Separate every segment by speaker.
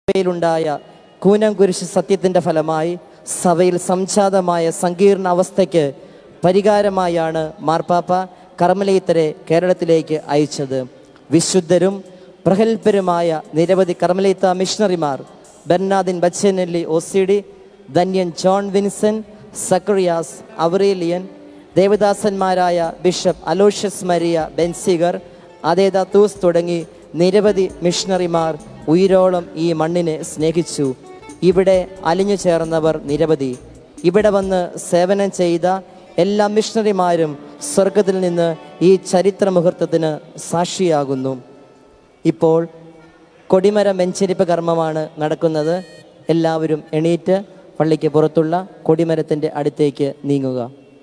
Speaker 1: സഭയിലുണ്ടായ കൂനംകുരിശ് സത്യത്തിൻ്റെ ഫലമായി സഭയിൽ സംജാതമായ സങ്കീർണ അവസ്ഥയ്ക്ക് പരിഹാരമായാണ് മാർപ്പാപ്പ കർമ്മലയത്തരെ കേരളത്തിലേക്ക് അയച്ചത് വിശുദ്ധരും പ്രഗത്ഭരുമായ നിരവധി കർമ്മലയത്ത മിഷണറിമാർ Bernardine Baccinelli O C D ധന്യൻ ജോൺ വിൻസൻ സക്രിയാസ് അവറേലിയൻ ദേവദാസന്മാരായ bishop Aloysius Maria Benziger Adeodatus തുടങ്ങി നിരവധി മിഷണറിമാർ ഉയരോളം ഈ മണ്ണിനെ സ്നേഹിച്ചു ഇവിടെ അലിഞ്ഞു ചേർന്നവർ നിരവധി ഇവിടെ വന്ന് സേവനം ചെയ്ത എല്ലാ മിഷണറിമാരും സ്വർഗത്തിൽ നിന്ന് ഈ ചരിത്ര മുഹൂർത്തത്തിന് സാക്ഷിയാകുന്നു ഇപ്പോൾ കൊടിമരം വെഞ്ചരിപ്പ് കർമ്മമാണ് നടക്കുന്നത് എല്ലാവരും എണീറ്റ് പള്ളിക്ക് പുറത്തുള്ള കൊടിമരത്തിൻ്റെ അടുത്തേക്ക് നീങ്ങുക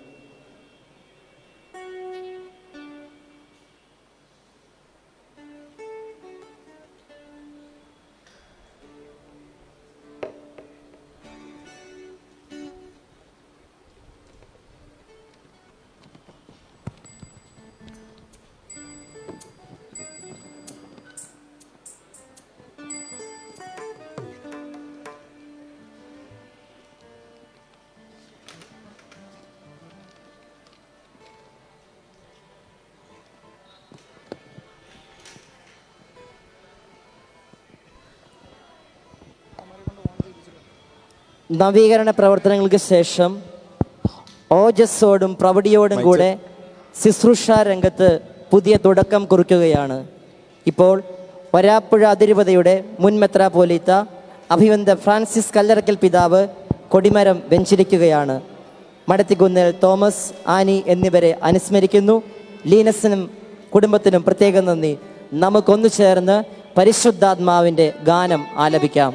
Speaker 1: നവീകരണ പ്രവർത്തനങ്ങൾക്ക് ശേഷം ഓജസ്സോടും പ്രൗഢിയോടും കൂടെ ശുശ്രൂഷ രംഗത്ത് പുതിയ തുടക്കം കുറിക്കുകയാണ് ഇപ്പോൾ വരാപ്പുഴ അതിരൂപതയുടെ മുൻ മെത്രാപോലീത്ത അഭിവന്ദ ഫ്രാൻസിസ് കല്ലറക്കൽ പിതാവ് കൊടിമരം വെഞ്ചരിക്കുകയാണ് മടത്തികുന്നേൽ തോമസ് ആനി എന്നിവരെ അനുസ്മരിക്കുന്നു ലീനസിനും കുടുംബത്തിനും പ്രത്യേക നന്ദി നമുക്കൊന്നു ചേർന്ന് പരിശുദ്ധാത്മാവിൻ്റെ ഗാനം ആലപിക്കാം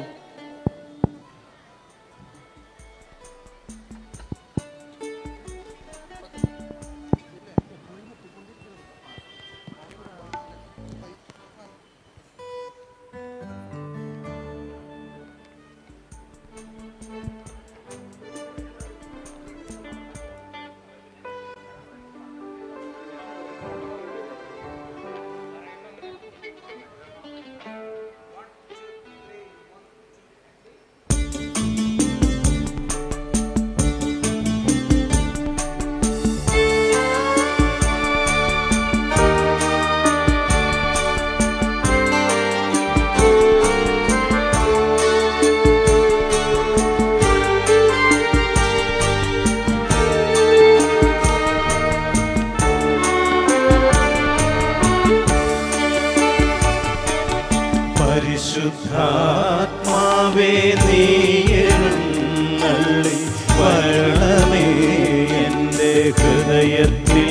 Speaker 2: പരിശുദ്ധാത്മാവേ നീയെഴുന്നള്ളി വരണമേ എൻ്റെ ഹൃദയത്തിൽ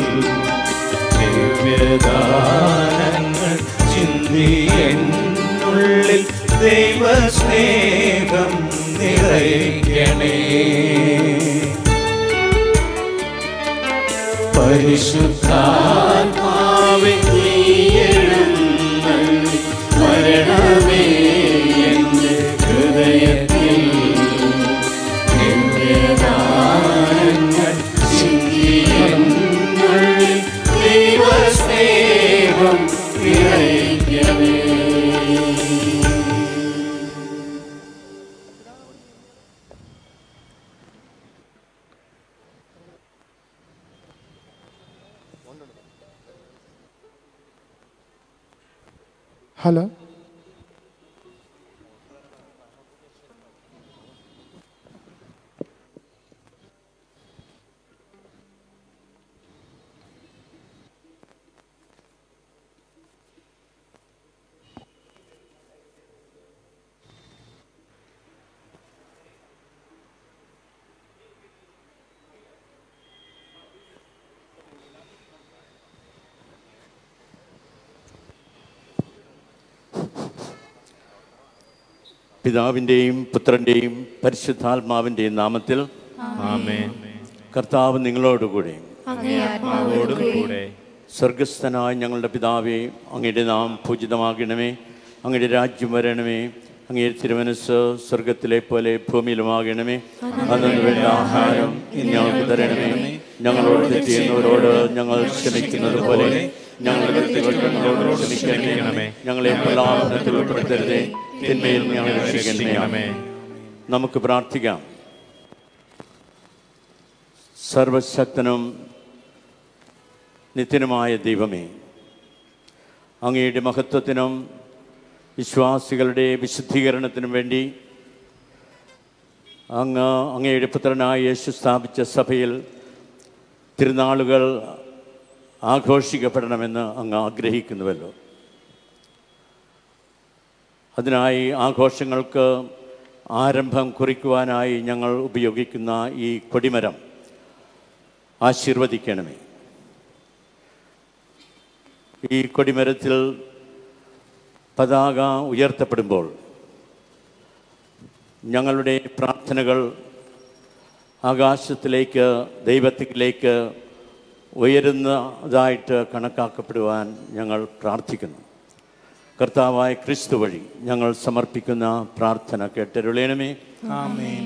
Speaker 2: ദിവ്യദാനങ്ങൾ ചിന്തി എന്നുള്ളിൽ ദൈവസ്നേഹം നിറയ്ക്കണേ പരിശുദ്ധാത്മാവേ നീയെഴുന്നള്ളി വരണമേ എൻ്റെ ഹൃദയത്തിൽ ദിവ്യദാനങ്ങൾ ചിന്തി എന്നുള്ളിൽ ദൈവസ്നേഹം നിറയ്ക്കണേ
Speaker 3: ഹലോ
Speaker 4: പിതാവിൻ്റെയും പുത്രൻ്റെയും പരിശുദ്ധാത്മാവിൻ്റെയും നാമത്തിൽ
Speaker 2: ആമേൻ
Speaker 4: കർത്താവ് നിങ്ങളോടുകൂടി
Speaker 5: അങ്ങേ
Speaker 2: ആത്മാവോടും കൂടെ
Speaker 4: സ്വർഗസ്ഥനായ ഞങ്ങളുടെ പിതാവേ അങ്ങയുടെ നാം പൂജിതമാകണമേ അങ്ങയുടെ രാജ്യം വരണമേ അങ്ങേ തിരുമനസ് സ്വർഗത്തിലെ പോലെ ഭൂമിയിലുമാകണമേ അന്നു വേണ്ട ആഹാരം ഇനി ഞങ്ങൾക്ക് തരണമേ ഞങ്ങളോട് തെറ്റ് ചെയ്യുന്നവരോട് ഞങ്ങൾ ക്ഷമിക്കുന്നത് പോലെ ഞങ്ങളുടെ തെറ്റുകളോട് ക്ഷമിക്കണമേ ഞങ്ങളെ പ്രലാപനത്തിൽ ഉൾപ്പെടുത്തരുതേ തിന്മയിൽ ഞങ്ങളെ രക്ഷിക്കണമേ നമുക്ക് പ്രാർത്ഥിക്കാം സർവശക്തനും നിത്യനുമായ ദൈവമേ അങ്ങയുടെ മഹത്വത്തിനും വിശ്വാസികളുടെ വിശുദ്ധീകരണത്തിനും വേണ്ടി അങ്ങ് അങ്ങയുടെ പുത്രനായ യേശു സ്ഥാപിച്ച സഭയിൽ തിരുനാളുകൾ ആഘോഷിക്കപ്പെടണമെന്ന് അങ്ങ് ആഗ്രഹിക്കുന്നുവല്ലോ അതിനായി ആഘോഷങ്ങൾക്ക് ആരംഭം കുറിക്കുവാനായി ഞങ്ങൾ ഉപയോഗിക്കുന്ന ഈ കൊടിമരം ആശീർവദിക്കണമേ ഈ കൊടിമരത്തിൽ പതാക ഉയർത്തപ്പെടുമ്പോൾ ഞങ്ങളുടെ പ്രാർത്ഥനകൾ ആകാശത്തിലേക്ക് ദൈവത്തിലേക്ക് ഉയരുന്നതായിട്ട് കണക്കാക്കപ്പെടുവാൻ ഞങ്ങൾ പ്രാർത്ഥിക്കുന്നു കർത്താവായ ക്രിസ്തു വഴി ഞങ്ങൾ സമർപ്പിക്കുന്ന പ്രാർത്ഥന കേട്ടരുളേണമേ
Speaker 2: ആമേൻ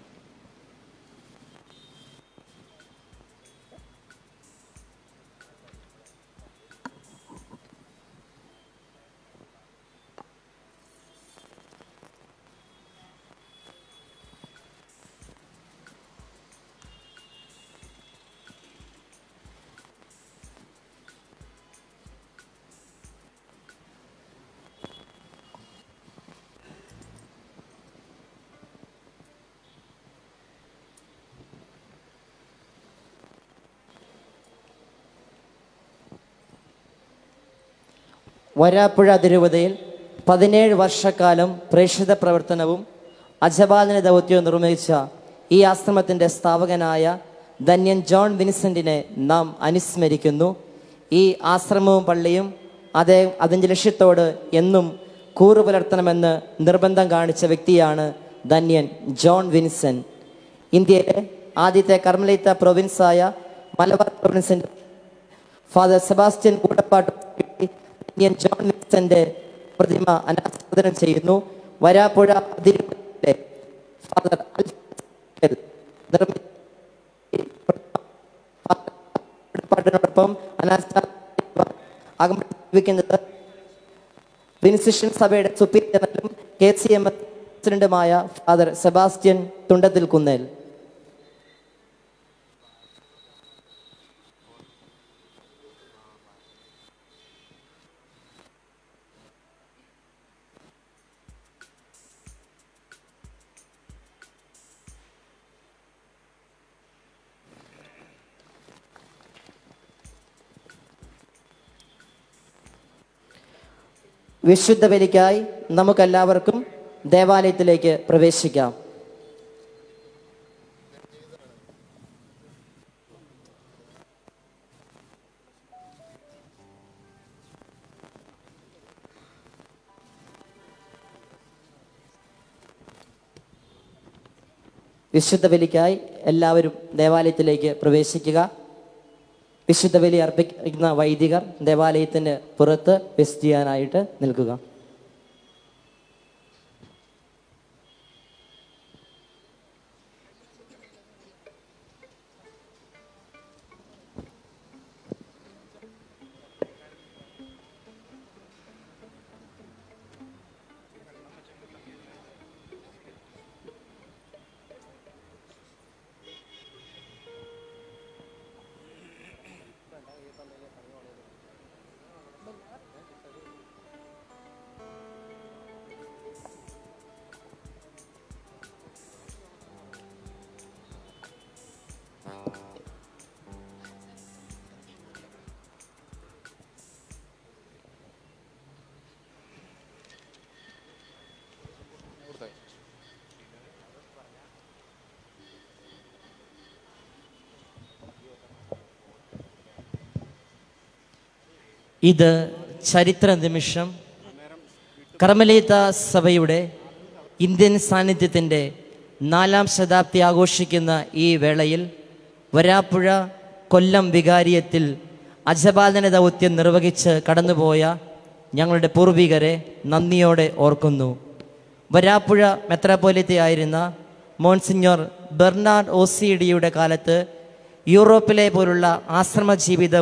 Speaker 1: വരാപ്പുഴ അതിരൂപതയിൽ പതിനേഴ് വർഷക്കാലം പ്രേക്ഷിത പ്രവർത്തനവും അജപാലന ദൗത്യവും നിർവഹിച്ച ഈ ആശ്രമത്തിൻ്റെ സ്ഥാപകനായ ധന്യൻ ജോൺ വിൻസെൻറ്റിനെ നാം അനുസ്മരിക്കുന്നു ഈ ആശ്രമവും പള്ളിയും അതേ അതിൻ്റെ ലക്ഷ്യത്തോട് എന്നും കൂറു പുലർത്തണമെന്ന് നിർബന്ധം കാണിച്ച വ്യക്തിയാണ് ധന്യൻ ജോൺ വിൻസെൻറ്റ് ഇന്ത്യയിലെ ആദ്യത്തെ കർമ്മലീത്ത പ്രൊവിൻസായ മലബാർ പ്രൊവിൻസിൻ്റെ father Sebastian Koodappattu Indian John വിൻസന്റെ പ്രതിമ അനാച്ഛാദനം ചെയ്യുന്നു വരാപ്പുഴ അതിരൂപതയിലെ ഫാദർ അൽഫോൻസ് നിർമ്മിച്ച ഈ പ്രതിമ ഫാദർ കൂടപ്പാട്ടിനോടൊപ്പം അകമ്പിക്കുന്നത് വിൻസിഷൻ സഭയുടെ സുപ്പീരിയർ ജനറലും കെ സി എം എസ് പ്രസിഡന്റുമായ ഫാദർ സെബാസ്റ്റ്യൻ തുണ്ടത്തിൽ കുന്നേൽ വിശുദ്ധ ബലിക്കായി നമുക്കെല്ലാവർക്കും ദേവാലയത്തിലേക്ക് പ്രവേശിക്കാം വിശുദ്ധ ബലിക്കായി എല്ലാവരും ദേവാലയത്തിലേക്ക് പ്രവേശിക്കുക വിശുദ്ധ ബലി അർപ്പിക്കുന്ന വൈദികർ ദേവാലയത്തിന് പുറത്ത് വെസ്റ്റ് ചെയ്യാനായിട്ട് നിൽക്കുക ഇത് ചരിത്ര നിമിഷം കർമ്മലീത്ത സഭയുടെ ഇന്ത്യൻ സാന്നിധ്യത്തിൻ്റെ നാലാം ശതാബ്ദി ആഘോഷിക്കുന്ന ഈ വേളയിൽ വരാപ്പുഴ കൊല്ലം വികാരിയത്തിൽ അജപാലന ദൗത്യം നിർവഹിച്ച് കടന്നുപോയ ഞങ്ങളുടെ പൂർവികരെ നന്ദിയോടെ ഓർക്കുന്നു വരാപ്പുഴ മെത്രാപ്പോലിത്തയായിരുന്ന മോൺസിഞ്ഞോർ ബെർണാഡ് ഓസിഡിയുടെ കാലത്ത് യൂറോപ്പിലെ പോലുള്ള ആശ്രമ ജീവിതം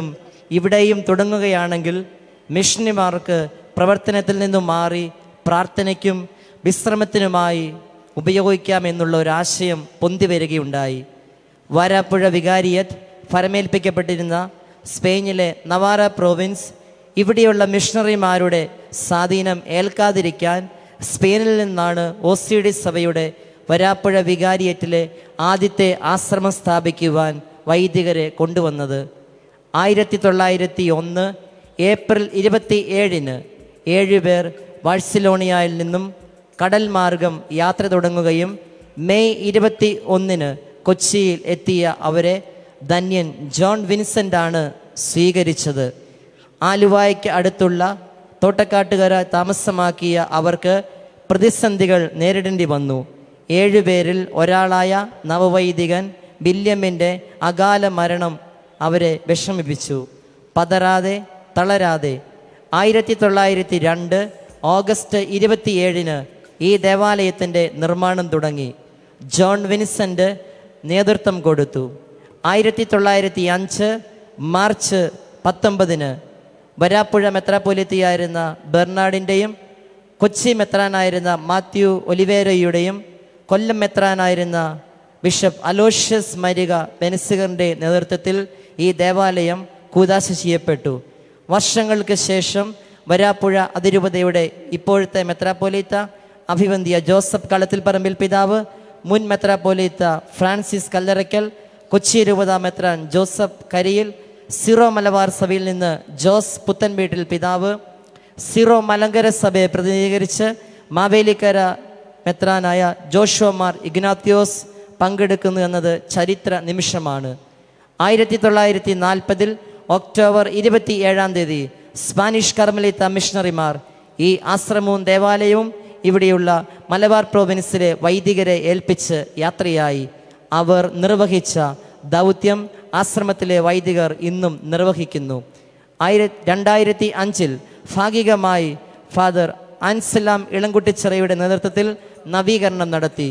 Speaker 1: ഇവിടെയും തുടങ്ങുകയാണെങ്കിൽ മിഷനിമാർക്ക് പ്രവർത്തനത്തിൽ നിന്നും മാറി പ്രാർത്ഥനയ്ക്കും വിശ്രമത്തിനുമായി ഉപയോഗിക്കാമെന്നുള്ള ഒരാശയം പൊന്തി വരികയുണ്ടായി വാരാപ്പുഴ വികാരിയറ്റ് ഫരമേൽപ്പിക്കപ്പെട്ടിരുന്ന സ്പെയിനിലെ നവാറ പ്രോവിൻസ് ഇവിടെയുള്ള മിഷണറിമാരുടെ സ്വാധീനം ഏൽക്കാതിരിക്കാൻ സ്പെയിനിൽ നിന്നാണ് ഒ സി ഡി സഭയുടെ വരാപ്പുഴ വികാരിയറ്റിലെ ആദ്യത്തെ ആശ്രമം സ്ഥാപിക്കുവാൻ വൈദികരെ കൊണ്ടുവന്നത് ആയിരത്തി തൊള്ളായിരത്തി ഒന്ന് ഏപ്രിൽ ഇരുപത്തി ഏഴിന് ഏഴുപേർ ബാഴ്സലോണിയയിൽ നിന്നും കടൽ മാർഗം യാത്ര തുടങ്ങുകയും മെയ് ഇരുപത്തി ഒന്നിന് കൊച്ചിയിൽ എത്തിയ അവരെ ധന്യൻ ജോൺ വിൻസെൻ്റ് ആണ് സ്വീകരിച്ചത് ആലുവായ്ക്ക് അടുത്തുള്ള തോട്ടക്കാട്ടുകര താമസമാക്കിയ അവർക്ക് പ്രതിസന്ധികൾ നേരിടേണ്ടി വന്നു ഏഴുപേരിൽ ഒരാളായ നവവൈദികൻ വില്യമിൻ്റെ അകാല മരണം അവരെ വിഷമിപ്പിച്ചു പതറാതെ തളരാതെ ആയിരത്തി തൊള്ളായിരത്തി രണ്ട് ഓഗസ്റ്റ് ഇരുപത്തിയേഴിന് ഈ ദേവാലയത്തിൻ്റെ നിർമ്മാണം തുടങ്ങി ജോൺ വിൻസെൻ്റ് നേതൃത്വം കൊടുത്തു ആയിരത്തി തൊള്ളായിരത്തി അഞ്ച് മാർച്ച് പത്തൊമ്പതിന് വരാപ്പുഴ മെത്രാപ്പൊലിത്തിയായിരുന്ന ബെർണാഡിൻ്റെയും കൊച്ചി മെത്രാനായിരുന്ന മാത്യു ഒലിവേരയുടെയും കൊല്ലം മെത്രാനായിരുന്ന ബിഷപ്പ് അലോഷ്യസ് മരിക ബെൻസിഗറിൻ്റെ നേതൃത്വത്തിൽ ഈ ദേവാലയം കൂതാശ ചെയ്യപ്പെട്ടു വർഷങ്ങൾക്ക് ശേഷം വരാപ്പുഴ അതിരൂപതയുടെ ഇപ്പോഴത്തെ മെത്രാപ്പൊലീത്ത അഭിവന്ധ്യ ജോസഫ് കളത്തിൽ പറമ്പിൽ പിതാവ് മുൻ മെത്രാപ്പൊലീത്ത ഫ്രാൻസിസ് കല്ലറയ്ക്കൽ കൊച്ചി രൂപത മെത്രാൻ ജോസഫ് കരിയിൽ സിറോ മലബാർ സഭയിൽ നിന്ന് ജോസ് പുത്തൻവീട്ടിൽ പിതാവ് സിറോ മലങ്കര സഭയെ പ്രതിനിധീകരിച്ച് മാവേലിക്കര മെത്രാനായ ജോഷുവമാർ ഇഗ്നാത്യോസ് പങ്കെടുക്കുന്നു എന്നത് ചരിത്ര നിമിഷമാണ് ആയിരത്തി തൊള്ളായിരത്തി നാൽപ്പതിൽ ഒക്ടോബർ ഇരുപത്തി ഏഴാം തീയതി സ്പാനിഷ് കർമ്മലിത്ത മിഷണറിമാർ ഈ ആശ്രമവും ദേവാലയവും ഇവിടെയുള്ള മലബാർ പ്രോവിൻസിലെ വൈദികരെ ഏൽപ്പിച്ച് യാത്രയായി അവർ നിർവഹിച്ച ദൗത്യം ആശ്രമത്തിലെ വൈദികർ ഇന്നും നിർവഹിക്കുന്നു ആയിര രണ്ടായിരത്തി അഞ്ചിൽ ഭാഗികമായി ഫാദർ അൻസലാം ഇളംകുട്ടിച്ചിറയുടെ നേതൃത്വത്തിൽ നവീകരണം നടത്തി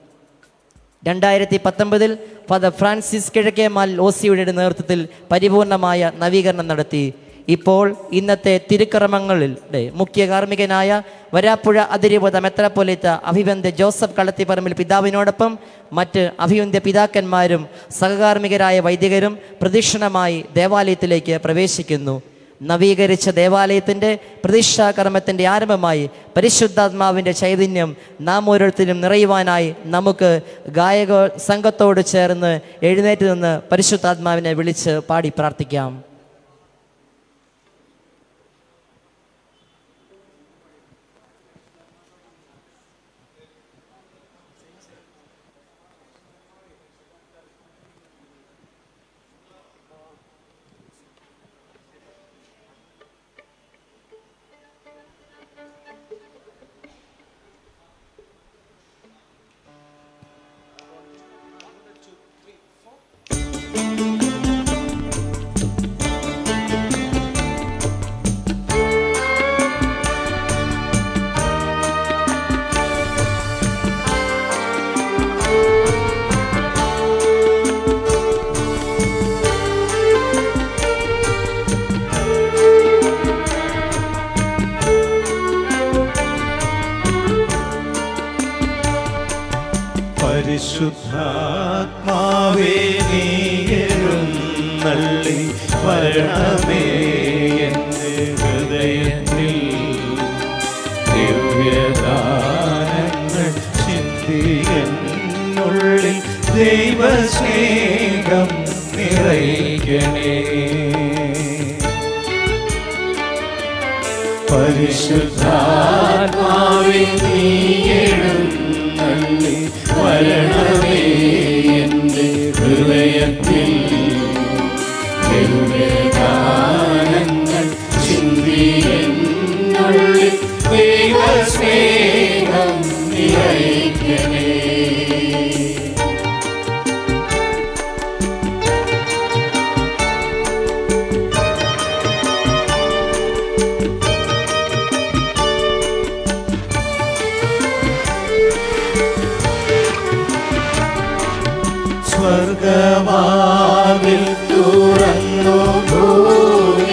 Speaker 1: രണ്ടായിരത്തി പത്തൊമ്പതിൽ ഫാദർ ഫ്രാൻസിസ് കിഴക്കേമാൽ ഓസിയുടെ നേതൃത്വത്തിൽ പരിപൂർണമായ നവീകരണം നടത്തി ഇപ്പോൾ ഇന്നത്തെ തിരുക്കർമ്മങ്ങളുടെ മുഖ്യ കാർമ്മികനായ വരാപ്പുഴ അതിരൂപത മെത്രാപ്പൊലിത്ത അഭിവന്ധ്യ ജോസഫ് കളത്തിപ്പറമ്പിൽ പിതാവിനോടൊപ്പം മറ്റ് അഭിവന്ധ്യ പിതാക്കന്മാരും സഹകാർമ്മികരായ വൈദികരും പ്രദക്ഷിണമായി ദേവാലയത്തിലേക്ക് പ്രവേശിക്കുന്നു നവീകരിച്ച ദേവാലയത്തിൻ്റെ പ്രതിഷ്ഠാകർമ്മത്തിൻ്റെ ആരംഭമായി പരിശുദ്ധാത്മാവിൻ്റെ ചൈതന്യം നാം ഓരോരുത്തരും നിറയുവാനായി നമുക്ക് ഗായക സംഘത്തോട് ചേർന്ന് എഴുന്നേറ്റ് നിന്ന് പരിശുദ്ധാത്മാവിനെ വിളിച്ച് പാടി പ്രാർത്ഥിക്കാം
Speaker 2: പരിശുദ്ധാത്മാവേ നീരും നള്ളി വരണമേ എൻ്റെ ഹൃദയത്തിൽ ദിവ്യദാനങ്ങൾ ചിന്തിയെന്നുള്ളിൽ ദൈവസ്നേഹം നിറയ്ക്കണേ പരിശുദ്ധാത്മാവേ നീയും നള്ളി വരണമേ എൻ്റെ ഹൃദയത്തിൽ ദിവ്യദാനങ്ങൾ ചിന്തിയെന്നുള്ളിൽ ദൈവസ്നേഹം നിറയ്ക്കണേ സ്വർഗവാതിൽ തുറന്നു ഭൂമി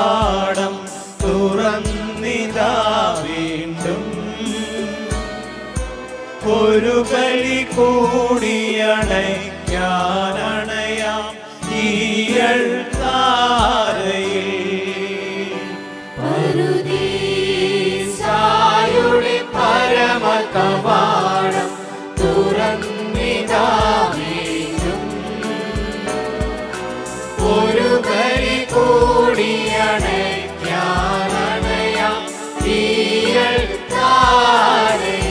Speaker 2: കവാടം തുറന്നിതാ വീണ്ടും ഒരു ബലി കൂടിയണയ്ക്കാനണയാം ഈയൾ താരയിൽ പരുദീസായുടെ പരമ കവാടം തുറന്നിതാ വീണ്ടും ഒരു ബലി കൂടിയണയ്ക്കാനണയാം ഈയൾ താരയിൽ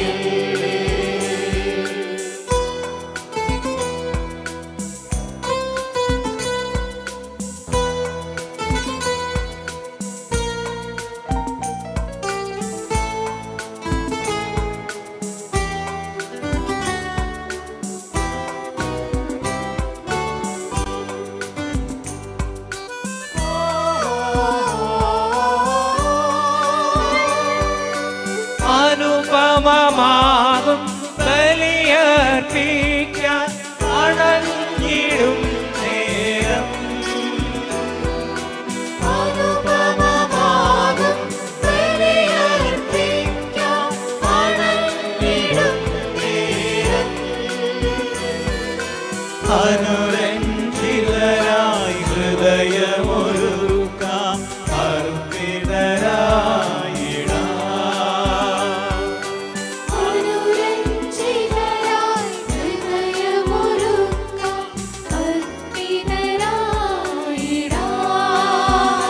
Speaker 2: അനുപമമാകും ബലിയർപ്പിക്കാൻ അണഞ്ഞിടും നേരം അനുപമമാകും ബലിയർപ്പിക്കാൻ അണഞ്ഞിടും നേരം അനുരഞ്ജിതരായി ഹൃദയമൊരുക്കാം അർപ്പിതരായിടാം
Speaker 3: അനുരഞ്ജിതരായി ഹൃദയമൊരുക്കാം അർപ്പിതരായിടാം.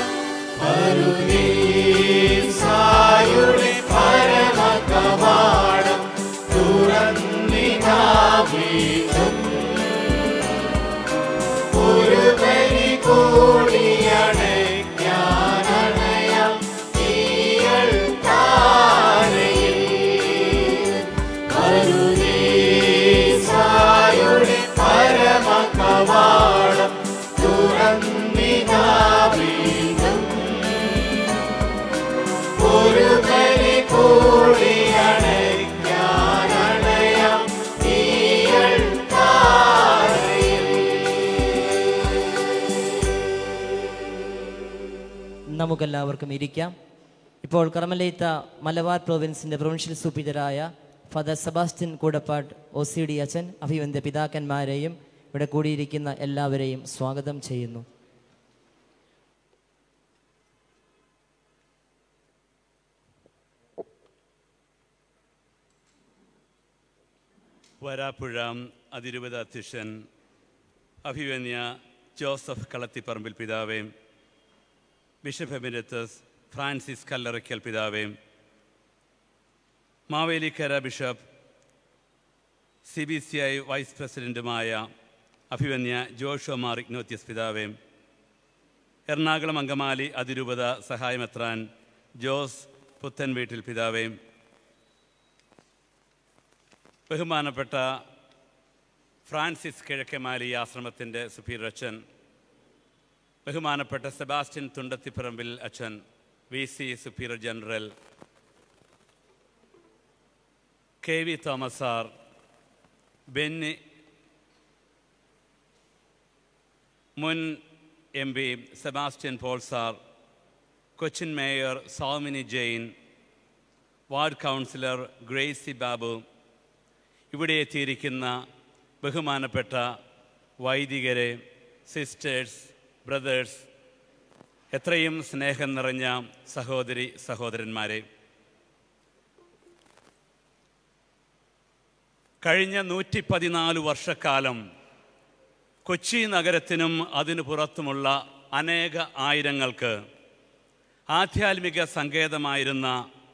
Speaker 2: പരുദീസായുടെ പരമ കവാടം തുറന്നിതാ വീണ്ടും ഒരു ബലി കൂടിയണയ്ക്കാനണയാം ഈയൾ താരയിൽ പരുദീസായുടെ പരമ കവാടം തുറന്നിതാ വീണ്ടും ഒരു ബലി കൂടിയണയ്ക്കാനണയാം ഈയൾ താരയിൽ
Speaker 1: നമുക്കെല്ലാവർക്കും ഇരിക്കാം ഇപ്പോൾ കർമ്മലയിത്ത മലബാർ പ്രോവിൻസിന്റെ പ്രൊവിൻഷ്യൽ സൂപ്പിതരായ father Sebastian Koodappad O C D അച്ഛൻ അഭിവന്ദ പിതാക്കന്മാരെയും ഇവിടെ കൂടിയിരിക്കുന്ന എല്ലാവരെയും സ്വാഗതം ചെയ്യുന്നു
Speaker 5: വരാപ്പുഴ അതിരൂപത അധ്യക്ഷൻ അഭിവന്യ ജോസഫ് കളത്തിപ്പറമ്പിൽ പിതാവേ ബിഷപ്പ് എമിരത്തസ് ഫ്രാൻസിസ് കല്ലറയ്ക്കൽ പിതാവേ Mavelikkara bishop C B C I vice പ്രസിഡൻറ്റുമായ അഭിവന്യ ജോഷോ മാർ ഇഗ്നോത്യസ് പിതാവേ എറണാകുളം അങ്കമാലി അതിരൂപത സഹായമെത്രാൻ ജോസ് പുത്തൻ വീട്ടിൽ പിതാവേ ബഹുമാനപ്പെട്ട ഫ്രാൻസിസ് കിഴക്കമാലി ആശ്രമത്തിൻ്റെ സുപ്പീരിയർ അച്ഛൻ ബഹുമാനപ്പെട്ട സെബാസ്റ്റ്യൻ തുണ്ടത്തിപ്പറമ്പിൽ അച്ഛൻ V C superior general K V Thomas sir Benny മുൻ M P Sebastian Paul sir Cochin mayor Soumini Jain ward councillor Gracy Babu ഇവിടെ എത്തിയിരിക്കുന്ന ബഹുമാനപ്പെട്ട വൈദികരെ സിസ്റ്റേഴ്സ് ബ്രദേഴ്സ് എത്രയും സ്നേഹം നിറഞ്ഞ സഹോദരി സഹോദരന്മാരെ കഴിഞ്ഞ നൂറ്റി പതിനാല് വർഷക്കാലം കൊച്ചി നഗരത്തിനും അതിനു പുറത്തുമുള്ള അനേക ആയിരങ്ങൾക്ക് ആധ്യാത്മിക സങ്കേതമായിരുന്ന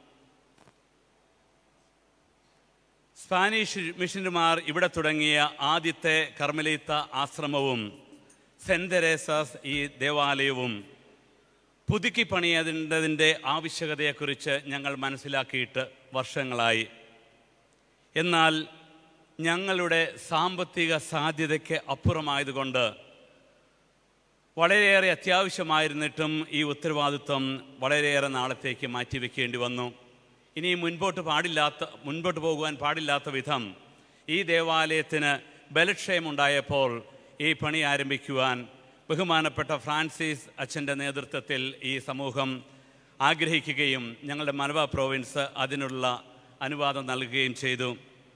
Speaker 5: സ്പാനിഷ് മിഷനറിമാർ ഇവിടെ തുടങ്ങിയ ആദ്യത്തെ കർമ്മലീത്ത ആശ്രമവും സെൻറ് തെരേസാസ് ഈ ദേവാലയവും പുതുക്കി പണിയേണ്ടതിൻ്റെ ആവശ്യകതയെക്കുറിച്ച് ഞങ്ങൾ മനസ്സിലാക്കിയിട്ട് വർഷങ്ങളായി എന്നാൽ ഞങ്ങളുടെ സാമ്പത്തിക സാധ്യതയ്ക്ക് അപ്പുറമായതുകൊണ്ട് വളരെയേറെ അത്യാവശ്യമായിരുന്നിട്ടും ഈ ഉത്തരവാദിത്വം വളരെയേറെ നാളത്തേക്ക് മാറ്റിവെക്കേണ്ടി വന്നു ഇനി മുൻപോട്ട് പാടില്ലാത്ത മുൻപോട്ട് പോകുവാൻ പാടില്ലാത്ത വിധം ഈ ദേവാലയത്തിന് ബലക്ഷയമുണ്ടായപ്പോൾ ഈ പണി ആരംഭിക്കുവാൻ ബഹുമാനപ്പെട്ട ഫ്രാൻസിസ് അച്ഛൻ്റെ നേതൃത്വത്തിൽ ഈ സമൂഹം ആഗ്രഹിക്കുകയും ഞങ്ങളുടെ മലബാർ പ്രോവിൻസ് അതിനുള്ള അനുവാദം നൽകുകയും ചെയ്തു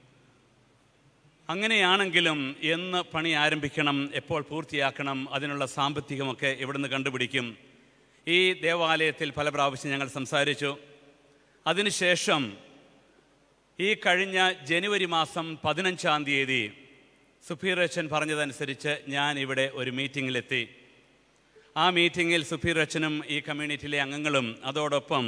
Speaker 5: അങ്ങനെയാണെങ്കിലും എന്ന് പണി ആരംഭിക്കണം എപ്പോൾ പൂർത്തിയാക്കണം അതിനുള്ള സാമ്പത്തികമൊക്കെ എവിടുന്ന് കണ്ടുപിടിക്കും ഈ ദേവാലയത്തിൽ പല പ്രാവശ്യം ഞങ്ങൾ സംസാരിച്ചു അതിനുശേഷം ഈ കഴിഞ്ഞ ജനുവരി മാസം പതിനഞ്ചാം തീയതി സുഫീറച്ചൻ പറഞ്ഞതനുസരിച്ച് ഞാൻ ഇവിടെ ഒരു മീറ്റിങ്ങിലെത്തി ആ മീറ്റിങ്ങിൽ സുഫീറച്ചനും ഈ കമ്മ്യൂണിറ്റിയിലെ അംഗങ്ങളും അതോടൊപ്പം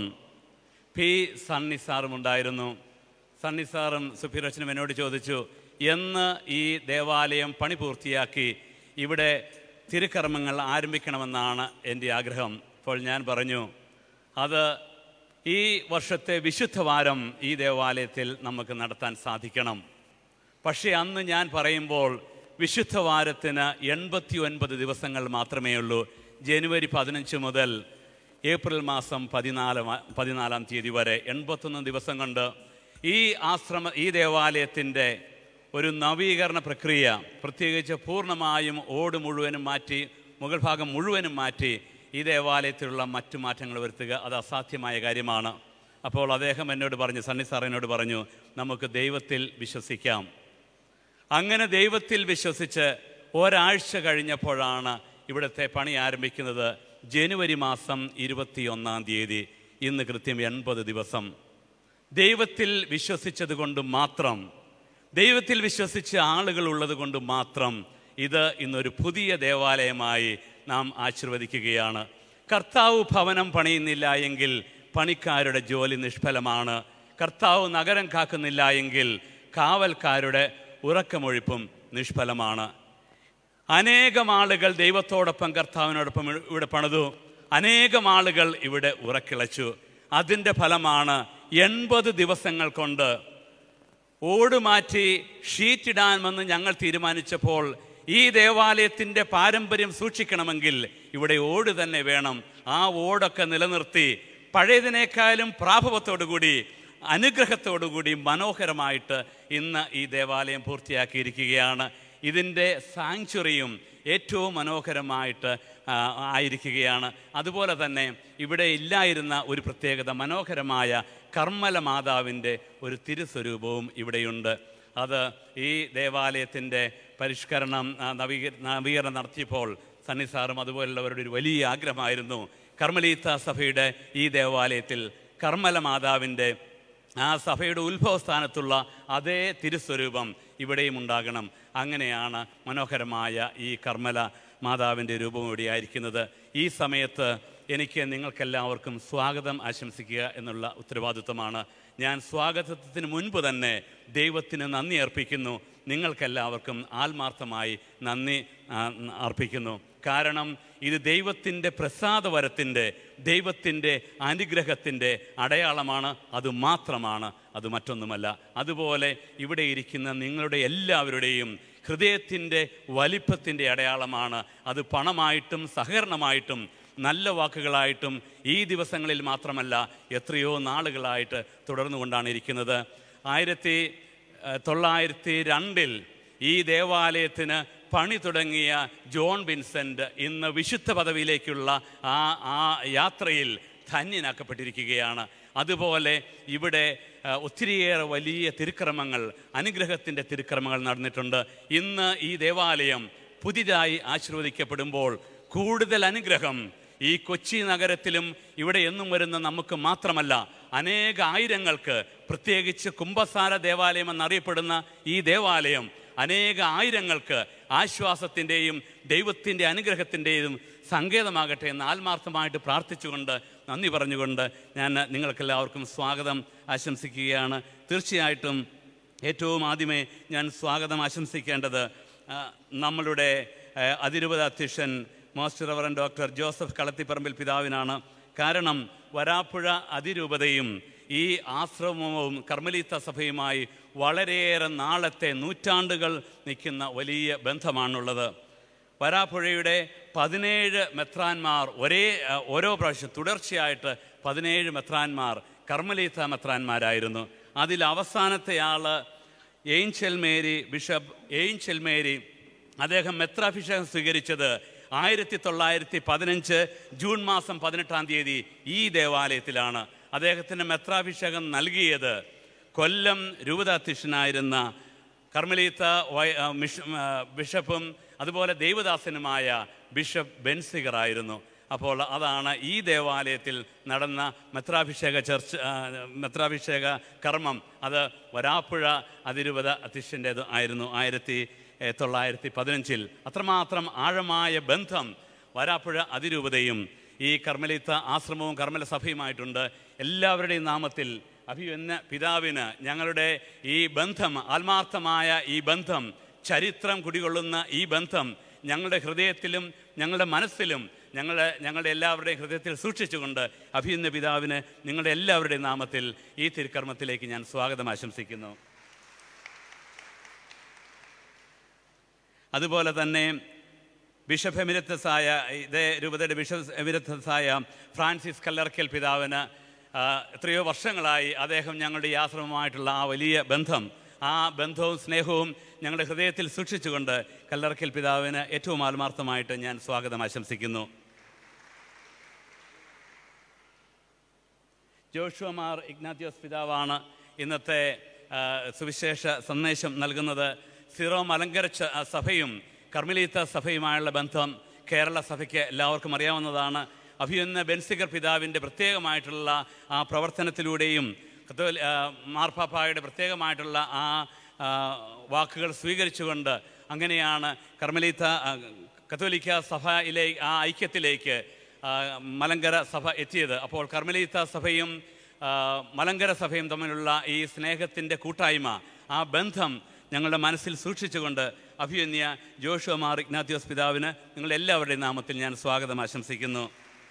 Speaker 5: പി സണ്ണി സാറും ഉണ്ടായിരുന്നു സണ്ണി സാറും സുഫീറച്ചനും എന്നോട് ചോദിച്ചു എന്ന് ഈ ദേവാലയം പണി പൂർത്തിയാക്കി ഇവിടെ തിരുക്കർമ്മങ്ങൾ ആരംഭിക്കണമെന്നാണ് എൻ്റെ ആഗ്രഹം അപ്പോൾ ഞാൻ പറഞ്ഞു അത് ഈ വർഷത്തെ വിശുദ്ധവാരം ഈ ദേവാലയത്തിൽ നമുക്ക് നടത്താൻ സാധിക്കണം പക്ഷേ അന്ന് ഞാൻ പറയുമ്പോൾ വിശുദ്ധവാരത്തിന് എൺപത്തി ഒൻപത് ദിവസങ്ങൾ മാത്രമേ ഉള്ളൂ ജനുവരി പതിനഞ്ച് മുതൽ ഏപ്രിൽ മാസം പതിനാല് മ- പതിനാലാം തീയതി വരെ എൺപത്തൊന്ന് ദിവസം കൊണ്ട് ഈ ആശ്രമ ഈ ദേവാലയത്തിൻ്റെ ഒരു നവീകരണ പ്രക്രിയ പ്രത്യേകിച്ച് പൂർണ്ണമായും ഓട് മുഴുവനും മാറ്റി മുകൾ ഭാഗം മുഴുവനും മാറ്റി ഈ ദേവാലയത്തിലുള്ള മറ്റു മാറ്റങ്ങൾ വരുത്തുക അത് അസാധ്യമായ കാര്യമാണ് അപ്പോൾ അദ്ദേഹം എന്നോട് പറഞ്ഞു സണ്ണി സാർ എന്നോട് പറഞ്ഞു നമുക്ക് ദൈവത്തിൽ വിശ്വസിക്കാം അങ്ങനെ ദൈവത്തിൽ വിശ്വസിച്ച് ഒരാഴ്ച കഴിഞ്ഞപ്പോഴാണ് ഇവിടുത്തെ പണി ആരംഭിക്കുന്നത് ജനുവരി മാസം ഇരുപത്തിയൊന്നാം തീയതി ഇന്ന് കൃത്യം എൺപത് ദിവസം ദൈവത്തിൽ വിശ്വസിച്ചത് കൊണ്ട് മാത്രം ദൈവത്തിൽ വിശ്വസിച്ച ആളുകൾ ഉള്ളത് കൊണ്ട് മാത്രം ഇത് ഇന്നൊരു പുതിയ ദേവാലയമായി നാം ആശീർവദിക്കുകയാണ് കർത്താവ് ഭവനം പണിയുന്നില്ല എങ്കിൽ പണിക്കാരുടെ ജോലി നിഷ്ഫലമാണ് കർത്താവ് നഗരം കാക്കുന്നില്ല എങ്കിൽ കാവൽക്കാരുടെ ഉറക്കമൊഴിപ്പും നിഷ്ഫലമാണ് അനേകം ആളുകൾ ദൈവത്തോടൊപ്പം കർത്താവിനോടൊപ്പം ഇ- ഇവിടെ പണിതു അനേകം ആളുകൾ ഇവിടെ ഉറക്കിളച്ചു അതിൻ്റെ ഫലമാണ് എൺപത് ദിവസങ്ങൾ കൊണ്ട് ഓട് മാറ്റി ഷീറ്റിടാമെന്ന് ഞങ്ങൾ തീരുമാനിച്ചപ്പോൾ ഈ ദേവാലയത്തിൻ്റെ പാരമ്പര്യം സൂക്ഷിക്കണമെങ്കിൽ ഇവിടെ ഓട് തന്നെ വേണം ആ ഓടൊക്കെ നിലനിർത്തി പഴയതിനേക്കാളും പ്രാഭവത്തോടുകൂടി അനുഗ്രഹത്തോടുകൂടി മനോഹരമായിട്ട് ഇന്ന് ഈ ദേവാലയം പൂർത്തിയാക്കിയിരിക്കുകയാണ് ഇതിൻ്റെ സാങ്ച്വറിയും ഏറ്റവും മനോഹരമായിട്ട് ആ, ആയിരിക്കുകയാണ് അതുപോലെ തന്നെ ഇവിടെ ഇല്ലായിരുന്ന ഒരു പ്രത്യേകത മനോഹരമായ കർമ്മല മാതാവിൻ്റെ ഒരു തിരുസ്വരൂപവും ഇവിടെയുണ്ട് അത് ഈ ദേവാലയത്തിൻ്റെ പരിഷ്കരണം ആ, നവീക നവീകരണം നടത്തിയപ്പോൾ സണ്ണി സാറും അതുപോലുള്ളവരുടെ ഒരു വലിയ ആഗ്രഹമായിരുന്നു കർമ്മലീത്ത സഭയുടെ ഈ ദേവാലയത്തിൽ കർമ്മല മാതാവിൻ്റെ ആ സഭയുടെ ഉത്ഭവസ്ഥാനത്തുള്ള അതേ തിരുസ്വരൂപം ഇവിടെയും ഉണ്ടാകണം അങ്ങനെയാണ് മനോഹരമായ ഈ കർമ്മല മാതാവിൻ്റെ രൂപം ഇവിടെയായിരിക്കുന്നത് ഈ സമയത്ത് എനിക്ക് നിങ്ങൾക്കെല്ലാവർക്കും സ്വാഗതം ആശംസിക്കുക എന്നുള്ള ഉത്തരവാദിത്വമാണ് ഞാൻ സ്വാഗതത്തിന് മുൻപ് തന്നെ ദൈവത്തിന് നന്ദി അർപ്പിക്കുന്നു നിങ്ങൾക്കെല്ലാവർക്കും ആത്മാർത്ഥമായി നന്ദി ആ, അർപ്പിക്കുന്നു കാരണം ഇത് ദൈവത്തിൻ്റെ പ്രസാദവരത്തിൻ്റെ ദൈവത്തിൻ്റെ അനുഗ്രഹത്തിൻ്റെ അടയാളമാണ് അത് മാത്രമാണ് അത് മറ്റൊന്നുമല്ല അതുപോലെ ഇവിടെ ഇരിക്കുന്ന നിങ്ങളുടെ എല്ലാവരുടെയും ഹൃദയത്തിൻ്റെ വലിപ്പത്തിൻ്റെ അടയാളമാണ് അത് പണമായിട്ടും സഹകരണമായിട്ടും നല്ല വാക്കുകളായിട്ടും ഈ ദിവസങ്ങളിൽ മാത്രമല്ല എത്രയോ നാളുകളായിട്ട് തുടർന്നുകൊണ്ടാണ് ഇരിക്കുന്നത് ആയിരത്തി ഏഹ്, തൊള്ളായിരത്തി രണ്ടിൽ ഈ ദേവാലയത്തിന് പണി തുടങ്ങിയ ജോൺ വിൻസെൻ്റ് ഇന്ന് വിശുദ്ധ പദവിയിലേക്കുള്ള ആ ആ യാത്രയിൽ ധന്യനാക്കപ്പെട്ടിരിക്കുകയാണ് അതുപോലെ ഇവിടെ ആ, ഒത്തിരിയേറെ വലിയ തിരുക്രമങ്ങൾ അനുഗ്രഹത്തിൻ്റെ തിരുക്രമങ്ങൾ നടന്നിട്ടുണ്ട് ഇന്ന് ഈ ദേവാലയം പുതിയതായി ആശീർവദിക്കപ്പെടുമ്പോൾ കൂടുതൽ അനുഗ്രഹം ഈ കൊച്ചി നഗരത്തിലും ഇവിടെ എന്നും വരുന്ന നമുക്ക് മാത്രമല്ല അനേക ആയിരങ്ങൾക്ക് പ്രത്യേകിച്ച് കുംഭസാര ദേവാലയം എന്നറിയപ്പെടുന്ന ഈ ദേവാലയം അനേക ആയിരങ്ങൾക്ക് ആശ്വാസത്തിൻ്റെയും ദൈവത്തിൻ്റെ അനുഗ്രഹത്തിൻ്റെയും സങ്കേതമാകട്ടെ എന്ന് ആത്മാർത്ഥമായിട്ട് പ്രാർത്ഥിച്ചുകൊണ്ട് നന്ദി പറഞ്ഞുകൊണ്ട് ഞാൻ നിങ്ങൾക്കെല്ലാവർക്കും സ്വാഗതം ആശംസിക്കുകയാണ് തീർച്ചയായിട്ടും ഏറ്റവും ആദ്യമേ ഞാൻ സ്വാഗതം ആശംസിക്കേണ്ടത് ആ, നമ്മളുടെ ആ, അതിരൂപത അധ്യക്ഷൻ master reverend doctor Joseph Kalathiparambil പിതാവിനാണ് കാരണം വരാപ്പുഴ അതിരൂപതയും ഈ ആശ്രമവും കർമ്മലീത്ത സഭയുമായി വളരെയേറെ നാളത്തെ നൂറ്റാണ്ടുകൾ നിൽക്കുന്ന വലിയ ബന്ധമാണുള്ളത് വരാപ്പുഴയുടെ പതിനേഴ് മെത്രാന്മാർ ഒരേ ആ, ഓരോ പ്രാവശ്യം തുടർച്ചയായിട്ട് പതിനേഴ് മെത്രാന്മാർ കർമ്മലീത്ത മെത്രാന്മാരായിരുന്നു അതിൽ അവസാനത്തെ ആള് Angel Mary bishop Angel Mary അദ്ദേഹം മെത്രാഭിഷേകം സ്വീകരിച്ചത് ആയിരത്തി തൊള്ളായിരത്തി പതിനഞ്ച് ജൂൺ മാസം പതിനെട്ടാം തീയതി ഈ ദേവാലയത്തിലാണ് അദ്ദേഹത്തിന് മെത്രാഭിഷേകം നൽകിയത് കൊല്ലം രൂപതാധ്യക്ഷനായിരുന്ന കർമ്മലീത്ത വൈ- ആ, മിഷ- ആ, ബിഷപ്പും അതുപോലെ ദൈവദാസനുമായ ബിഷപ്പ് ബെൻസിഗറായിരുന്നു അപ്പോൾ അതാണ് ഈ ദേവാലയത്തിൽ നടന്ന മെത്രാഭിഷേക ചർച്ച ആ, മെത്രാഭിഷേക കർമ്മം അത് വരാപ്പുഴ അതിരൂപത അധ്യക്ഷൻ്റേത് ആയിരുന്നു ആയിരത്തി ഏ, തൊള്ളായിരത്തി പതിനഞ്ചിൽ അത്രമാത്രം ആഴമായ ബന്ധം വരാപ്പുഴ അതിരൂപതയും ഈ കർമ്മലിത്ത ആശ്രമവും കർമ്മല സഭയുമായിട്ടുണ്ട് എല്ലാവരുടെയും നാമത്തിൽ അഭിവന്ന പിതാവിന് ഞങ്ങളുടെ ഈ ബന്ധം ആത്മാർത്ഥമായ ഈ ബന്ധം ചരിത്രം കുടികൊള്ളുന്ന ഈ ബന്ധം ഞങ്ങളുടെ ഹൃദയത്തിലും ഞങ്ങളുടെ മനസ്സിലും ഞങ്ങളുടെ ഞങ്ങളുടെ എല്ലാവരുടെയും ഹൃദയത്തിൽ സൂക്ഷിച്ചുകൊണ്ട് അഭിനന്ദ പിതാവിന് നിങ്ങളുടെ എല്ലാവരുടെയും നാമത്തിൽ ഈ തിരുക്കർമ്മത്തിലേക്ക് ഞാൻ സ്വാഗതം ആശംസിക്കുന്നു അതുപോലെ തന്നെ ബിഷപ്പ് എമിരത്തസായ ഇതേ രൂപതയുടെ ബിഷപ്പ് എമിരത്തസായ ഫ്രാൻസിസ് കല്ലർക്കൽ പിതാവിന് ആ, എത്രയോ വർഷങ്ങളായി അദ്ദേഹം ഞങ്ങളുടെ ഈ ആശ്രമവുമായിട്ടുള്ള ആ വലിയ ബന്ധം ആ ബന്ധവും സ്നേഹവും ഞങ്ങളുടെ ഹൃദയത്തിൽ സൂക്ഷിച്ചുകൊണ്ട് കല്ലർക്കൽ പിതാവിന് ഏറ്റവും ആത്മാർത്ഥമായിട്ട് ഞാൻ സ്വാഗതം ആശംസിക്കുന്നു ജോഷുമാർ ഇഗ്നാത്യോസ് പിതാവാണ് ഇന്നത്തെ ആ, സുവിശേഷ സന്ദേശം നൽകുന്നത് സിറോ മലങ്കര ച- ആ, സഭയും കർമ്മലീത്ത സഭയുമായുള്ള ബന്ധം കേരള സഭയ്ക്ക് എല്ലാവർക്കും അറിയാവുന്നതാണ് അഭിയന്ന ബെൻസിഗർ പിതാവിൻ്റെ പ്രത്യേകമായിട്ടുള്ള ആ പ്രവർത്തനത്തിലൂടെയും കത്തോലി ആ, മാർപ്പാപ്പായുടെ പ്രത്യേകമായിട്ടുള്ള ആ ആ, വാക്കുകൾ സ്വീകരിച്ചുകൊണ്ട് അങ്ങനെയാണ് കർമ്മലീത്ത ആ, കത്തോലിക്ക സഭയിലെ ആ ഐക്യത്തിലേക്ക് ആ, മലങ്കര സഭ എത്തിയത് അപ്പോൾ കർമ്മലീത്ത സഭയും ആ, മലങ്കര സഭയും തമ്മിലുള്ള ഈ സ്നേഹത്തിൻ്റെ കൂട്ടായ്മ ആ ബന്ധം ഞങ്ങളുടെ മനസ്സിൽ സൂക്ഷിച്ചുകൊണ്ട് അഭിയന്യ ജോഷുമാർ ഇഗ്നാത്യോസ് പിതാവിന് നിങ്ങളുടെ എല്ലാവരുടെയും നാമത്തിൽ ഞാൻ സ്വാഗതം ആശംസിക്കുന്നു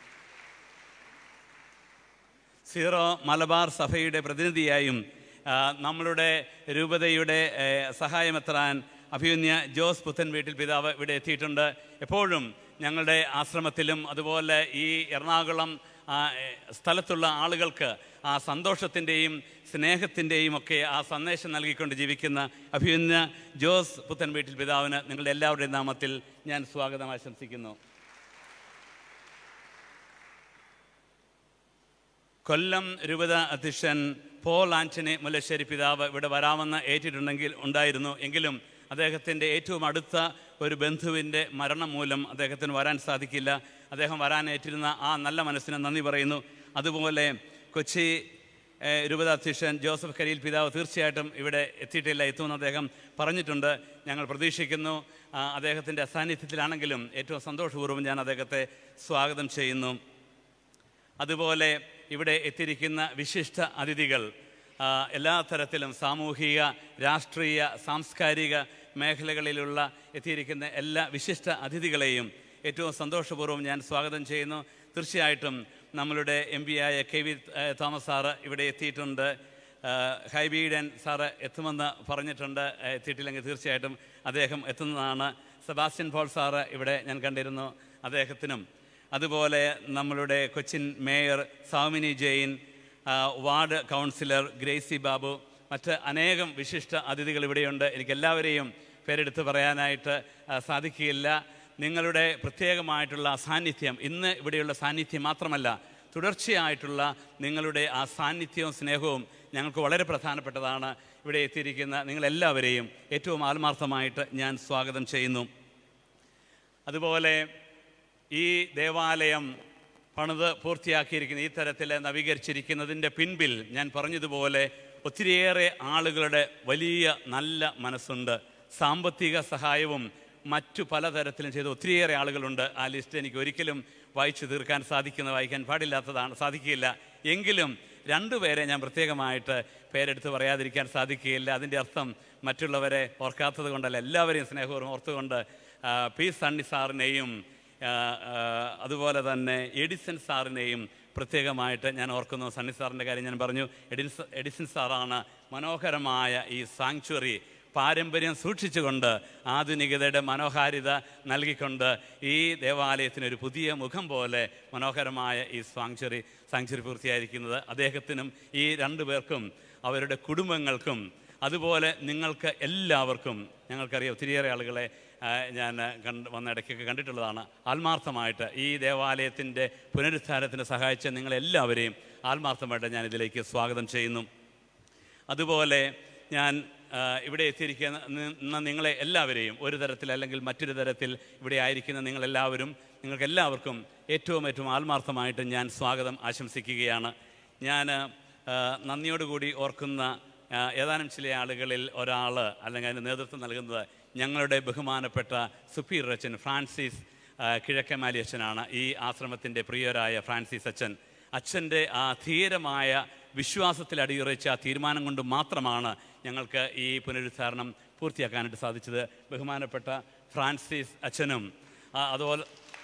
Speaker 5: സീറോ മലബാർ സഭയുടെ പ്രതിനിധിയായും ആ, നമ്മളുടെ രൂപതയുടെ ഏ, സഹായമെത്രാൻ അഭിയുന്യ ജോസ് പുത്തൻ വീട്ടിൽ പിതാവ് ഇവിടെ എത്തിയിട്ടുണ്ട് എപ്പോഴും ഞങ്ങളുടെ ആശ്രമത്തിലും അതുപോലെ ഈ എറണാകുളം ആ, ഏ, സ്ഥലത്തുള്ള ആളുകൾക്ക് ആ സന്തോഷത്തിൻ്റെയും സ്നേഹത്തിൻ്റെയും ഒക്കെ ആ സന്ദേശം നൽകിക്കൊണ്ട് ജീവിക്കുന്ന അഭിയുന്യ ജോസ് പുത്തൻ വീട്ടിൽ പിതാവിന് നിങ്ങളുടെ എല്ലാവരുടെയും നാമത്തിൽ ഞാൻ സ്വാഗതം ആശംസിക്കുന്നു കൊല്ലം രൂപത അധ്യക്ഷൻ പോൾ ആന്റണി മുല്ലശ്ശേരി പിതാവ് ഇവിടെ വരാമെന്ന് ഏറ്റിട്ടുണ്ടെങ്കിൽ ഉണ്ടായിരുന്നു എങ്കിലും അദ്ദേഹത്തിൻ്റെ ഏറ്റവും അടുത്ത ഒരു ബന്ധുവിൻ്റെ മരണം മൂലം അദ്ദേഹത്തിന് വരാൻ സാധിക്കില്ല അദ്ദേഹം വരാൻ ഏറ്റിരുന്ന ആ നല്ല മനസ്സിന് നന്ദി പറയുന്നു അതുപോലെ കൊച്ചി ഏഹ്, രൂപത അധ്യക്ഷൻ ജോസഫ് കരീൽ പിതാവ് തീർച്ചയായിട്ടും ഇവിടെ എത്തിയിട്ടില്ല എത്തുമെന്ന് അദ്ദേഹം പറഞ്ഞിട്ടുണ്ട് ഞങ്ങൾ പ്രതീക്ഷിക്കുന്നു ആ, അദ്ദേഹത്തിൻ്റെ അസാന്നിധ്യത്തിലാണെങ്കിലും ഏറ്റവും സന്തോഷപൂർവ്വം ഞാൻ അദ്ദേഹത്തെ സ്വാഗതം ചെയ്യുന്നു അതുപോലെ ഇവിടെ എത്തിയിരിക്കുന്ന വിശിഷ്ട അതിഥികൾ ആ, എല്ലാ തരത്തിലും സാമൂഹിക രാഷ്ട്രീയ സാംസ്കാരിക മേഖലകളിലുള്ള എത്തിയിരിക്കുന്ന എല്ലാ വിശിഷ്ട അതിഥികളെയും ഏറ്റവും സന്തോഷപൂർവ്വം ഞാൻ സ്വാഗതം ചെയ്യുന്നു തീർച്ചയായിട്ടും നമ്മളുടെ എം പി ആയ കെ വി ഏഹ്, തോമസ് സാറ് ഇവിടെ എത്തിയിട്ടുണ്ട് ആ, ഹൈബീഡൻ സാറ് എത്തുമെന്ന് പറഞ്ഞിട്ടുണ്ട് ഏഹ്, എത്തിയിട്ടില്ലെങ്കിൽ തീർച്ചയായിട്ടും അദ്ദേഹം എത്തുന്നതാണ് സെബാസ്റ്റ്യൻ പോൾ സാറ് ഇവിടെ ഞാൻ കണ്ടിരുന്നു അദ്ദേഹത്തിനും അതുപോലെ നമ്മളുടെ കൊച്ചിൻ മേയർ സൗമിനി ജെയിൻ ആ, വാർഡ് കൗൺസിലർ ഗ്രേസി ബാബു മറ്റ് അനേകം വിശിഷ്ട അതിഥികൾ ഇവിടെയുണ്ട് എനിക്ക് എല്ലാവരെയും പേരെടുത്ത് പറയാനായിട്ട് ആ, സാധിക്കുകയില്ല നിങ്ങളുടെ പ്രത്യേകമായിട്ടുള്ള സാന്നിധ്യം ഇന്ന് ഇവിടെയുള്ള സാന്നിധ്യം മാത്രമല്ല തുടർച്ചയായിട്ടുള്ള നിങ്ങളുടെ ആ സാന്നിധ്യവും സ്നേഹവും ഞങ്ങൾക്ക് വളരെ പ്രധാനപ്പെട്ടതാണ് ഇവിടെ എത്തിയിരിക്കുന്ന നിങ്ങളെല്ലാവരെയും ഏറ്റവും ആത്മാർത്ഥമായിട്ട് ഞാൻ സ്വാഗതം ചെയ്യുന്നു അതുപോലെ ഈ ദേവാലയം പണിത് പൂർത്തിയാക്കിയിരിക്കുന്ന ഈ തരത്തിൽ നവീകരിച്ചിരിക്കുന്നതിൻ്റെ പിൻപിൽ ഞാൻ പറഞ്ഞതുപോലെ ഒത്തിരിയേറെ ആളുകളുടെ വലിയ നല്ല മനസ്സുണ്ട് സാമ്പത്തിക സഹായവും മറ്റു പലതരത്തിലും ചെയ്ത ഒത്തിരിയേറെ ആളുകളുണ്ട് ആ ലിസ്റ്റ് എനിക്ക് ഒരിക്കലും വായിച്ചു തീർക്കാൻ സാധിക്കുന്ന വായിക്കാൻ പാടില്ലാത്തതാണ് സാധിക്കില്ല എങ്കിലും രണ്ടുപേരെ ഞാൻ പ്രത്യേകമായിട്ട് പേരെടുത്ത് പറയാതിരിക്കാൻ സാധിക്കുകയില്ല അതിൻ്റെ അർത്ഥം മറ്റുള്ളവരെ ഓർക്കാത്തത് കൊണ്ടല്ല എല്ലാവരെയും സ്നേഹപൂർവ്വം ഓർത്തുകൊണ്ട് ആ, പി സണ്ണി സാറിനെയും ആ, ആ, അതുപോലെ തന്നെ എഡിസൺ സാറിനെയും പ്രത്യേകമായിട്ട് ഞാൻ ഓർക്കുന്നു സണ്ണി സാറിൻ്റെ കാര്യം ഞാൻ പറഞ്ഞു എഡിൻസ് എഡിസൺ സാറാണ് മനോഹരമായ ഈ സാങ്ച്വറി പാരമ്പര്യം സൂക്ഷിച്ചുകൊണ്ട് ആധുനികതയുടെ മനോഹാരിത നൽകിക്കൊണ്ട് ഈ ദേവാലയത്തിന് ഒരു പുതിയ മുഖം പോലെ മനോഹരമായ ഈ സാങ്ച്വറി സാങ്ച്വറി പൂർത്തിയായിരിക്കുന്നത് അദ്ദേഹത്തിനും ഈ രണ്ടു പേർക്കും അവരുടെ കുടുംബങ്ങൾക്കും അതുപോലെ നിങ്ങൾക്ക് എല്ലാവർക്കും ഞങ്ങൾക്കറിയാം ഒത്തിരിയേറെ ആളുകളെ ആ, ഞാൻ കണ്ട് വന്ന ഇടയ്ക്കൊക്കെ കണ്ടിട്ടുള്ളതാണ് ആത്മാർത്ഥമായിട്ട് ഈ ദേവാലയത്തിൻ്റെ പുനരുദ്ധാരത്തിന് സഹായിച്ച നിങ്ങളെല്ലാവരെയും ആത്മാർത്ഥമായിട്ട് ഞാൻ ഇതിലേക്ക് സ്വാഗതം ചെയ്യുന്നു അതുപോലെ ഞാൻ ആ, ഇവിടെ എത്തിയിരിക്കുന്ന നി- നിങ്ങളെ എല്ലാവരെയും ഒരു തരത്തിൽ അല്ലെങ്കിൽ മറ്റൊരു തരത്തിൽ ഇവിടെ ആയിരിക്കുന്ന നിങ്ങളെല്ലാവരും നിങ്ങൾക്ക് എല്ലാവർക്കും ഏറ്റവും ഏറ്റവും ആത്മാർത്ഥമായിട്ട് ഞാൻ സ്വാഗതം ആശംസിക്കുകയാണ് ഞാൻ ആ, നന്ദിയോടുകൂടി ഓർക്കുന്ന ആ, ഏതാനും ചില ആളുകളിൽ ഒരാൾ അല്ലെങ്കിൽ അതിന് നേതൃത്വം നൽകുന്നത് ഞങ്ങളുടെ ബഹുമാനപ്പെട്ട സുപ്പീരിയർ അച്ഛൻ ഫ്രാൻസിസ് ആ, കിഴക്കമാലി അച്ഛനാണ് ഈ ആശ്രമത്തിൻ്റെ പ്രിയരായ ഫ്രാൻസിസ് അച്ഛൻ അച്ഛൻ്റെ ആ ധീരമായ വിശ്വാസത്തിൽ അടിയുറച്ച ആ തീരുമാനം കൊണ്ട് മാത്രമാണ് ഞങ്ങൾക്ക് ഈ പുനരുദ്ധാരണം പൂർത്തിയാക്കാനായിട്ട് സാധിച്ചത് ബഹുമാനപ്പെട്ട ഫ്രാൻസിസ് അച്ഛനും ആ, അതുപോലെ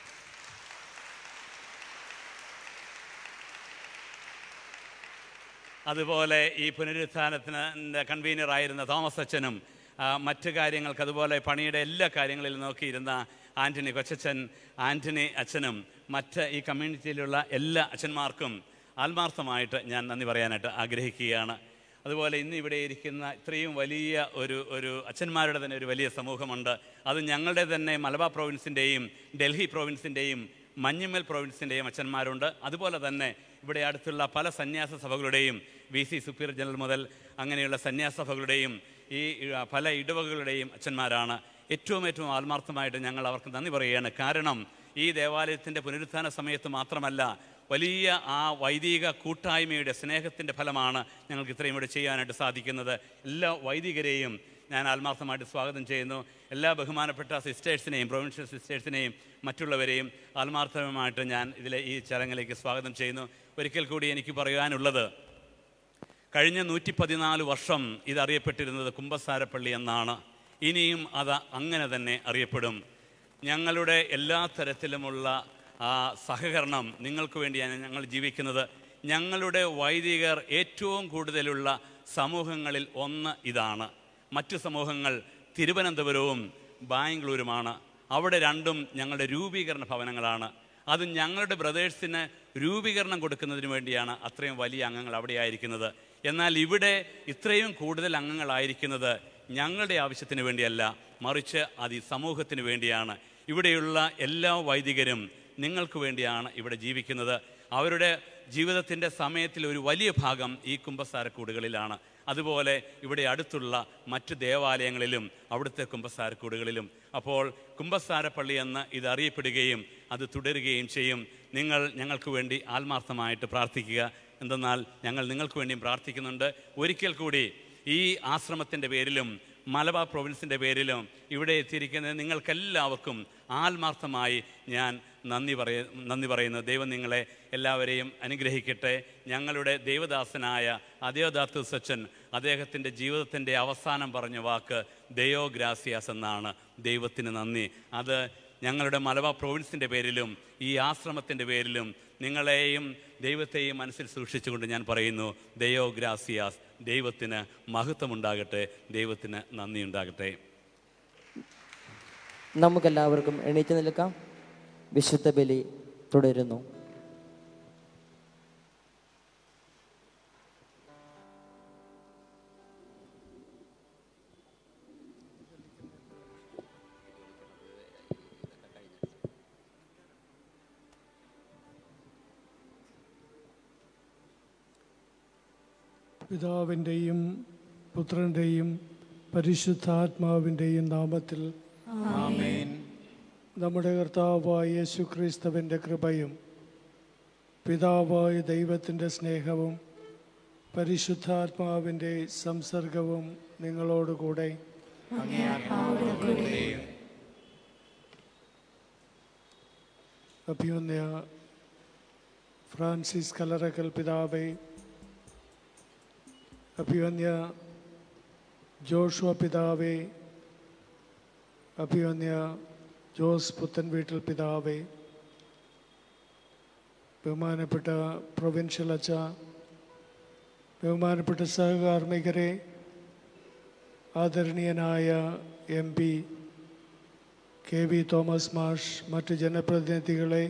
Speaker 5: അതുപോലെ ഈ പുനരുത്ഥാനത്തിന് കൺവീനറായിരുന്ന തോമസ് അച്ഛനും ആ, മറ്റ് കാര്യങ്ങൾക്ക് അതുപോലെ പണിയുടെ എല്ലാ കാര്യങ്ങളിലും നോക്കിയിരുന്ന ആൻ്റണി കൊച്ചച്ഛൻ ആൻ്റണി അച്ഛനും മറ്റ് ഈ കമ്മ്യൂണിറ്റിയിലുള്ള എല്ലാ അച്ഛന്മാർക്കും ആത്മാർത്ഥമായിട്ട് ഞാൻ നന്ദി പറയാനായിട്ട് ആഗ്രഹിക്കുകയാണ് അതുപോലെ ഇന്ന് ഇവിടെ ഇരിക്കുന്ന ഇത്രയും വലിയ ഒരു ഒരു അച്ഛന്മാരുടെ തന്നെ ഒരു വലിയ സമൂഹമുണ്ട് അത് ഞങ്ങളുടെ തന്നെ മലബാർ പ്രോവിൻസിൻ്റെയും ഡൽഹി പ്രോവിൻസിൻ്റെയും മഞ്ഞുമ്മൽ പ്രോവിൻസിൻ്റെയും അച്ഛന്മാരുണ്ട് അതുപോലെ തന്നെ ഇവിടെ അടുത്തുള്ള പല സന്യാസ സഭകളുടെയും വി സി സുപ്പീരിയർ ജനറൽ മുതൽ അങ്ങനെയുള്ള സന്യാസ സഭകളുടെയും ഈ ആ, പല ഇടവകളുടെയും അച്ഛന്മാരാണ് ഏറ്റവും ഏറ്റവും ആത്മാർത്ഥമായിട്ട് ഞങ്ങൾ അവർക്ക് നന്ദി പറയുകയാണ് കാരണം ഈ ദേവാലയത്തിൻ്റെ പുനരുത്ഥാന സമയത്ത് മാത്രമല്ല വലിയ ആ വൈദിക കൂട്ടായ്മയുടെ സ്നേഹത്തിൻ്റെ ഫലമാണ് ഞങ്ങൾക്ക് ഇത്രയും ഇവിടെ ചെയ്യാനായിട്ട് സാധിക്കുന്നത് എല്ലാ വൈദികരെയും ഞാൻ ആത്മാർത്ഥമായിട്ട് സ്വാഗതം ചെയ്യുന്നു എല്ലാ ബഹുമാനപ്പെട്ട സിസ്റ്റേഴ്സിനെയും പ്രൊവിൻഷ്യൽ സിസ്റ്റേഴ്സിനെയും മറ്റുള്ളവരെയും ആത്മാർത്ഥമായിട്ട് ഞാൻ ഇതിലെ ഈ ചടങ്ങിലേക്ക് സ്വാഗതം ചെയ്യുന്നു ഒരിക്കൽ കൂടി എനിക്ക് പറയാനുള്ളത് കഴിഞ്ഞ നൂറ്റി പതിനാല് വർഷം ഇതറിയപ്പെട്ടിരുന്നത് കുമ്പസാരപ്പള്ളി എന്നാണ് ഇനിയും അത് അങ്ങനെ തന്നെ അറിയപ്പെടും ഞങ്ങളുടെ എല്ലാ തരത്തിലുമുള്ള ആ സഹകരണം നിങ്ങൾക്ക് വേണ്ടിയാണ് ഞങ്ങൾ ജീവിക്കുന്നത് ഞങ്ങളുടെ വൈദികർ ഏറ്റവും കൂടുതലുള്ള സമൂഹങ്ങളിൽ ഒന്ന് ഇതാണ് മറ്റു സമൂഹങ്ങൾ തിരുവനന്തപുരവും ബാംഗ്ലൂരുമാണ് അവിടെ രണ്ടും ഞങ്ങളുടെ രൂപീകരണ ഭവനങ്ങളാണ് അത് ഞങ്ങളുടെ ബ്രദേഴ്സിന് രൂപീകരണം കൊടുക്കുന്നതിന് വേണ്ടിയാണ് അത്രയും വലിയ അംഗങ്ങൾ അവിടെ ആയിരിക്കുന്നത് എന്നാൽ ഇവിടെ ഇത്രയും കൂടുതൽ അംഗങ്ങളായിരിക്കുന്നത് ഞങ്ങളുടെ ആവശ്യത്തിന് വേണ്ടിയല്ല മറിച്ച് അത് ഈ സമൂഹത്തിന് വേണ്ടിയാണ് ഇവിടെയുള്ള എല്ലാ വൈദികരും നിങ്ങൾക്ക് വേണ്ടിയാണ് ഇവിടെ ജീവിക്കുന്നത് അവരുടെ ജീവിതത്തിൻ്റെ സമയത്തിൽ ഒരു വലിയ ഭാഗം ഈ കുമ്പസാരക്കൂടുകളിലാണ് അതുപോലെ ഇവിടെ അടുത്തുള്ള മറ്റു ദേവാലയങ്ങളിലും അവിടുത്തെ കുമ്പസാരക്കൂടുകളിലും അപ്പോൾ കുമ്പസാരപ്പള്ളി എന്ന് ഇത് അറിയപ്പെടുകയും അത് തുടരുകയും ചെയ്യും നിങ്ങൾ ഞങ്ങൾക്ക് വേണ്ടി ആത്മാർത്ഥമായിട്ട് പ്രാർത്ഥിക്കുക എന്തെന്നാൽ ഞങ്ങൾ നിങ്ങൾക്ക് വേണ്ടിയും പ്രാർത്ഥിക്കുന്നുണ്ട് ഒരിക്കൽ കൂടി ഈ ആശ്രമത്തിൻ്റെ പേരിലും മലബാർ പ്രൊവിൻസിൻ്റെ പേരിലും ഇവിടെ എത്തിയിരിക്കുന്ന നിങ്ങൾക്കെല്ലാവർക്കും ആത്മാർത്ഥമായി ഞാൻ നന്ദി പറയ നന്ദി പറയുന്നു ദൈവം നിങ്ങളെ എല്ലാവരെയും അനുഗ്രഹിക്കട്ടെ ഞങ്ങളുടെ ദൈവദാസനായ അദേവദാത്തു സച്ചൻ അദ്ദേഹത്തിൻ്റെ ജീവിതത്തിൻ്റെ അവസാനം പറഞ്ഞ വാക്ക് ദയോ ഗ്രാസിയാസ് എന്നാണ് ദൈവത്തിന് നന്ദി അത് ഞങ്ങളുടെ മലബാർ പ്രൊവിൻസിൻ്റെ പേരിലും ഈ ആശ്രമത്തിൻ്റെ പേരിലും നിങ്ങളെയും ദൈവത്തെയും മനസ്സിൽ സൂക്ഷിച്ചുകൊണ്ട് ഞാൻ പറയുന്നു ദയോ ഗ്രാസിയാസ് ദൈവത്തിന് മഹത്വമുണ്ടാകട്ടെ ദൈവത്തിന് നന്ദി ഉണ്ടാകട്ടെ
Speaker 1: നമുക്കെല്ലാവർക്കും എണീറ്റ് നിൽക്കാം വിശുദ്ധ ബലി തുടരുന്നു
Speaker 3: പിതാവിൻ്റെയും പുത്രൻ്റെയും പരിശുദ്ധാത്മാവിൻ്റെയും നാമത്തിൽ നമ്മുടെ കർത്താവായ യേശു ക്രിസ്തുവിൻ്റെ കൃപയും പിതാവായ ദൈവത്തിൻ്റെ സ്നേഹവും പരിശുദ്ധാത്മാവിൻ്റെ സംസർഗവും നിങ്ങളോടുകൂടെ അഭ്യുന്യ ഫ്രാൻസിസ് കലറക്കൽ പിതാവേ അഭിവന്യ ജോഷുവ പിതാവേ അഭിവന്യ ജോസ് പുത്തൻ വീട്ടിൽ പിതാവേ ബഹുമാനപ്പെട്ട പ്രൊവിൻഷ്യൽ അച്ഛ ബഹുമാനപ്പെട്ട സഹകാർമ്മികരെ ആദരണീയനായ M P K V Thomas മാഷ് മറ്റ് ജനപ്രതിനിധികളെ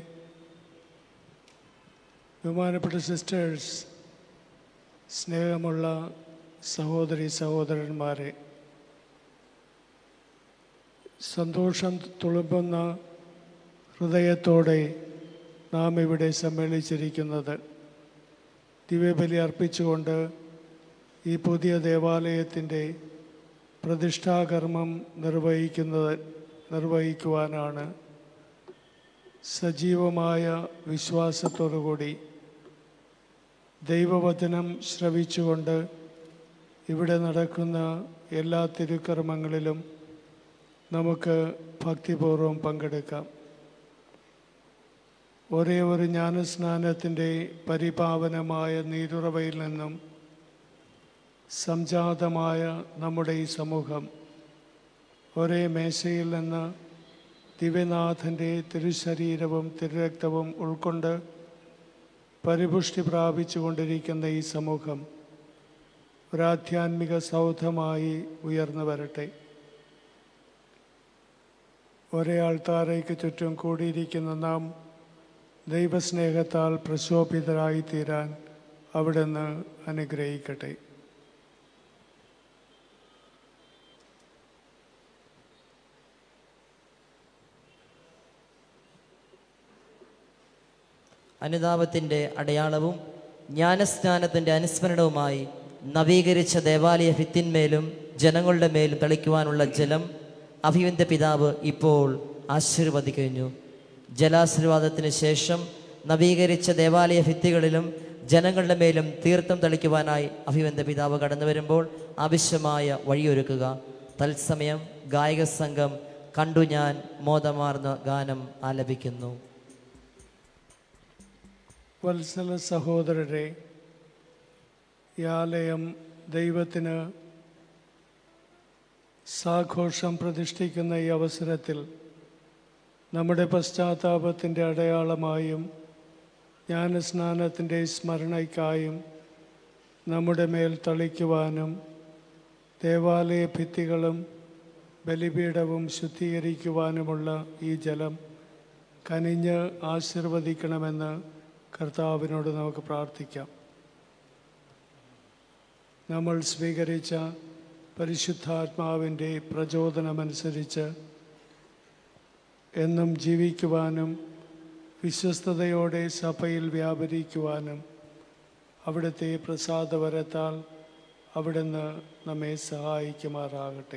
Speaker 3: ബഹുമാനപ്പെട്ട സിസ്റ്റേഴ്സ് സ്നേഹമുള്ള സഹോദരി സഹോദരന്മാരെ സന്തോഷം തുളുമ്പുന്ന ഹൃദയത്തോടെ നാം ഇവിടെ സമ്മേളിച്ചിരിക്കുന്നത് ദിവ്യബലി അർപ്പിച്ചുകൊണ്ട് ഈ പുതിയ ദേവാലയത്തിൻ്റെ പ്രതിഷ്ഠാകർമ്മം നിർവഹിക്കുന്നത് നിർവഹിക്കുവാനാണ് സജീവമായ വിശ്വാസത്തോടുകൂടി ദൈവവചനം ശ്രവിച്ചുകൊണ്ട് ഇവിടെ നടക്കുന്ന എല്ലാ തിരുക്കർമ്മങ്ങളിലും നമുക്ക് ഭക്തിപൂർവ്വം പങ്കെടുക്കാം ഒരേ ഒരു ജ്ഞാനസ്നാനത്തിൻ്റെ പരിപാവനമായ നീരുറവയിൽ നിന്നും സംജാതമായ നമ്മുടെ ഈ സമൂഹം ഒരേ മേശയിൽ നിന്ന് ദിവ്യനാഥൻ്റെ തിരുശരീരവും തിരുരക്തവും ഉൾക്കൊണ്ട് പരിപുഷ്ടി പ്രാപിച്ചു കൊണ്ടിരിക്കുന്ന ഈ സമൂഹം ഒരാധ്യാത്മിക സൗധമായി ഉയർന്നു വരട്ടെ ഒരേ ആൾത്താരയ്ക്ക് ചുറ്റും കൂടിയിരിക്കുന്ന നാം ദൈവസ്നേഹത്താൽ പ്രശോഭിതരായി തീരാൻ അവിടുന്ന് അനുഗ്രഹിക്കട്ടെ
Speaker 1: അനുതാപത്തിൻ്റെ അടയാളവും ജ്ഞാനസ്നാനത്തിൻ്റെ അനുസ്മരണവുമായി നവീകരിച്ച ദേവാലയ ഭിത്തിന്മേലും ജനങ്ങളുടെ മേലും തളിക്കുവാനുള്ള ജലം അഭിവന്ദ പിതാവ് ഇപ്പോൾ ആശീർവദിക്കഴിഞ്ഞു ജലാശീർവാദത്തിന് ശേഷം നവീകരിച്ച ദേവാലയ ഭിത്തികളിലും ജനങ്ങളുടെ മേലും തീർത്ഥം തളിക്കുവാനായി അഭിവന്ദ പിതാവ് കടന്നു വരുമ്പോൾ ആവശ്യമായ വഴിയൊരുക്കുക തത്സമയം ഗായക സംഘം കണ്ടു ഞാൻ മോദമാർന്ന ഗാനം ആലപിക്കുന്നു
Speaker 3: വത്സല സഹോദരരെ ഈ ആലയം ദൈവത്തിന് സാഘോഷം പ്രതിഷ്ഠിക്കുന്ന ഈ അവസരത്തിൽ നമ്മുടെ പശ്ചാത്താപത്തിൻ്റെ അടയാളമായും ജ്ഞാനസ്നാനത്തിൻ്റെ സ്മരണയ്ക്കായും നമ്മുടെ മേൽ തളിക്കുവാനും ദേവാലയ ഭിത്തികളും ബലിപീഠവും ശുദ്ധീകരിക്കുവാനുമുള്ള ഈ ജലം കനിഞ്ഞ് ആശീർവദിക്കണമെന്ന് കർത്താവിനോട് നമുക്ക് പ്രാർത്ഥിക്കാം നമ്മൾ സ്വീകരിച്ച പരിശുദ്ധാത്മാവിൻ്റെ പ്രചോദനമനുസരിച്ച് എന്നും ജീവിക്കുവാനും വിശ്വസ്തയോടെ സഭയിൽ വ്യാപരിക്കുവാനും അവിടുത്തെ പ്രസാദവരത്താൽ അവിടുന്ന് നമ്മെ സഹായിക്കുമാറാകട്ടെ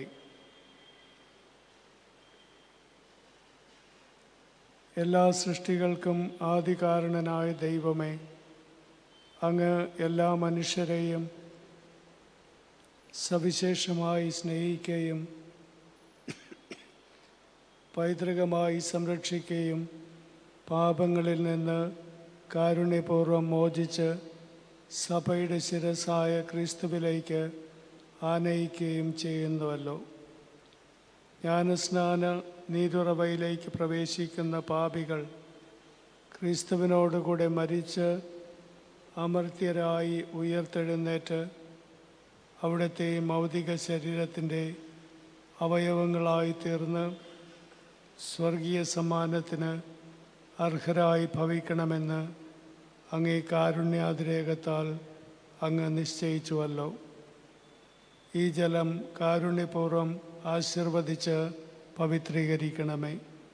Speaker 3: എല്ലാ സൃഷ്ടികൾക്കും ആദികാരണനായ ദൈവമേ അങ്ങ് എല്ലാ മനുഷ്യരെയും സവിശേഷമായി സ്നേഹിക്കുകയും പൈതൃകമായി സംരക്ഷിക്കുകയും പാപങ്ങളിൽ നിന്ന് കാരുണ്യപൂർവ്വം മോചിച്ച് സഭയുടെ ശിരസായ ക്രിസ്തുവിലേക്ക് ആനയിക്കുകയും ചെയ്യുന്നുവല്ലോ ജ്ഞാനസ്നാന നീരുറവയിലേക്ക് പ്രവേശിക്കുന്ന പാപികൾ ക്രിസ്തുവിനോടുകൂടെ മരിച്ച് അമർത്യരായി ഉയർത്തെഴുന്നേറ്റ് അവിടുത്തെ മൗതിക ശരീരത്തിൻ്റെ അവയവങ്ങളായി തീർന്ന് സ്വർഗീയ സമ്മാനത്തിന് അർഹരായി ഭവിക്കണമെന്ന് അങ്ങേ കാരുണ്യാതിരേകത്താൽ അങ്ങ് നിശ്ചയിച്ചുവല്ലോ ഈ ജലം കാരുണ്യപൂർവ്വം ആശീർവദിച്ച് പവിത്രീകരിക്കണമേ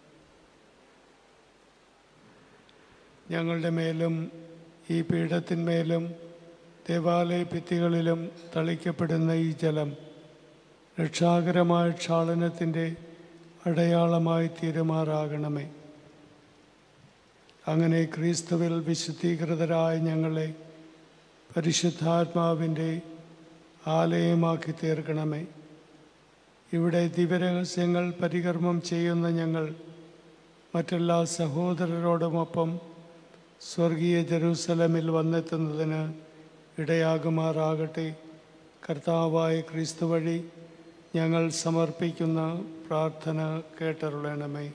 Speaker 3: ഞങ്ങളുടെ മേലും ഈ പീഠത്തിന്മേലും ദേവാലയ ഭിത്തികളിലും തളിക്കപ്പെടുന്ന ഈ ജലം രക്ഷാകരമായ ക്ഷാളനത്തിൻ്റെ അടയാളമായി തീരുമാറാകണമേ അങ്ങനെ ക്രിസ്തുവിൽ വിശുദ്ധീകൃതരായ ഞങ്ങളെ പരിശുദ്ധാത്മാവിൻ്റെ ആലയമാക്കി തീർക്കണമേ ഇവിടെ ദിവ്യരഹസ്യങ്ങൾ പരികർമ്മം ചെയ്യുന്ന ഞങ്ങൾ മറ്റെല്ലാ സഹോദരരോടുമൊപ്പം സ്വർഗീയ ജെറൂസലമിൽ വന്നെത്തുന്നതിന് ഇടയാകുമാറാകട്ടെ കർത്താവായ ക്രിസ്തു വഴി ഞങ്ങൾ സമർപ്പിക്കുന്ന പ്രാർത്ഥന കേട്ടരുളണമേ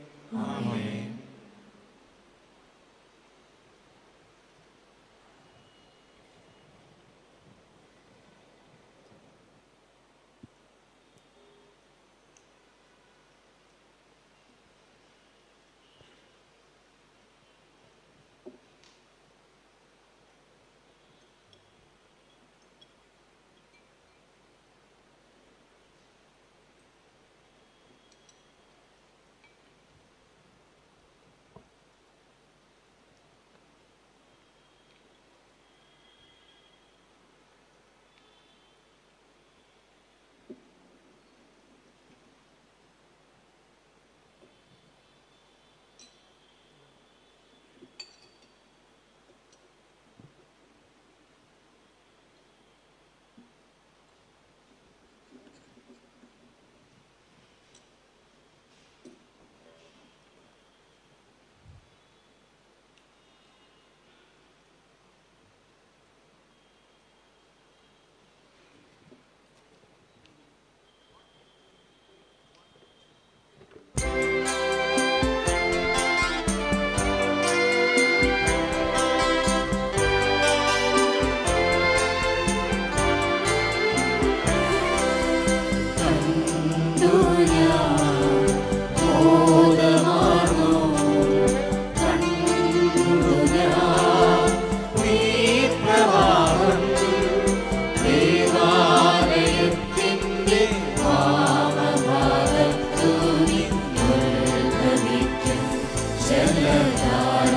Speaker 2: വാമഭാഗത്തു നിന്നുത്ഭവിക്കും ജലധാര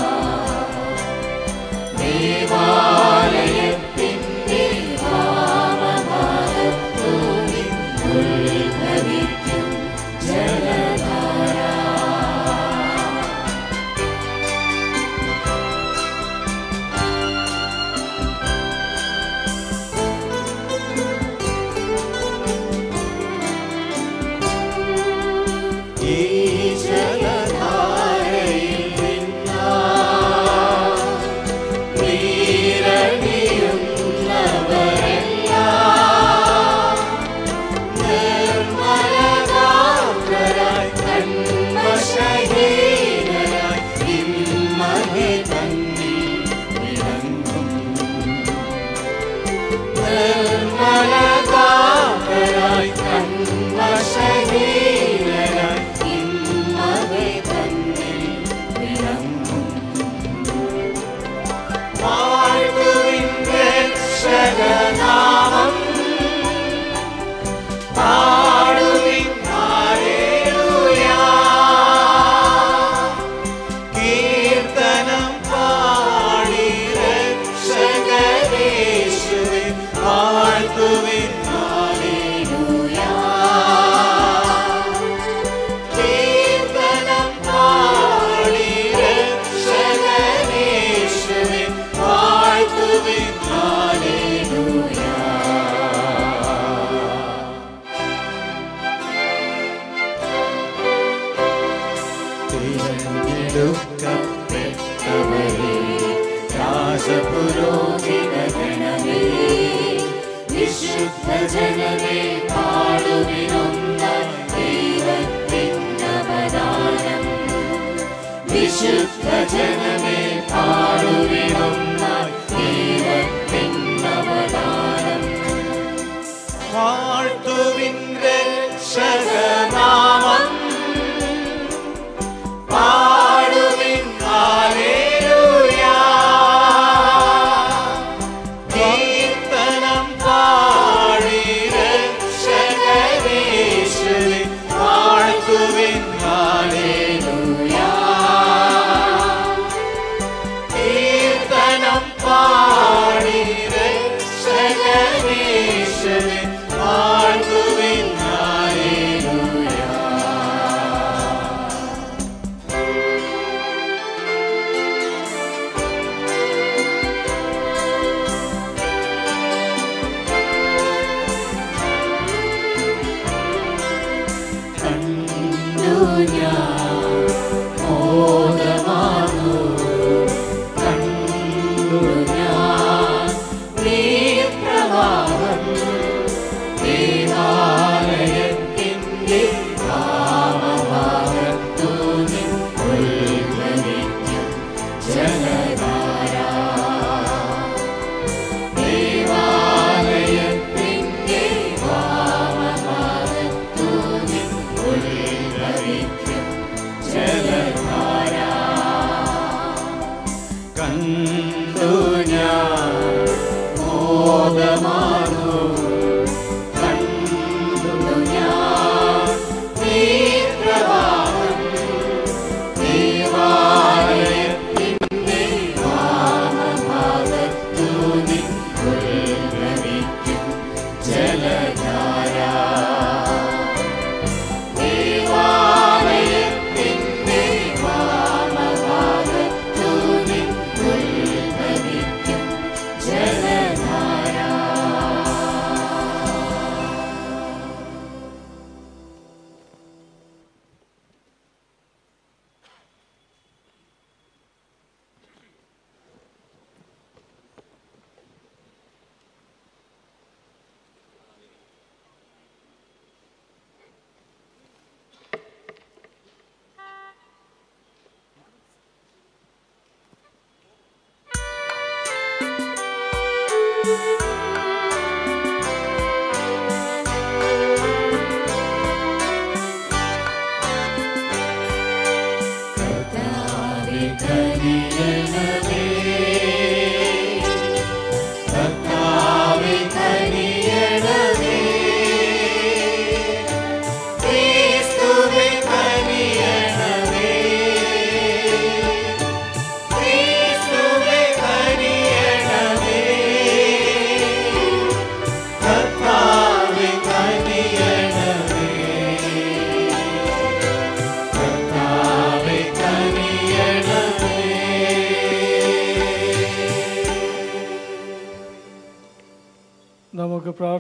Speaker 2: ദേവാലയത്തിൻ്റെ വാമഭാഗത്തു നിന്നുത്ഭവിക്കും ജലധാര ഈ ജലധാരയിൽ നിന്നാ നീരണിയുന്നവരെല്ലാം നിർമ്മലകാന്തരായി കൺമശഹീനരായി ഇമ്മഹി തന്നിൽ വിളങ്ങും നിർമ്മലകാന്തരായി കൺമശഹീനരായി ഇമ്മഹി തന്നിൽ വിളങ്ങും വാഴ്ത്തുവിൻ രക്ഷകനാമം പാടുവിൻ ഹല്ലേലൂയ കീർത്തനം പാടി രക്ഷകനേശുവേ വാഴ്ത്തുവിൻ ഹല്ലേലൂയ കീർത്തനം പാടി രക്ഷകനേശുവേ വാഴ്ത്തുവിൻ ഹല്ലേലൂയ തിരഞ്ഞെടുക്കപ്പെട്ടവരെ രാജപുരോഹിത ഗണമേ വിശുദ്ധ ജനമേ പാടുവിനൊന്ന ദൈവത്തിനവദാനം വിശുദ്ധ ജനമേ പാടുവിനൊന്ന ദൈവത്തിനവദാനം വാഴ്ത്തുവിൻ രക്ഷകനാമം പാടുവിൻ ഹല്ലേലൂയ കീർത്തനം പാടി രക്ഷകനേശുവേ വാഴ്ത്തുവിൻ ഹല്ലേലൂയ കീർത്തനം പാടി രക്ഷകനേശുവേ വാഴ്ത്തുവിൻ ഹല്ലേലൂയ കണ്ടു ഞാൻ മോദമാർന്നു കണ്ടു ഞാൻ നീർപ്രവാഹം ദേവാലയത്തിൻ്റെ വാമഭാഗത്തു നിന്നുത്ഭവിക്കും ജലധാര ദേവാലയത്തിൻ്റെ വാമഭാഗത്തു നിന്നുത്ഭവിക്കും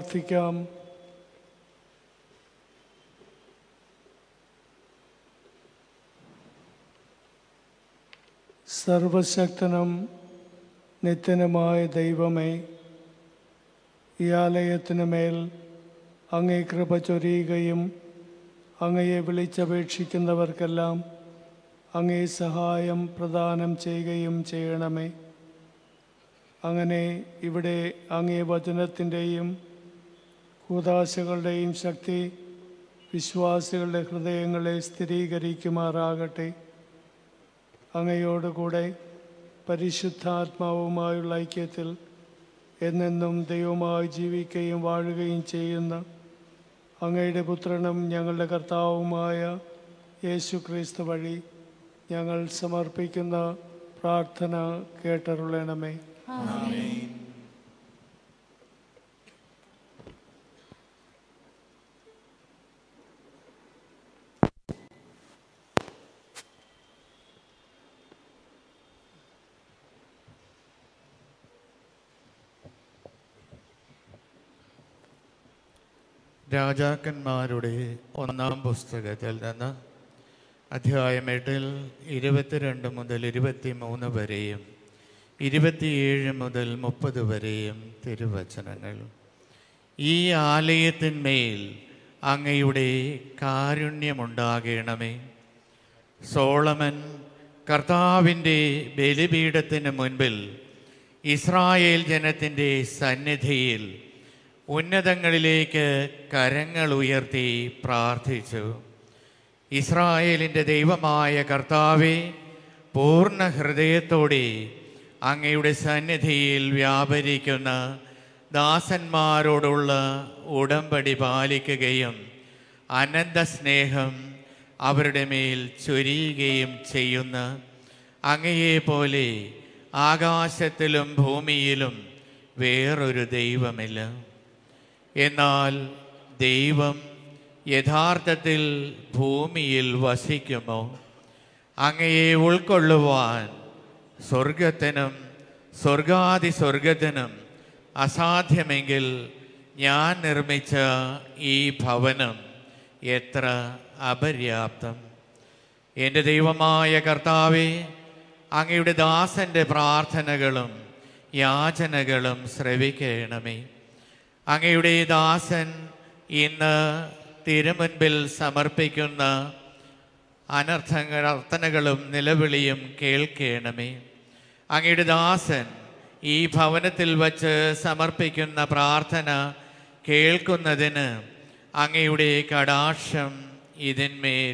Speaker 3: പ്രാർത്ഥിക്കാം സർവശക്തനും നിത്യനുമായ ദൈവമേ ഈ ആലയത്തിനു മേൽ അങ്ങേ കൃപ ചൊരിയുകയും അങ്ങയെ വിളിച്ചപേക്ഷിക്കുന്നവർക്കെല്ലാം അങ്ങേ സഹായം പ്രദാനം ചെയ്യുകയും ചെയ്യണമേ അങ്ങനെ ഇവിടെ അങ്ങേ വചനത്തിൻ്റെയും കൂതാശകളുടെയും ശക്തി വിശ്വാസികളുടെ ഹൃദയങ്ങളെ സ്ഥിരീകരിക്കുമാറാകട്ടെ അങ്ങയോടുകൂടെ പരിശുദ്ധാത്മാവുമായുള്ള ഐക്യത്തിൽ എന്നെന്നും ദൈവമായി ജീവിക്കുകയും വാഴുകയും ചെയ്യുന്ന അങ്ങയുടെ പുത്രനും ഞങ്ങളുടെ കർത്താവുമായ യേശു ക്രിസ്തു വഴി ഞങ്ങൾ സമർപ്പിക്കുന്ന പ്രാർത്ഥന കേട്ടരുളണമേ
Speaker 6: രാജാക്കന്മാരുടെ ഒന്നാം പുസ്തകത്തിൽ നിന്ന് അധ്യായം എട്ടിൽ ഇരുപത്തിരണ്ട് മുതൽ ഇരുപത്തി മൂന്ന് വരെയും ഇരുപത്തിയേഴ് മുതൽ മുപ്പത് വരെയും തിരുവചനങ്ങൾ ഈ ആലയത്തിന്മേൽ അങ്ങയുടെ കാരുണ്യമുണ്ടാകണമേ സോളമൻ കർത്താവിൻ്റെ ബലിപീഠത്തിന് മുൻപിൽ ഇസ്രായേൽ ജനത്തിൻ്റെ സന്നിധിയിൽ ഉന്നതങ്ങളിലേക്ക് കരങ്ങൾ ഉയർത്തി പ്രാർത്ഥിച്ചു ഇസ്രായേലിൻ്റെ ദൈവമായ കർത്താവെ പൂർണ്ണ ഹൃദയത്തോടെ അങ്ങയുടെ സന്നിധിയിൽ വ്യാപരിക്കുന്ന ദാസന്മാരോടുള്ള ഉടമ്പടി പാലിക്കുകയും അനന്ത സ്നേഹം അവരുടെ മേൽ ചൊരിയുകയും ചെയ്യുന്ന അങ്ങയെപ്പോലെ ആകാശത്തിലും ഭൂമിയിലും വേറൊരു ദൈവമില്ല എന്നാൽ ദൈവം യഥാർത്ഥത്തിൽ ഭൂമിയിൽ വസിക്കുമോ അങ്ങയെ ഉൾക്കൊള്ളുവാൻ സ്വർഗത്തിനും സ്വർഗാദി സ്വർഗത്തിനും അസാധ്യമെങ്കിൽ ഞാൻ നിർമ്മിച്ച ഈ ഭവനം എത്ര അപര്യാപ്തം എൻ്റെ ദൈവമായ കർത്താവെ അങ്ങയുടെ ദാസൻ്റെ പ്രാർത്ഥനകളും യാചനകളും ശ്രവിക്കണമേ അങ്ങയുടെ ദാസൻ ഇന്ന് തിരുമുൻപിൽ സമർപ്പിക്കുന്ന അനർത്ഥങ്ങൾ അർത്ഥനകളും നിലവിളിയും കേൾക്കണമേ അങ്ങയുടെ ദാസൻ ഈ ഭവനത്തിൽ വച്ച് സമർപ്പിക്കുന്ന പ്രാർത്ഥന കേൾക്കുന്നതിന് അങ്ങയുടെ കടാക്ഷം ഇതിന്മേൽ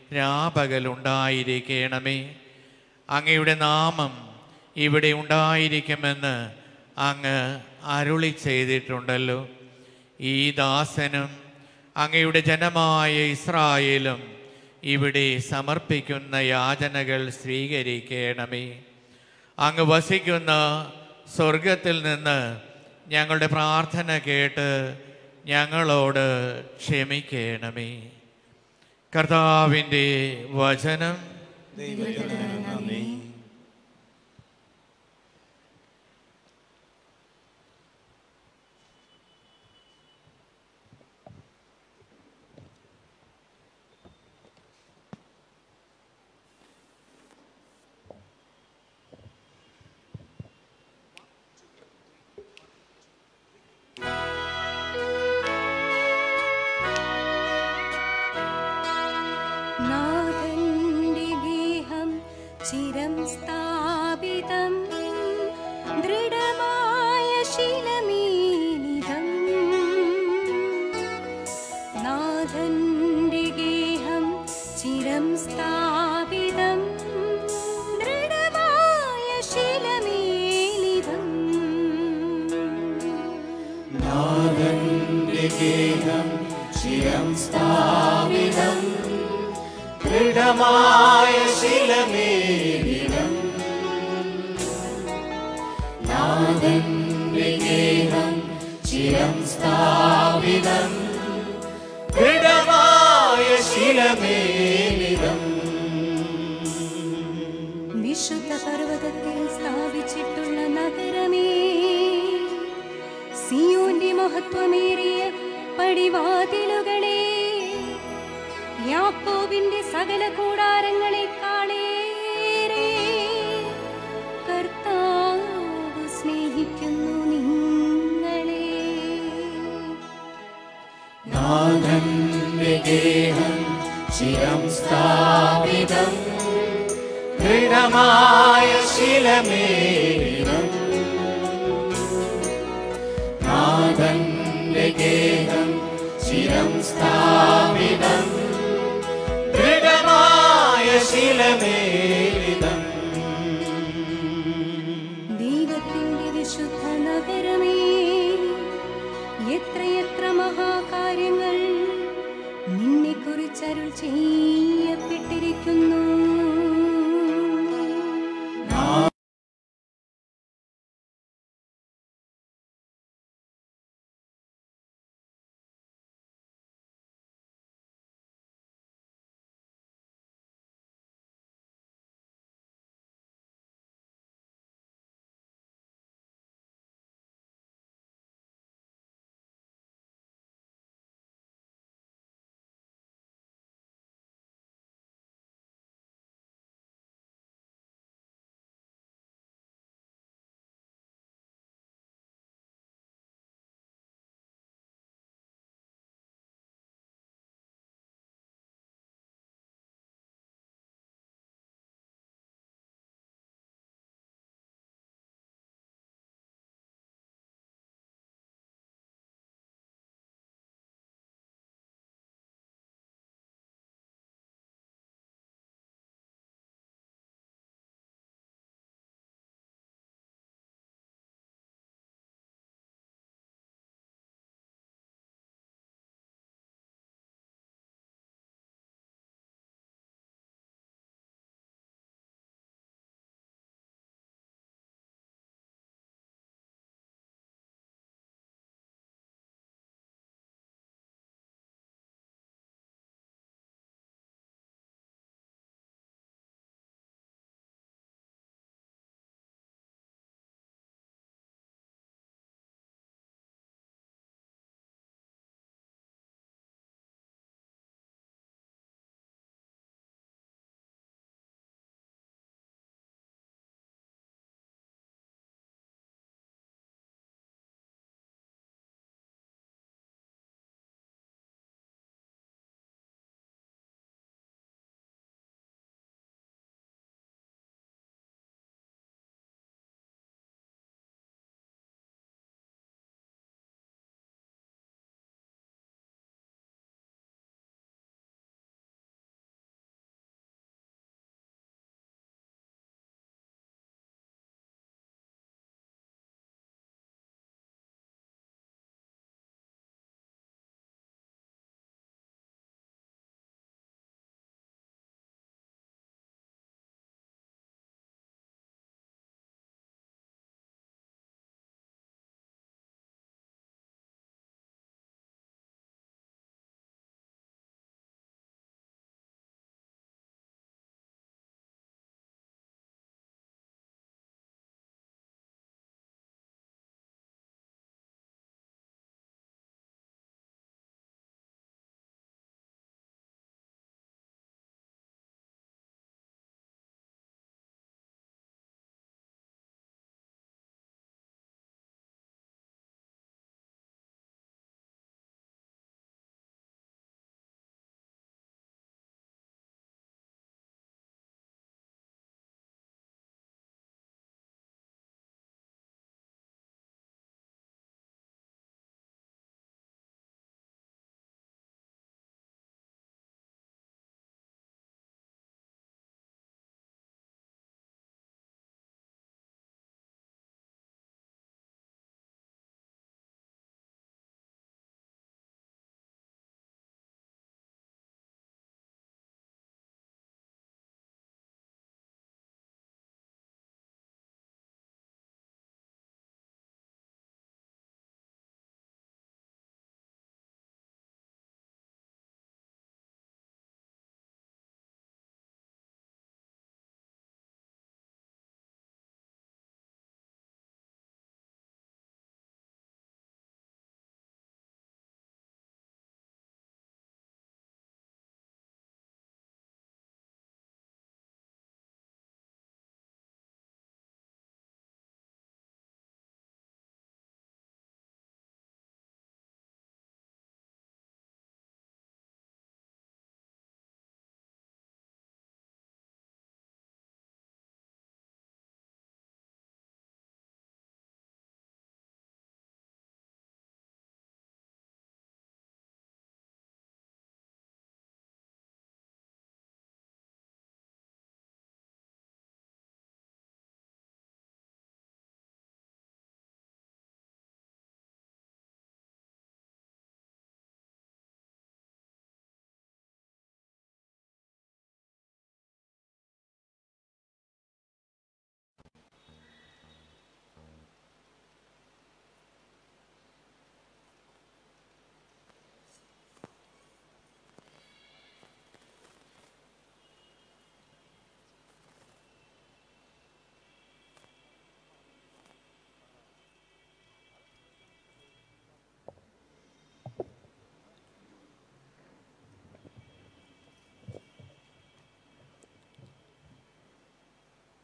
Speaker 6: രാപകലുണ്ടായിരിക്കണമേ അങ്ങയുടെ നാമം ഇവിടെ ഉണ്ടായിരിക്കുമെന്ന് അങ്ങ് അരുളി ചെയ്തിട്ടുണ്ടല്ലോ ഈ ദാസനും അങ്ങയുടെ ജനമായ ഇസ്രായേലും ഇവിടെ സമർപ്പിക്കുന്ന യാചനകൾ സ്വീകരിക്കണമേ അങ്ങ് വസിക്കുന്ന സ്വർഗത്തിൽ നിന്ന് ഞങ്ങളുടെ പ്രാർത്ഥന കേട്ട് ഞങ്ങളോട് ക്ഷമിക്കണമേ കർത്താവിൻ്റെ വചനം
Speaker 7: നാഥന്റെ ഗേഹം ചിരം സ്ഥാപിതം ദൃഢമായ ശിലമീനിതം നാഥന്റെ ഗേഹം ചിരം സ്ഥാപിതം ദൃഢമായ ശിലമീനിതം
Speaker 2: നാഥന്റെ ഗേഹം ചിരം സ്ഥാപിതം ദൃഢമായ ശിലമേരിടം നാഥന്റെ ഗേഹം ചിരം സ്ഥാപിതം ദൃഢമായ ശിലമേരിടം
Speaker 7: വിശുദ്ധ പർവ്വതത്തിൽ സ്ഥാപിച്ചിട്ടുള്ള നഗരമേ സിയോന്റെ മഹത്വമേറിയ പടിവാതിലുകളെ യാക്കോബിന്റെ സകല കൂടാരങ്ങളെക്കാളേറെ കർത്താവ് സ്നേഹിക്കുന്നു നിങ്ങളെ
Speaker 2: നാഥന്റെ ഗേഹം ചിരം സ്ഥാപിതം ദൃഢമായ ശിലമേരിതം നാഥന്റെ ഗേഹം ചിരം സ്ഥാപിതം ദൃഢമായ ശിലമേരിതം
Speaker 7: ദൈവത്തിന്റെ വിശുദ്ധ നഗരമേ എത്രയെത്ര മഹാകാര്യങ്ങൾ നിന്നെ കുറിച്ചരുൾ ചെയ്യപ്പെട്ടിരിക്കുന്നു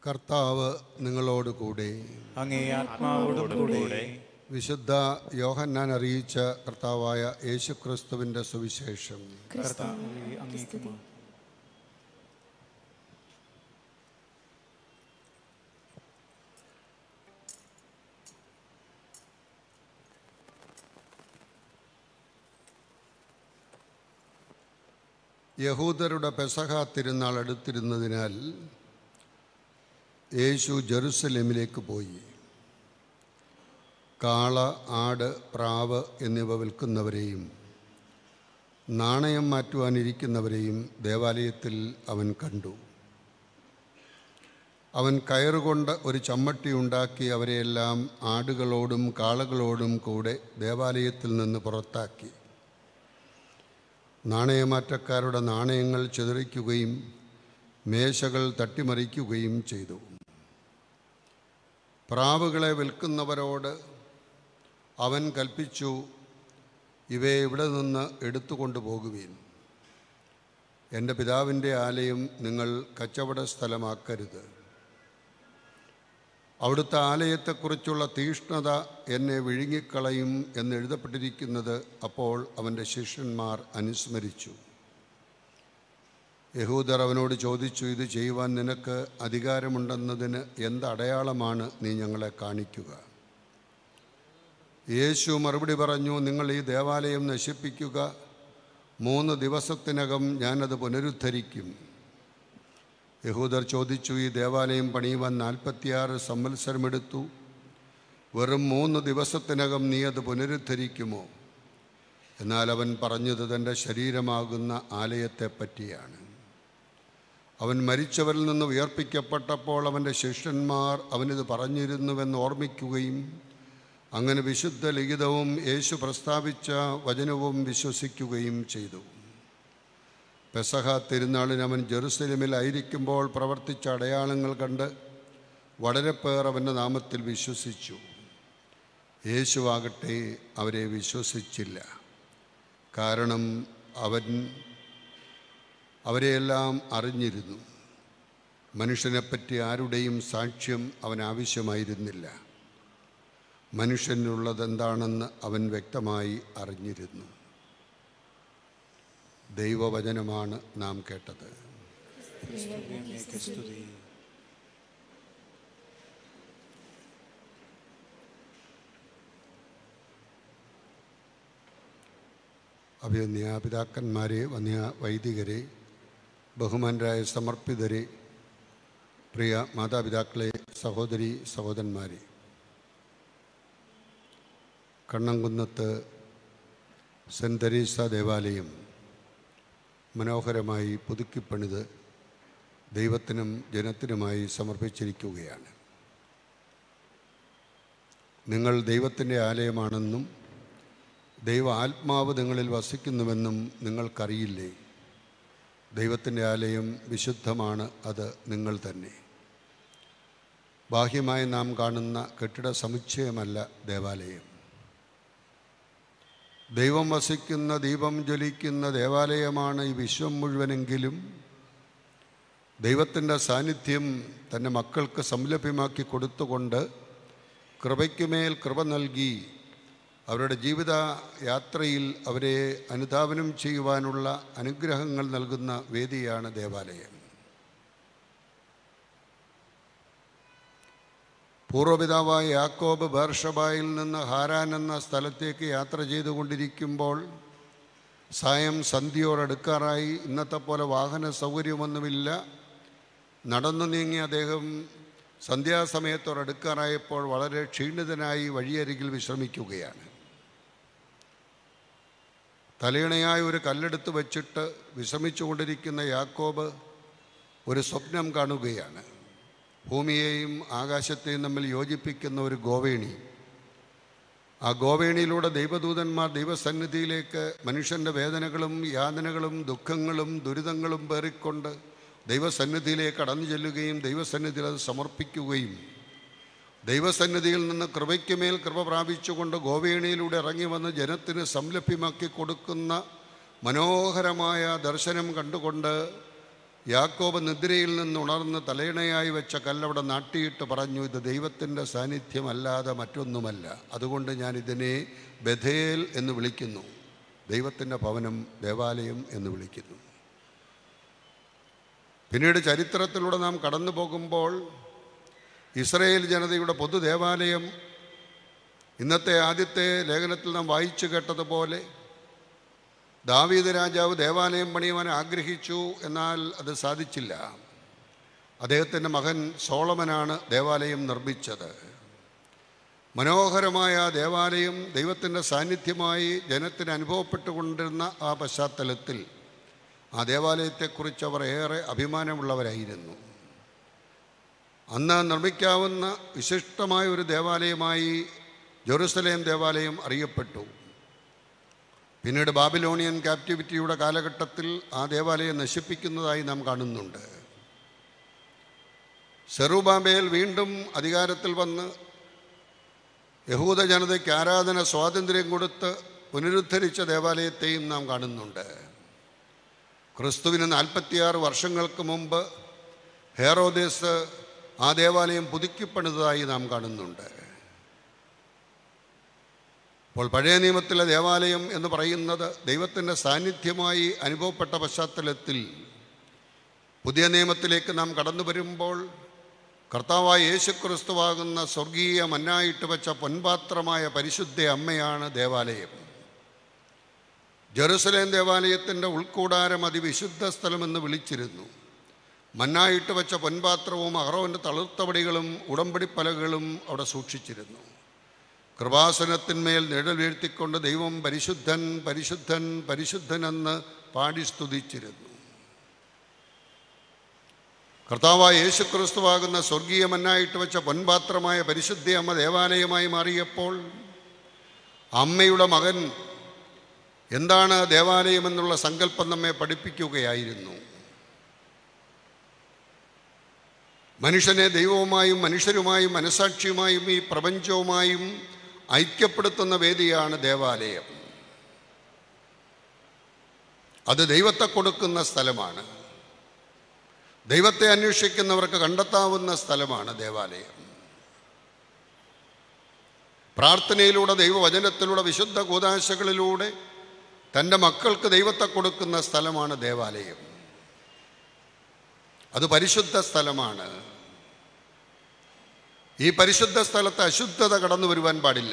Speaker 8: കർത്താവ് നിങ്ങളോട് കൂടെ
Speaker 2: അങ്ങേ ആത്മാവോടും കൂടെ
Speaker 8: വിശുദ്ധ യോഹന്നാൻ അറിയിച്ച കർത്താവായ യേശുക്രിസ്തുവിൻ്റെ സുവിശേഷം
Speaker 2: കർത്താവേ അങ്ങേക്ക് മാ-
Speaker 8: യഹൂദരുടെ പെസഹ തിരുനാൾ അടുത്തിരുന്നതിനാൽ യേശു ജെറുസലേമിലേക്ക് പോയി കാള ആട് പ്രാവ് എന്നിവ വിൽക്കുന്നവരെയും നാണയം മാറ്റുവാനിരിക്കുന്നവരെയും ദേവാലയത്തിൽ അവൻ കണ്ടു അവൻ കയറുകൊണ്ട് ഒരു ചമ്മട്ടി ഉണ്ടാക്കി അവരെയെല്ലാം ആടുകളോടും കാളകളോടും കൂടെ ദേവാലയത്തിൽ നിന്ന് പുറത്താക്കി നാണയമാറ്റക്കാരുടെ നാണയങ്ങൾ ചിതറിക്കുകയും മേശകൾ തട്ടിമറിക്കുകയും ചെയ്തു പ്രാവുകളെ വിൽക്കുന്നവരോട് അവൻ കൽപ്പിച്ചു ഇവയെ ഇവിടെ നിന്ന് എടുത്തുകൊണ്ടു പോകുവീൻ എൻ്റെ പിതാവിൻ്റെ ആലയം നിങ്ങൾ കച്ചവട സ്ഥലമാക്കരുത് അവിടുത്തെ ആലയത്തെക്കുറിച്ചുള്ള തീഷ്ണത എന്നെ വിഴുങ്ങിക്കളയും എന്നെഴുതപ്പെട്ടിരിക്കുന്നത് അപ്പോൾ അവൻ്റെ ശിഷ്യന്മാർ അനുസ്മരിച്ചു യഹൂദർ അവനോട് ചോദിച്ചു ഇത് ചെയ്യുവാൻ നിനക്ക് അധികാരമുണ്ടെന്നതിന് എന്ത് അടയാളമാണ് നീ ഞങ്ങളെ കാണിക്കുക യേശു മറുപടി പറഞ്ഞു നിങ്ങൾ ഈ ദേവാലയം നശിപ്പിക്കുക മൂന്ന് ദിവസത്തിനകം ഞാനത് പുനരുദ്ധരിക്കും യഹൂദർ ചോദിച്ചു ഈ ദേവാലയം പണിയുവാൻ നാൽപ്പത്തിയാറ് സംവത്സരമെടുത്തു വെറും മൂന്ന് ദിവസത്തിനകം നീ അത് പുനരുദ്ധരിക്കുമോ എന്നാൽ അവൻ പറഞ്ഞത് തൻ്റെ ശരീരമാകുന്ന ആലയത്തെ പറ്റിയാണ് അവൻ മരിച്ചവരിൽ നിന്ന് ഉയർപ്പിക്കപ്പെട്ടപ്പോൾ അവൻ്റെ ശിഷ്യന്മാർ അവനിത് പറഞ്ഞിരുന്നുവെന്ന് ഓർമ്മിക്കുകയും അങ്ങനെ വിശുദ്ധ ലിഖിതവും യേശു പ്രസ്താവിച്ച വചനവും വിശ്വസിക്കുകയും ചെയ്തു പെസഹ തിരുനാളിന് അവൻ ജെറുസലേമിലായിരിക്കുമ്പോൾ പ്രവർത്തിച്ച അടയാളങ്ങൾ കണ്ട് വളരെ പേർ അവൻ്റെ നാമത്തിൽ വിശ്വസിച്ചു യേശുവാകട്ടെ അവരെ വിശ്വസിച്ചില്ല കാരണം അവൻ അവരെയെല്ലാം അറിഞ്ഞിരുന്നു മനുഷ്യനെപ്പറ്റി ആരുടെയും സാക്ഷ്യം അവൻ ആവശ്യമായിരുന്നില്ല മനുഷ്യനുള്ളതെന്താണെന്ന് അവൻ വ്യക്തമായി അറിഞ്ഞിരുന്നു ദൈവവചനമാണ് നാം കേട്ടത്
Speaker 2: അങ്ങേക്ക് സ്തുതി
Speaker 8: അഭിനന്യ പിതാക്കന്മാരെ വന്യ വൈദികരെ ബഹുമാനരായ സമർപ്പിതരെ പ്രിയ മാതാപിതാക്കളെ സഹോദരി സഹോദരന്മാരെ കണ്ണംകുന്നത്ത് സെൻറ് തെരേസ ദേവാലയം മനോഹരമായി പുതുക്കിപ്പണിത് ദൈവത്തിനും ജനത്തിനുമായി സമർപ്പിച്ചിരിക്കുകയാണ് നിങ്ങൾ ദൈവത്തിൻ്റെ ആലയമാണെന്നും ദൈവ ആത്മാവ് നിങ്ങളിൽ വസിക്കുന്നുവെന്നും നിങ്ങൾക്കറിയില്ലേ ദൈവത്തിൻ്റെ ആലയം വിശുദ്ധമാണ് അത് നിങ്ങൾ തന്നെ ബാഹ്യമായി നാം കാണുന്ന കെട്ടിട സമുച്ചയമല്ല ദേവാലയം ദൈവം വസിക്കുന്ന ദീപം ജ്വലിക്കുന്ന ദേവാലയമാണ് ഈ വിശ്വം മുഴുവനെങ്കിലും ദൈവത്തിൻ്റെ സാന്നിധ്യം തൻ്റെ മക്കൾക്ക് സംലഭ്യമാക്കി കൊടുത്തുകൊണ്ട് കൃപയ്ക്കുമേൽ കൃപ നൽകി അവരുടെ ജീവിത യാത്രയിൽ അവരെ അനുധാവനം ചെയ്യുവാനുള്ള അനുഗ്രഹങ്ങൾ നൽകുന്ന വേദിയാണ് ദേവാലയം പൂർവ്വപിതാവായ യാക്കോബ് ബേർഷബായിൽ നിന്ന് ഹാരാൻ എന്ന സ്ഥലത്തേക്ക് യാത്ര ചെയ്തുകൊണ്ടിരിക്കുമ്പോൾ സായം സന്ധ്യയോടടുക്കാറായി ഇന്നത്തെ പോലെ വാഹന സൗകര്യമൊന്നുമില്ല നടന്നു നീങ്ങി അദ്ദേഹം സന്ധ്യാസമയത്തോടടുക്കാറായപ്പോൾ വളരെ ക്ഷീണിതനായി വഴിയരികിൽ വിശ്രമിക്കുകയാണ് തലയിണയായ ഒരു കല്ലെടുത്ത് വച്ചിട്ട് വിശ്രമിച്ചുകൊണ്ടിരിക്കുന്ന യാക്കോബ് ഒരു സ്വപ്നം കാണുകയാണ് ഭൂമിയെയും ആകാശത്തെയും തമ്മിൽ യോജിപ്പിക്കുന്ന ഒരു ഗോവേണി ആ ഗോവേണിയിലൂടെ ദൈവദൂതന്മാർ ദൈവസന്നിധിയിലേക്ക് മനുഷ്യൻ്റെ വേദനകളും യാതനകളും ദുഃഖങ്ങളും ദുരിതങ്ങളും പേറിക്കൊണ്ട് ദൈവസന്നിധിയിലേക്ക് കടന്നു ചെല്ലുകയും ദൈവസന്നിധിയിൽ അത് സമർപ്പിക്കുകയും ദൈവസന്നിധിയിൽ നിന്ന് കൃപയ്ക്കുമേൽ കൃപ പ്രാപിച്ചുകൊണ്ട് ഗോവേണിയിലൂടെ ഇറങ്ങി വന്ന് ജനത്തിന് സംലഭ്യമാക്കി കൊടുക്കുന്ന മനോഹരമായ ദർശനം കണ്ടുകൊണ്ട് യാക്കോബ് നിദ്രയിൽ നിന്ന് ഉണർന്ന് തലയിണയായി വെച്ച കല്ലവിടെ നാട്ടിയിട്ട് പറഞ്ഞു ഇത് ദൈവത്തിൻ്റെ സാന്നിധ്യമല്ലാതെ മറ്റൊന്നുമല്ല അതുകൊണ്ട് ഞാൻ ഇതിനെ ബഥേൽ എന്ന് വിളിക്കുന്നു ദൈവത്തിൻ്റെ ഭവനം ദേവാലയം എന്ന് വിളിക്കുന്നു പിന്നീട് ചരിത്രത്തിലൂടെ നാം കടന്നു പോകുമ്പോൾ ഇസ്രയേൽ ജനതയുടെ പൊതു ദേവാലയം ഇന്നത്തെ ആദ്യത്തെ ലേഖനത്തിൽ നാം വായിച്ചു കേട്ടതുപോലെ ദാവീദ് രാജാവ് ദേവാലയം പണിയുവാൻ ആഗ്രഹിച്ചു എന്നാൽ അത് സാധിച്ചില്ല അദ്ദേഹത്തിൻ്റെ മകൻ സോളമനാണ് ദേവാലയം നിർമ്മിച്ചത് മനോഹരമായ ആ ദേവാലയം ദൈവത്തിൻ്റെ സാന്നിധ്യമായി ജനത്തിന് അനുഭവപ്പെട്ടുകൊണ്ടിരുന്ന ആ പശ്ചാത്തലത്തിൽ ആ ദേവാലയത്തെക്കുറിച്ച് അവർ ഏറെ അഭിമാനമുള്ളവരായിരുന്നു അന്ന് നിർമ്മിക്കാവുന്ന വിശിഷ്ടമായ ഒരു ദേവാലയമായി ജെറുസലേം ദേവാലയം അറിയപ്പെട്ടു പിന്നീട് ബാബിലോണിയൻ ക്യാപ്റ്റിവിറ്റിയുടെ കാലഘട്ടത്തിൽ ആ ദേവാലയം നശിപ്പിക്കുന്നതായി നാം കാണുന്നുണ്ട് സെറുബാബേൽ വീണ്ടും അധികാരത്തിൽ വന്ന് യഹൂദ ജനതയ്ക്ക് ആരാധന സ്വാതന്ത്ര്യം കൊടുത്ത് പുനരുദ്ധരിച്ച ദേവാലയത്തെയും നാം കാണുന്നുണ്ട് ക്രിസ്തുവിന് നാൽപ്പത്തിയാറ് വർഷങ്ങൾക്ക് മുമ്പ് ഹേറോദേസ് ആ ദേവാലയം പുതുക്കിപ്പണിതതായി നാം കാണുന്നുണ്ട് അപ്പോൾ പഴയ നിയമത്തിലെ ദേവാലയം എന്ന് പറയുന്നത് ദൈവത്തിൻ്റെ സാന്നിധ്യമായി അനുഭവപ്പെട്ട പശ്ചാത്തലത്തിൽ പുതിയ നിയമത്തിലേക്ക് നാം കടന്നു വരുമ്പോൾ കർത്താവായ യേശുക്രിസ്തുവാകുന്ന സ്വർഗീയ മന്നായിട്ട് വെച്ച പൊൻപാത്രമായ പരിശുദ്ധ അമ്മയാണ് ദേവാലയം ജെറുസലേം ദേവാലയത്തിൻ്റെ ഉൾക്കൂടാരം അതിവിശുദ്ധ സ്ഥലമെന്ന് വിളിച്ചിരുന്നു മന്നായിട്ട് വെച്ച പൊൻപാത്രവും അഹറോൻ്റെ തളിർത്തവടികളും ഉടമ്പടിപ്പലകളും അവിടെ സൂക്ഷിച്ചിരുന്നു കൃപാസനത്തിന്മേൽ നിഴൽ വീഴ്ത്തിക്കൊണ്ട് ദൈവം പരിശുദ്ധൻ പരിശുദ്ധൻ പരിശുദ്ധനെന്ന് പാടി സ്തുതിച്ചിരുന്നു കർത്താവായ യേശുക്രിസ്തുവാകുന്ന സ്വർഗീയ മന്നായിട്ട് വെച്ച പൊൻപാത്രമായ പരിശുദ്ധ അമ്മ ദേവാലയമായി മാറിയപ്പോൾ അമ്മയുടെ മകൻ എന്താണ് ദേവാലയം എന്നുള്ള സങ്കല്പം നമ്മെ പഠിപ്പിക്കുകയായിരുന്നു മനുഷ്യനെ ദൈവവുമായും മനുഷ്യരുമായും മനസാക്ഷിയുമായും ഈ പ്രപഞ്ചവുമായും ഐക്യപ്പെടുത്തുന്ന വേദിയാണ് ദേവാലയം അത് ദൈവത്തെ കൊടുക്കുന്ന സ്ഥലമാണ് ദൈവത്തെ അന്വേഷിക്കുന്നവർക്ക് കണ്ടെത്താവുന്ന സ്ഥലമാണ് ദേവാലയം പ്രാർത്ഥനയിലൂടെ ദൈവവചനത്തിലൂടെ വിശുദ്ധ കൂതാശകളിലൂടെ തൻ്റെ മക്കൾക്ക് ദൈവത്തെ കൊടുക്കുന്ന സ്ഥലമാണ് ദേവാലയം അത് പരിശുദ്ധ സ്ഥലമാണ് ഈ പരിശുദ്ധ സ്ഥലത്ത് അശുദ്ധത കടന്നു വരുവാൻ പാടില്ല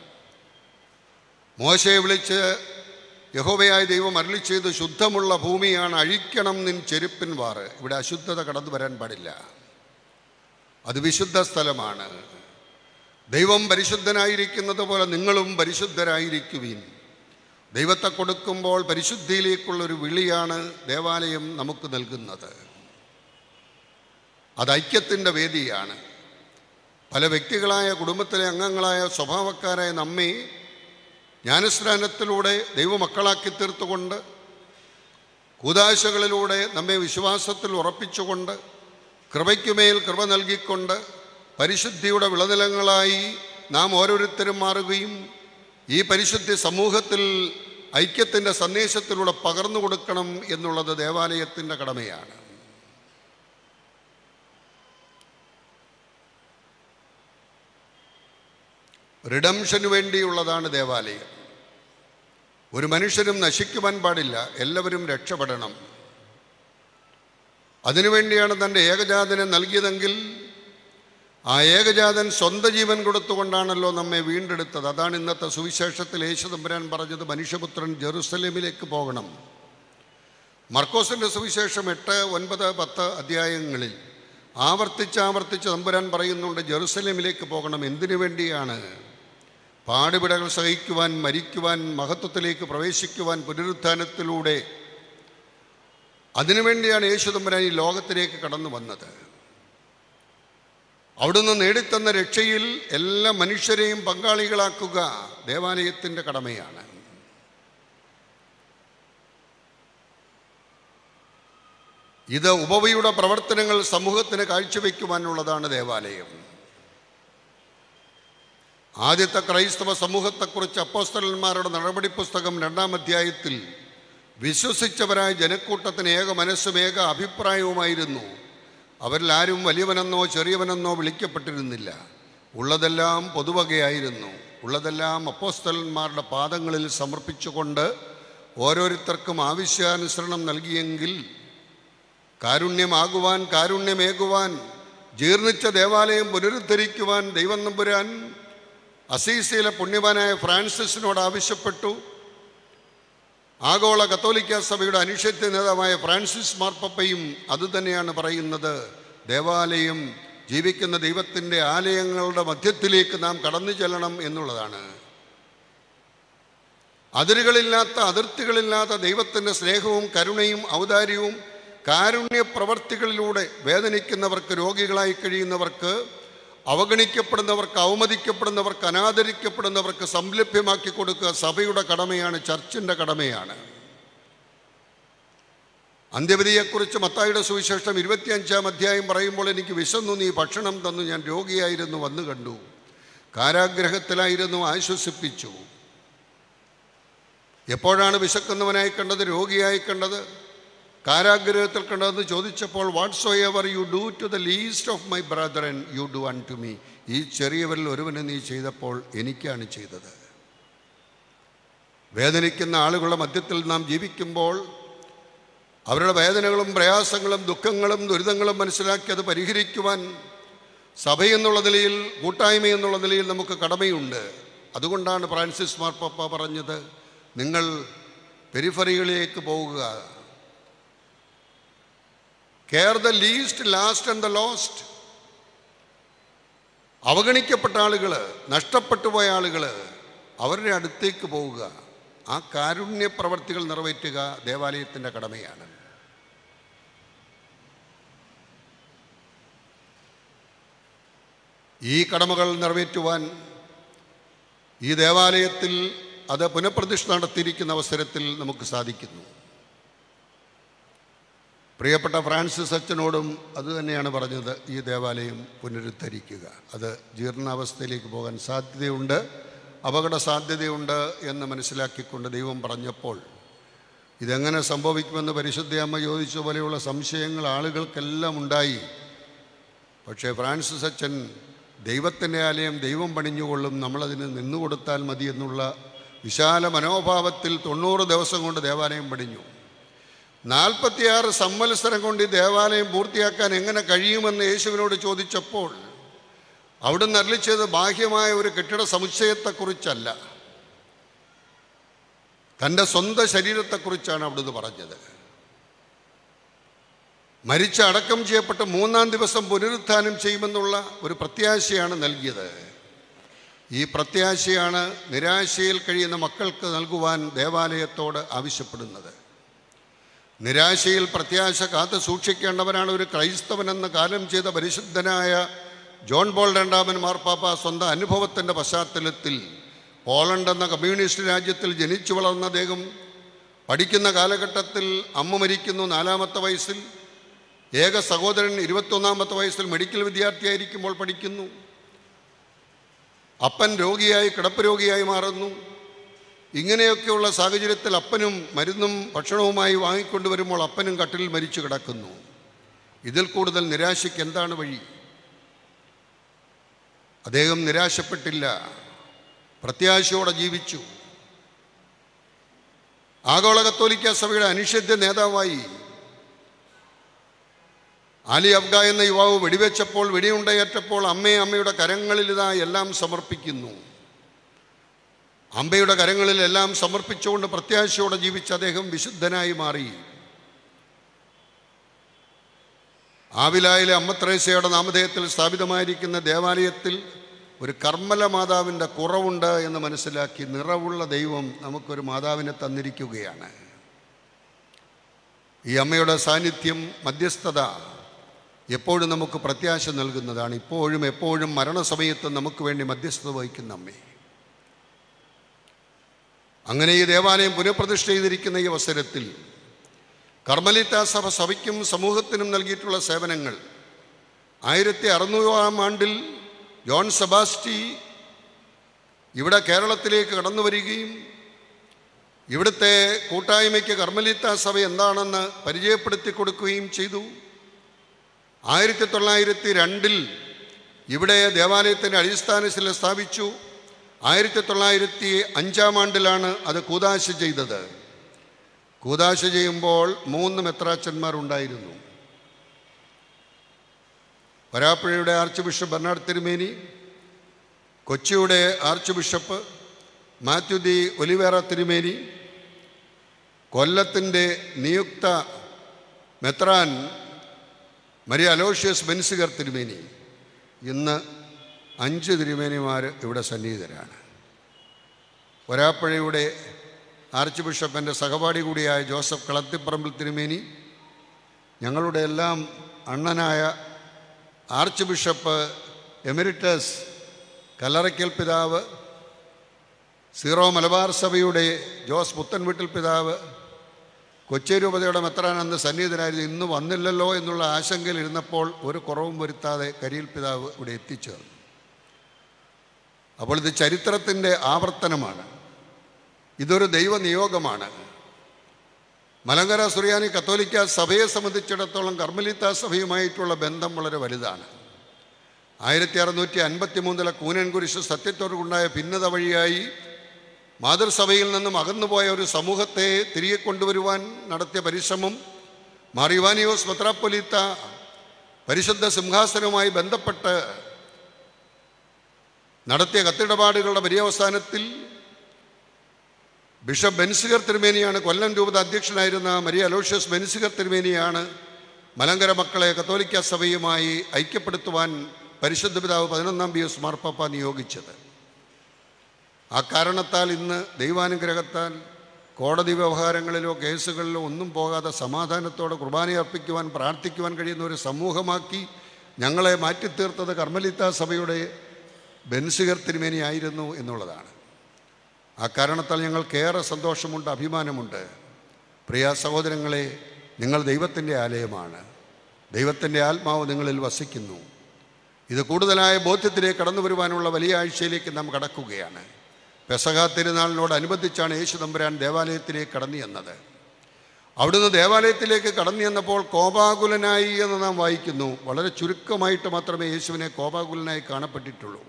Speaker 8: മോശയെ വിളിച്ച് യഹോവയായ ദൈവം അരളി ചെയ്ത് ശുദ്ധമുള്ള ഭൂമിയാണ് അഴിക്കണം നിൻ ചെരുപ്പിൻ വാറ് ഇവിടെ അശുദ്ധത കടന്നു വരാൻ പാടില്ല അത് വിശുദ്ധ സ്ഥലമാണ് ദൈവം പരിശുദ്ധനായിരിക്കുന്നത് പോലെ നിങ്ങളും പരിശുദ്ധരായിരിക്കുവീൻ ദൈവത്തെ കൊടുക്കുമ്പോൾ പരിശുദ്ധിയിലേക്കുള്ളൊരു വിളിയാണ് ദേവാലയം നമുക്ക് നൽകുന്നത് അത് ഐക്യത്തിൻ്റെ വേദിയാണ് പല വ്യക്തികളായ കുടുംബത്തിലെ അംഗങ്ങളായ സ്വഭാവക്കാരായ നമ്മെ ജ്ഞാനസ്നാനത്തിലൂടെ ദൈവമക്കളാക്കി തീർത്തുകൊണ്ട് കൂതാശകളിലൂടെ നമ്മെ വിശ്വാസത്തിൽ ഉറപ്പിച്ചുകൊണ്ട് കൃപയ്ക്കുമേൽ കൃപ നൽകിക്കൊണ്ട് പരിശുദ്ധിയുടെ വിളനിലങ്ങളായി നാം ഓരോരുത്തരും മാറുകയും ഈ പരിശുദ്ധി സമൂഹത്തിൽ ഐക്യത്തിൻ്റെ സന്ദേശത്തിലൂടെ പകർന്നു കൊടുക്കണം എന്നുള്ളത് ദേവാലയത്തിൻ്റെ കടമയാണ് റിഡംഷന് വേണ്ടിയുള്ളതാണ് ദേവാലയം ഒരു മനുഷ്യരും നശിക്കുവാൻ പാടില്ല എല്ലാവരും രക്ഷപ്പെടണം അതിനുവേണ്ടിയാണ് തൻ്റെ ഏകജാതനെ നൽകിയതെങ്കിൽ ആ ഏകജാതൻ സ്വന്തം ജീവൻ കൊടുത്തുകൊണ്ടാണല്ലോ നമ്മെ വീണ്ടെടുത്തത് അതാണ് ഇന്നത്തെ സുവിശേഷത്തിൽ യേശുദമ്പുരാൻ പറഞ്ഞത് മനുഷ്യപുത്രൻ ജെറുസലേമിലേക്ക് പോകണം മർക്കോസിൻ്റെ സുവിശേഷം എട്ട് ഒൻപത് പത്ത് അധ്യായങ്ങളിൽ ആവർത്തിച്ച് ആവർത്തിച്ച് തമ്പുരാൻ പറയുന്നുണ്ട് ജെറുസലേമിലേക്ക് പോകണം എന്തിനു വേണ്ടിയാണ് പാടുപിടകൾ സഹിക്കുവാൻ മരിക്കുവാൻ മഹത്വത്തിലേക്ക് പ്രവേശിക്കുവാൻ പുനരുത്ഥാനത്തിലൂടെ അതിനുവേണ്ടിയാണ് യേശു തമ്പുരാൻ ഈ ലോകത്തിലേക്ക് കടന്നു വന്നത് അവിടുന്ന് നേടിത്തന്ന രക്ഷയിൽ എല്ലാ മനുഷ്യരെയും പങ്കാളികളാക്കുക ദേവാലയത്തിൻ്റെ കടമയാണ് ഇത് ഉപവിയുടെ പ്രവർത്തനങ്ങൾ സമൂഹത്തിന് കാഴ്ചവെക്കുവാനുള്ളതാണ് ദേവാലയം ആദ്യത്തെ ക്രൈസ്തവ സമൂഹത്തെക്കുറിച്ച് അപ്പോസ്തലന്മാരുടെ നടപടി പുസ്തകം രണ്ടാം അധ്യായത്തിൽ വിശ്വസിച്ചവരായ ജനക്കൂട്ടത്തിന് ഏക മനസ്സും ഏക അഭിപ്രായവുമായിരുന്നു അവരിൽ ആരും വലിയവനെന്നോ ചെറിയവനെന്നോ വിളിക്കപ്പെട്ടിരുന്നില്ല ഉള്ളതെല്ലാം പൊതുവകയായിരുന്നു ഉള്ളതെല്ലാം അപ്പോസ്തലന്മാരുടെ പാദങ്ങളിൽ സമർപ്പിച്ചുകൊണ്ട് ഓരോരുത്തർക്കും ആവശ്യാനുസരണം നൽകിയെങ്കിൽ കാരുണ്യമാകുവാൻ കാരുണ്യമേകുവാൻ ജീർണിച്ച ദേവാലയം പുനരുദ്ധരിക്കുവാൻ ദൈവം നമ്പുരാൻ അസീസിയിലെ പുണ്യവാനായ ഫ്രാൻസിസിനോട് ആവശ്യപ്പെട്ടു ആഗോള കത്തോലിക്ക സഭയുടെ അനിഷേധ്യ നേതാവായ ഫ്രാൻസിസ് മാർപ്പപ്പയും അതുതന്നെയാണ് പറയുന്നത് ദേവാലയം ജീവിക്കുന്ന ദൈവത്തിൻ്റെ ആലയങ്ങളുടെ മധ്യത്തിലേക്ക് നാം കടന്നു ചെല്ലണം എന്നുള്ളതാണ് അതിരുകളില്ലാത്ത അതിർത്തികളില്ലാത്ത ദൈവത്തിൻ്റെ സ്നേഹവും കരുണയും ഔദാര്യവും കാരുണ്യ പ്രവർത്തികളിലൂടെ വേദനിക്കുന്നവർക്ക് രോഗികളായി കഴിയുന്നവർക്ക് അവഗണിക്കപ്പെടുന്നവർക്ക് അവമതിക്കപ്പെടുന്നവർക്ക് അനാദരിക്കപ്പെടുന്നവർക്ക് സംലഭ്യമാക്കി കൊടുക്കുക സഭയുടെ കടമയാണ് ചർച്ചിൻ്റെ കടമയാണ് അന്ത്യവിധിയെക്കുറിച്ച് മത്തായിയുടെ സുവിശേഷം ഇരുപത്തിയഞ്ചാം അധ്യായം പറയുമ്പോൾ എനിക്ക് വിശന്നു നീ ഭക്ഷണം തന്നു ഞാൻ രോഗിയായിരുന്നു വന്നു കണ്ടു കാരാഗ്രഹത്തിലായിരുന്നു ആശ്വസിപ്പിച്ചു എപ്പോഴാണ് വിശക്കുന്നവനായി കണ്ടത് രോഗിയായി കണ്ടത് കാരാഗ്രഹത്തിൽ കണ്ടതെന്ന് ചോദിച്ചപ്പോൾ whatsoever you do to the least of my brethren you do unto me ഈ ചെറിയവരിൽ ഒരുവന് നീ ചെയ്തപ്പോൾ എനിക്കാണ് ചെയ്തത് വേദനിക്കുന്ന ആളുകളുടെ മധ്യത്തിൽ നാം ജീവിക്കുമ്പോൾ അവരുടെ വേദനകളും പ്രയാസങ്ങളും ദുഃഖങ്ങളും ദുരിതങ്ങളും മനസ്സിലാക്കി അത് പരിഹരിക്കുവാൻ സഭയെന്നുള്ള നിലയിൽ കൂട്ടായ്മ എന്നുള്ള നിലയിൽ നമുക്ക് കടമയുണ്ട് അതുകൊണ്ടാണ് ഫ്രാൻസിസ് മാർപ്പപ്പ പറഞ്ഞത് നിങ്ങൾ പെരിഫറികളിലേക്ക് പോവുക care the least last and the lost അവഗണിക്കപ്പെട്ട ആളുകൾ നഷ്ടപ്പെട്ടു പോയ ആളുകൾ അവരുടെ അടുത്തേക്ക് പോവുക ആ കാരുണ്യ പ്രവർത്തികൾ നിറവേറ്റുക ദേവാലയത്തിൻ്റെ കടമയാണ് ഈ കടമകൾ നിറവേറ്റുവാൻ ഈ ദേവാലയത്തിൽ അത് പുനഃപ്രതിഷ്ഠ നടത്തിയിരിക്കുന്ന അവസരത്തിൽ നമുക്ക് സാധിക്കുന്നു പ്രിയപ്പെട്ട ഫ്രാൻസിസ് അച്ഛനോടും അതുതന്നെയാണ് പറഞ്ഞത് ഈ ദേവാലയം പുനരുദ്ധരിക്കുക അത് ജീർണാവസ്ഥയിലേക്ക് പോകാൻ സാധ്യതയുണ്ട് അപകട സാധ്യതയുണ്ട് എന്ന് മനസ്സിലാക്കിക്കൊണ്ട് ദൈവം പറഞ്ഞപ്പോൾ ഇതെങ്ങനെ സംഭവിക്കുമെന്ന് പരിശുദ്ധയമ്മ ചോദിച്ച പോലെയുള്ള സംശയങ്ങൾ ആളുകൾക്കെല്ലാം ഉണ്ടായി പക്ഷേ ഫ്രാൻസിസ് അച്ഛൻ ദൈവത്തിൻ്റെ ആലയം ദൈവം പണിഞ്ഞുകൊള്ളും നമ്മളതിന് നിന്നുകൊടുത്താൽ മതി എന്നുള്ള വിശാല മനോഭാവത്തിൽ തൊണ്ണൂറ് ദിവസം കൊണ്ട് ദേവാലയം പണിഞ്ഞു നാൽപ്പത്തിയാറ് സംവത്സരം കൊണ്ട് ഈ ദേവാലയം പൂർത്തിയാക്കാൻ എങ്ങനെ കഴിയുമെന്ന് യേശുവിനോട് ചോദിച്ചപ്പോൾ അവിടുന്ന് അരളിച്ചത് ബാഹ്യമായ ഒരു കെട്ടിട സമുച്ചയത്തെക്കുറിച്ചല്ല തൻ്റെ സ്വന്തം ശരീരത്തെക്കുറിച്ചാണ് അവിടുന്ന് പറഞ്ഞത് മരിച്ച അടക്കം ചെയ്യപ്പെട്ട് മൂന്നാം ദിവസം പുനരുത്ഥാനം ചെയ്യുമെന്നുള്ള ഒരു പ്രത്യാശയാണ് നൽകിയത് ഈ പ്രത്യാശയാണ് നിരാശയിൽ കഴിയുന്ന മക്കൾക്ക് നൽകുവാൻ ദേവാലയത്തോട് ആവശ്യപ്പെടുന്നത് നിരാശയിൽ പ്രത്യാശ കാത്തു സൂക്ഷിക്കേണ്ടവനാണ് ഒരു ക്രൈസ്തവനെന്ന് കാലം ചെയ്ത പരിശുദ്ധനായ ജോൺ പോൾ രണ്ടാമൻ മാർപ്പാപ്പ സ്വന്തം അനുഭവത്തിൻ്റെ പശ്ചാത്തലത്തിൽ പോളണ്ട് എന്ന കമ്മ്യൂണിസ്റ്റ് രാജ്യത്തിൽ ജനിച്ചു വളർന്ന അദ്ദേഹം പഠിക്കുന്ന കാലഘട്ടത്തിൽ അമ്മ മരിക്കുന്നു നാലാമത്തെ വയസ്സിൽ ഏക സഹോദരൻ ഇരുപത്തൊന്നാമത്തെ വയസ്സിൽ മെഡിക്കൽ വിദ്യാർത്ഥിയായിരിക്കുമ്പോൾ പഠിക്കുന്നു അപ്പൻ രോഗിയായി കിടപ്പ് രോഗിയായി മാറുന്നു ഇങ്ങനെയൊക്കെയുള്ള സാഹചര്യത്തിൽ അപ്പനും മരുന്നും ഭക്ഷണവുമായി വാങ്ങിക്കൊണ്ടുവരുമ്പോൾ അപ്പനും കട്ടിലിൽ മരിച്ചു കിടക്കുന്നു ഇതിൽ കൂടുതൽ നിരാശയ്ക്ക് എന്താണ് വഴി അദ്ദേഹം നിരാശപ്പെട്ടില്ല പ്രത്യാശയോടെ ജീവിച്ചു ആഗോള കത്തോലിക്ക സഭയുടെ അനിഷേധ്യ നേതാവായി ആലി അബ്ഗ എന്ന യുവാവ് വെടിവെച്ചപ്പോൾ വെടിയുണ്ടയേറ്റപ്പോൾ അമ്മയെ അമ്മയുടെ കരങ്ങളിൽ ഇതാ എല്ലാം സമർപ്പിക്കുന്നു അമ്പയുടെ കരങ്ങളിൽ എല്ലാം സമർപ്പിച്ചുകൊണ്ട് പ്രത്യാശയോടെ ജീവിച്ച അദ്ദേഹം വിശുദ്ധനായി മാറി ആവിലായിലെ അമ്മ ത്രേസ്യയുടെ നാമധേയത്തിൽ സ്ഥാപിതമായിരിക്കുന്ന ദേവാലയത്തിൽ ഒരു കർമ്മല മാതാവിൻ്റെ കുറവുണ്ട് എന്ന് മനസ്സിലാക്കി നിറവുള്ള ദൈവം നമുക്കൊരു മാതാവിനെ തന്നിരിക്കുകയാണ് ഈ അമ്മയുടെ സാന്നിധ്യം മധ്യസ്ഥത എപ്പോഴും നമുക്ക് പ്രത്യാശ നൽകുന്നതാണ് ഇപ്പോഴും എപ്പോഴും മരണസമയത്ത് നമുക്ക് വേണ്ടി മധ്യസ്ഥത വഹിക്കുന്ന അമ്മേ അങ്ങനെ ഈ ദേവാലയം പുനഃപ്രതിഷ്ഠ ചെയ്തിരിക്കുന്ന ഈ അവസരത്തിൽ കർമ്മലിത്ത സഭ സഭയ്ക്കും സമൂഹത്തിനും നൽകിയിട്ടുള്ള സേവനങ്ങൾ ആയിരത്തി അറുന്നൂറാം ആണ്ടിൽ ജോൺ സെബാസ്റ്റി ഇവിടെ കേരളത്തിലേക്ക് കടന്നു വരികയും ഇവിടുത്തെ കൂട്ടായ്മയ്ക്ക് കർമ്മലിത്ത സഭ എന്താണെന്ന് പരിചയപ്പെടുത്തി കൊടുക്കുകയും ചെയ്തു ആയിരത്തി തൊള്ളായിരത്തി രണ്ടിൽ ഇവിടെ ദേവാലയത്തിൻ്റെ അടിസ്ഥാന ശില സ്ഥാപിച്ചു ആയിരത്തി തൊള്ളായിരത്തി അഞ്ചാം ആണ്ടിലാണ് അത് കൂതാശ ചെയ്തത് കൂതാശ ചെയ്യുമ്പോൾ മൂന്ന് മെത്രാച്ചന്മാർ ഉണ്ടായിരുന്നു വരാപ്പുഴയുടെ ആർച്ച് ബിഷപ്പ് ബെർണാഡ് തിരുമേനി കൊച്ചിയുടെ archbishop Mathew de Oliveira തിരുമേനി കൊല്ലത്തിൻ്റെ നിയുക്ത മെത്രാൻ മരിയ അലോഷ്യസ് ബെൻസിഗർ തിരുമേനി ഇന്ന് അഞ്ച് തിരുമേനിമാർ ഇവിടെ സന്നിഹിതരാണ് വരാപ്പുഴയുടെ ആർച്ച് ബിഷപ്പിൻ്റെ സഹപാഠി കൂടിയായ ജോസഫ് കളത്തിപ്പറമ്പിൽ തിരുമേനി ഞങ്ങളുടെ എല്ലാം അണ്ണനായ ആർച്ച് ബിഷപ്പ് എമിരിറ്റസ് കല്ലറയ്ക്കൽ പിതാവ് സീറോ മലബാർ സഭയുടെ ജോസ് പുത്തൻവീട്ടിൽ പിതാവ് കൊച്ചി രൂപതയുടെ മെത്രാനന്ദ സന്നിഹിതനായിരുന്നു ഇന്ന് വന്നില്ലല്ലോ എന്നുള്ള ആശങ്കയിൽ ഇരുന്നപ്പോൾ ഒരു കുറവും വരുത്താതെ കരിയിൽ പിതാവ് ഇവിടെ എത്തിച്ചേർന്നു അപ്പോൾ ഇത് ചരിത്രത്തിൻ്റെ ആവർത്തനമാണ് ഇതൊരു ദൈവനിയോഗമാണ് മലങ്കര സുറിയാനി കത്തോലിക്ക സഭയെ സംബന്ധിച്ചിടത്തോളം കർമ്മലിത്ത സഭയുമായിട്ടുള്ള ബന്ധം വളരെ വലുതാണ് ആയിരത്തി അറുന്നൂറ്റി അൻപത്തി മൂന്നിലെ കൂനൻ കുരിശ് സത്യത്തോടുണ്ടായ ഭിന്നത വഴിയായി മാതൃസഭയിൽ നിന്നും അകന്നുപോയ ഒരു സമൂഹത്തെ തിരികെ കൊണ്ടുവരുവാൻ നടത്തിയ പരിശ്രമം മാറിവാനിയോസ് മെത്രാപ്പൊലീത്ത പരിശുദ്ധ സിംഹാസനവുമായി ബന്ധപ്പെട്ട് നടത്തിയ കത്തിടപാടുകളുടെ പര്യവസാനത്തിൽ ബിഷപ്പ് ബെൻസിഗർ തിരുമേനിയാണ് കൊല്ലം രൂപത അധ്യക്ഷനായിരുന്ന മരിയ അലോഷ്യസ് ബെൻസിഗർ തിരുമേനിയാണ് മലങ്കര മക്കളെ കത്തോലിക്ക സഭയുമായി ഐക്യപ്പെടുത്തുവാൻ പരിശുദ്ധ പിതാവ് പതിനൊന്നാം പിയൂസ് മാർപ്പാപ്പ നിയോഗിച്ചത് ആ കാരണത്താൽ ഇന്ന് ദൈവാനുഗ്രഹത്താൽ കോടതി വ്യവഹാരങ്ങളിലോ കേസുകളിലോ ഒന്നും പോകാതെ സമാധാനത്തോടെ കുർബാന അർപ്പിക്കുവാൻ പ്രാർത്ഥിക്കുവാൻ കഴിയുന്ന ഒരു സമൂഹമാക്കി ഞങ്ങളെ മാറ്റിത്തീർത്തത് കർമ്മലിത്ത സഭയുടെ ബെൻസിഗർ തിരുമേനിയായിരുന്നു എന്നുള്ളതാണ് ആ കാരണത്താൽ ഞങ്ങൾക്കേറെ സന്തോഷമുണ്ട് അഭിമാനമുണ്ട് പ്രിയ സഹോദരങ്ങളെ നിങ്ങൾ ദൈവത്തിൻ്റെ ആലയമാണ് ദൈവത്തിൻ്റെ ആത്മാവ് നിങ്ങളിൽ വസിക്കുന്നു ഇത് കൂടുതലായ ബോധ്യത്തിലേക്ക് കടന്നു വരുവാനുള്ള വലിയ ആഴ്ചയിലേക്ക് നാം കടക്കുകയാണ് പെസഹ തിരുനാളിനോടനുബന്ധിച്ചാണ് യേശു തമ്പുരാൻ ദേവാലയത്തിലേക്ക് കടന്നു ചെന്നത് അവിടുന്ന് ദേവാലയത്തിലേക്ക് കടന്നു ചെന്നപ്പോൾ കോപാകുലനായി എന്ന് നാം വായിക്കുന്നു വളരെ ചുരുക്കമായിട്ട് മാത്രമേ യേശുവിനെ കോപാകുലനായി കാണപ്പെട്ടിട്ടുള്ളൂ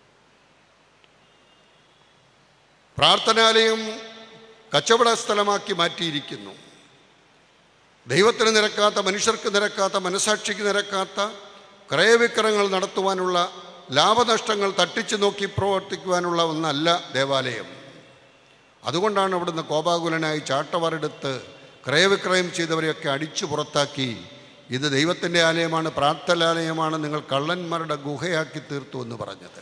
Speaker 8: പ്രാർത്ഥനാലയം കച്ചവട സ്ഥലമാക്കി മാറ്റിയിരിക്കുന്നു ദൈവത്തിന് നിരക്കാത്ത മനുഷ്യർക്ക് നിരക്കാത്ത മനസാക്ഷിക്ക് നിരക്കാത്ത ക്രയവിക്രയങ്ങൾ നടത്തുവാനുള്ള ലാഭനഷ്ടങ്ങൾ തട്ടിച്ചു നോക്കി പ്രവർത്തിക്കുവാനുള്ള ഒന്നല്ല ദേവാലയം അതുകൊണ്ടാണ് അവിടുന്ന് കോപാകുലനായി ചാട്ടവാറെടുത്ത് ക്രയവിക്രയം ചെയ്തവരെയൊക്കെ അടിച്ചു പുറത്താക്കി ഇത് ദൈവത്തിൻ്റെ ആലയമാണ് പ്രാർത്ഥനാലയമാണ് നിങ്ങൾ കള്ളന്മാരുടെ ഗുഹയാക്കി തീർത്തു എന്ന് പറഞ്ഞത്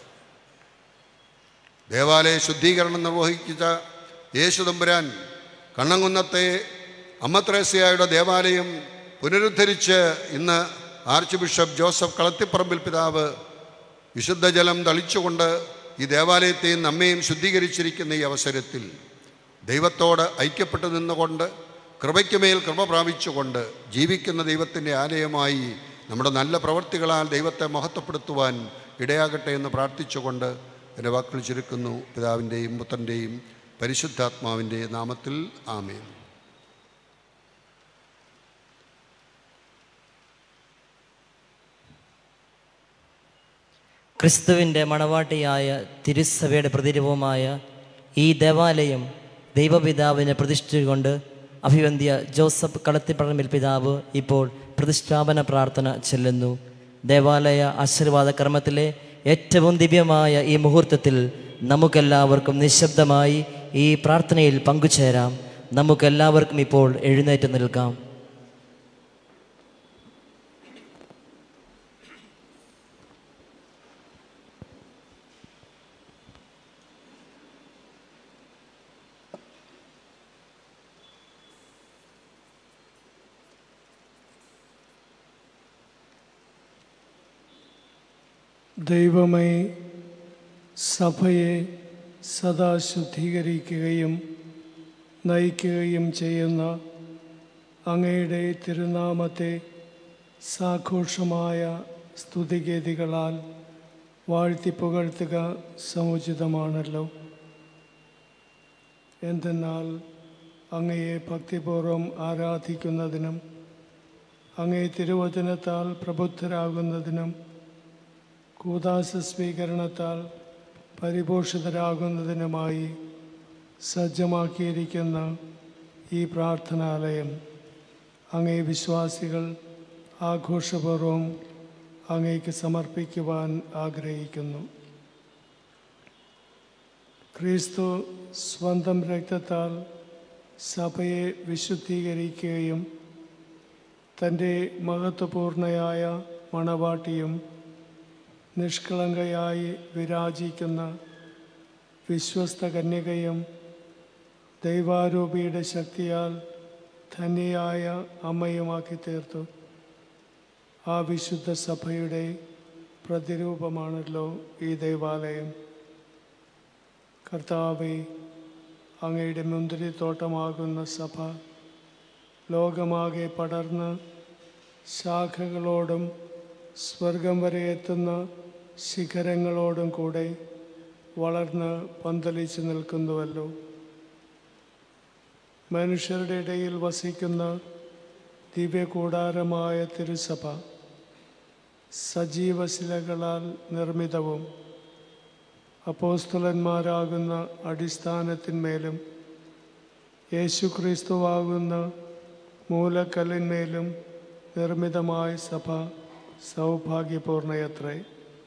Speaker 8: ദേവാലയ ശുദ്ധീകരണം നിർവഹിച്ച യേശു തമ്പുരാൻ കണ്ണങ്കുന്നത്തെ അമ്മത്രേസ്യയുടെ ദേവാലയം പുനരുദ്ധരിച്ച് ഇന്ന് ആർച്ച് ബിഷപ്പ് ജോസഫ് കളത്തിപ്പറമ്പിൽ പിതാവ് വിശുദ്ധജലം തളിച്ചുകൊണ്ട് ഈ ദേവാലയത്തെയും നമ്മയും ശുദ്ധീകരിച്ചിരിക്കുന്ന ഈ അവസരത്തിൽ ദൈവത്തോട് ഐക്യപ്പെട്ടു നിന്നുകൊണ്ട് കൃപയ്ക്ക് മേൽ കൃപ പ്രാപിച്ചുകൊണ്ട് ജീവിക്കുന്ന ദൈവത്തിൻ്റെ ആലയമായി നമ്മുടെ നല്ല പ്രവർത്തികളാൽ ദൈവത്തെ മഹത്വപ്പെടുത്തുവാൻ ഇടയാകട്ടെ എന്ന് പ്രാർത്ഥിച്ചുകൊണ്ട് എൻ്റെ വാക്കുകൾ ചുരുക്കുന്നു പിതാവിൻ്റെയും പുത്രൻ്റെയും പരിശുദ്ധാത്മാവിൻ്റെ നാമത്തിൽ ആമേൻ
Speaker 1: ക്രിസ്തുവിൻ്റെ മണവാട്ടിയായ തിരുസഭയുടെ പ്രതിരൂപമായ ഈ ദേവാലയം ദൈവപിതാവിനെ പ്രതിഷ്ഠിച്ചുകൊണ്ട് അഭിവന്ധ്യ ജോസഫ് കളത്തിപ്പറമ്പിൽ പിതാവ് ഇപ്പോൾ പ്രതിഷ്ഠാപന പ്രാർത്ഥന ചെല്ലുന്നു ദേവാലയ ആശീർവാദ കർമ്മത്തിലെ ഏറ്റവും ദിവ്യമായ ഈ മുഹൂർത്തത്തിൽ നമുക്കെല്ലാവർക്കും നിശബ്ദമായി ഈ പ്രാർത്ഥനയിൽ പങ്കുചേരാം നമുക്കെല്ലാവർക്കും ഇപ്പോൾ എഴുന്നേറ്റ് നിൽക്കാം
Speaker 3: ദൈവമേ സഭയെ സദാ ശുദ്ധീകരിക്കുകയും നയിക്കുകയും ചെയ്യുന്ന അങ്ങയുടെ തിരുനാമത്തെ സാഘോഷമായ സ്തുതിഗതികളാൽ വാഴ്ത്തി പുകഴ്ത്തുക സമുചിതമാണല്ലോ എന്തെന്നാൽ അങ്ങയെ ഭക്തിപൂർവ്വം ആരാധിക്കുന്നതിനും അങ്ങേ തിരുവചനത്താൽ പ്രബുദ്ധരാകുന്നതിനും കൂതാശ സ്വീകരണത്താൽ പരിപോഷിതരാകുന്നതിനുമായി സജ്ജമാക്കിയിരിക്കുന്ന ഈ പ്രാർത്ഥനാലയം അങ്ങേ വിശ്വാസികൾ ആഘോഷപൂർവ്വം അങ്ങേക്ക് സമർപ്പിക്കുവാൻ ആഗ്രഹിക്കുന്നു ക്രിസ്തു സ്വന്തം രക്തത്താൽ സഭയെ വിശുദ്ധീകരിക്കുകയും തൻ്റെ മഹത്വപൂർണയായ മണവാട്ടിയും നിഷ്കളങ്കയായി വിരാജിക്കുന്ന വിശ്വസ്ത കന്യകയും ദൈവാരൂപിയുടെ ശക്തിയാൽ ധന്യയായ അമ്മയുമാക്കി തീർത്തു ആ വിശുദ്ധ സഭയുടെ പ്രതിരൂപമാണല്ലോ ഈ ദൈവാലയം കർത്താവെ അങ്ങയുടെ മുന്തിരിത്തോട്ടമാകുന്ന സഭ ലോകമാകെ പടർന്ന് ശാഖകളോടും സ്വർഗം വരെ എത്തുന്ന ശിഖരങ്ങളോടും കൂടെ വളർന്ന് പന്തലിച്ച് നിൽക്കുന്നുവല്ലോ മനുഷ്യരുടെ ഇടയിൽ വസിക്കുന്ന ദിവ്യകൂടാരമായ തിരുസഭ സജീവശിലകളാൽ നിർമ്മിതവും അപ്പോസ്തലന്മാരാകുന്ന അടിസ്ഥാനത്തിന്മേലും യേശുക്രിസ്തുവാകുന്ന മൂലക്കല്ലിന്മേലും നിർമ്മിതമായ സഭ സൗഭാഗ്യപൂർണയത്രേ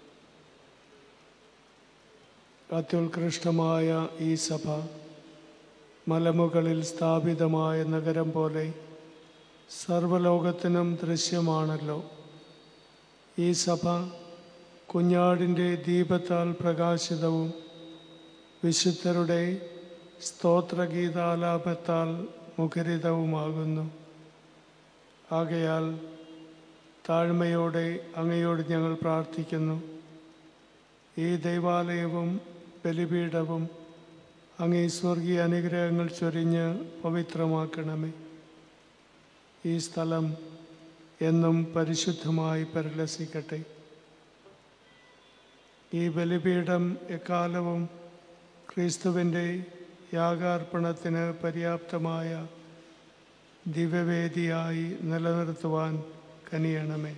Speaker 3: അത്യുത്കൃഷ്ടമായ ഈ സഭ മലമുകളിൽ സ്ഥാപിതമായ നഗരം പോലെ സർവലോകത്തിനും ദൃശ്യമാണല്ലോ ഈ സഭ കുഞ്ഞാടിൻ്റെ ദീപത്താൽ പ്രകാശിതവും വിശുദ്ധരുടെ സ്തോത്രഗീതാലാപത്താൽ മുഖരിതവുമാകുന്നു ആകയാൽ താഴ്മയോടെ അങ്ങയോട് ഞങ്ങൾ പ്രാർത്ഥിക്കുന്നു ഈ ദൈവാലയവും ബലിപീഠവും അങ്ങേ സ്വർഗീയ അനുഗ്രഹങ്ങൾ ചൊരിഞ്ഞ് പവിത്രമാക്കണമേ ഈ സ്ഥലം എന്നും പരിശുദ്ധമായി പരിലസിക്കട്ടെ ഈ ബലിപീഠം എക്കാലവും ക്രിസ്തുവിൻ്റെ യാഗാർപ്പണത്തിന് പര്യാപ്തമായ ദിവ്യവേദിയായി നിലനിർത്തുവാൻ കനിയണമേ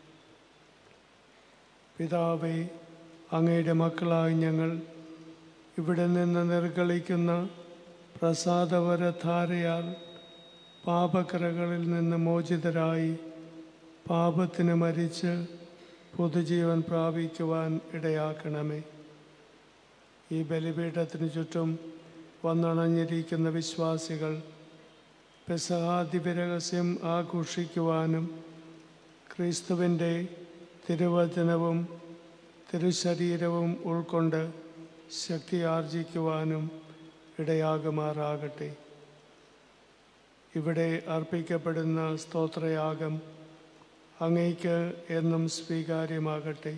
Speaker 3: പിതാവേ അങ്ങയുടെ മക്കളായി ഞങ്ങൾ ഇവിടെ നിന്ന് നിർഗളിക്കുന്ന പ്രസാദവരധാരയാൽ പാപക്കറകളിൽ നിന്ന് മോചിതരായി പാപത്തിന് മരിച്ച് പുതുജീവൻ പ്രാപിക്കുവാൻ ഇടയാക്കണമേ ഈ ബലിപീഠത്തിന് ചുറ്റും വന്നണഞ്ഞിരിക്കുന്ന വിശ്വാസികൾ പെസഹാദിപരഹസ്യം ആഘോഷിക്കുവാനും ക്രിസ്തുവിൻ്റെ തിരുവചനവും തിരുശരീരവും ഉൾക്കൊണ്ട് ശക്തി ആർജിക്കുവാനും ഇടയാകുമാറാകട്ടെ ഇവിടെ അർപ്പിക്കപ്പെടുന്ന സ്തോത്രയാഗം അങ്ങയ്ക്ക് എന്നും സ്വീകാര്യമാകട്ടെ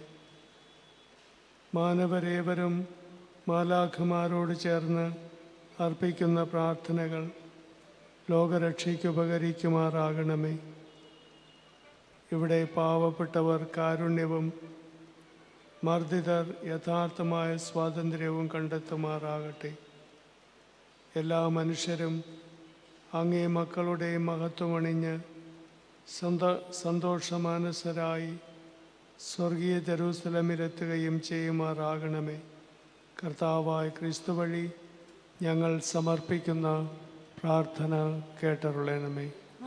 Speaker 3: മാനവരേവരും മാലാഖമാരോട് ചേർന്ന് അർപ്പിക്കുന്ന പ്രാർത്ഥനകൾ ലോകരക്ഷയ്ക്ക് ഉപകരിക്കുമാറാകണമേ ഇവിടെ പാവപ്പെട്ടവർ കാരുണ്യവും മർദ്ദിതർ യഥാർത്ഥമായ സ്വാതന്ത്ര്യവും കണ്ടെത്തുമാറാകട്ടെ എല്ലാ മനുഷ്യരും അങ്ങേ മക്കളുടെ മഹത്വമണിഞ്ഞ് സന്ത സന്തോഷമാനസരായി സ്വർഗീയ ജെറൂസലമിലെത്തുകയും ചെയ്യുമാറാകണമേ കർത്താവായ ക്രിസ്തു വഴി ഞങ്ങൾ സമർപ്പിക്കുന്ന പ്രാർത്ഥന കേട്ടരുളണമേ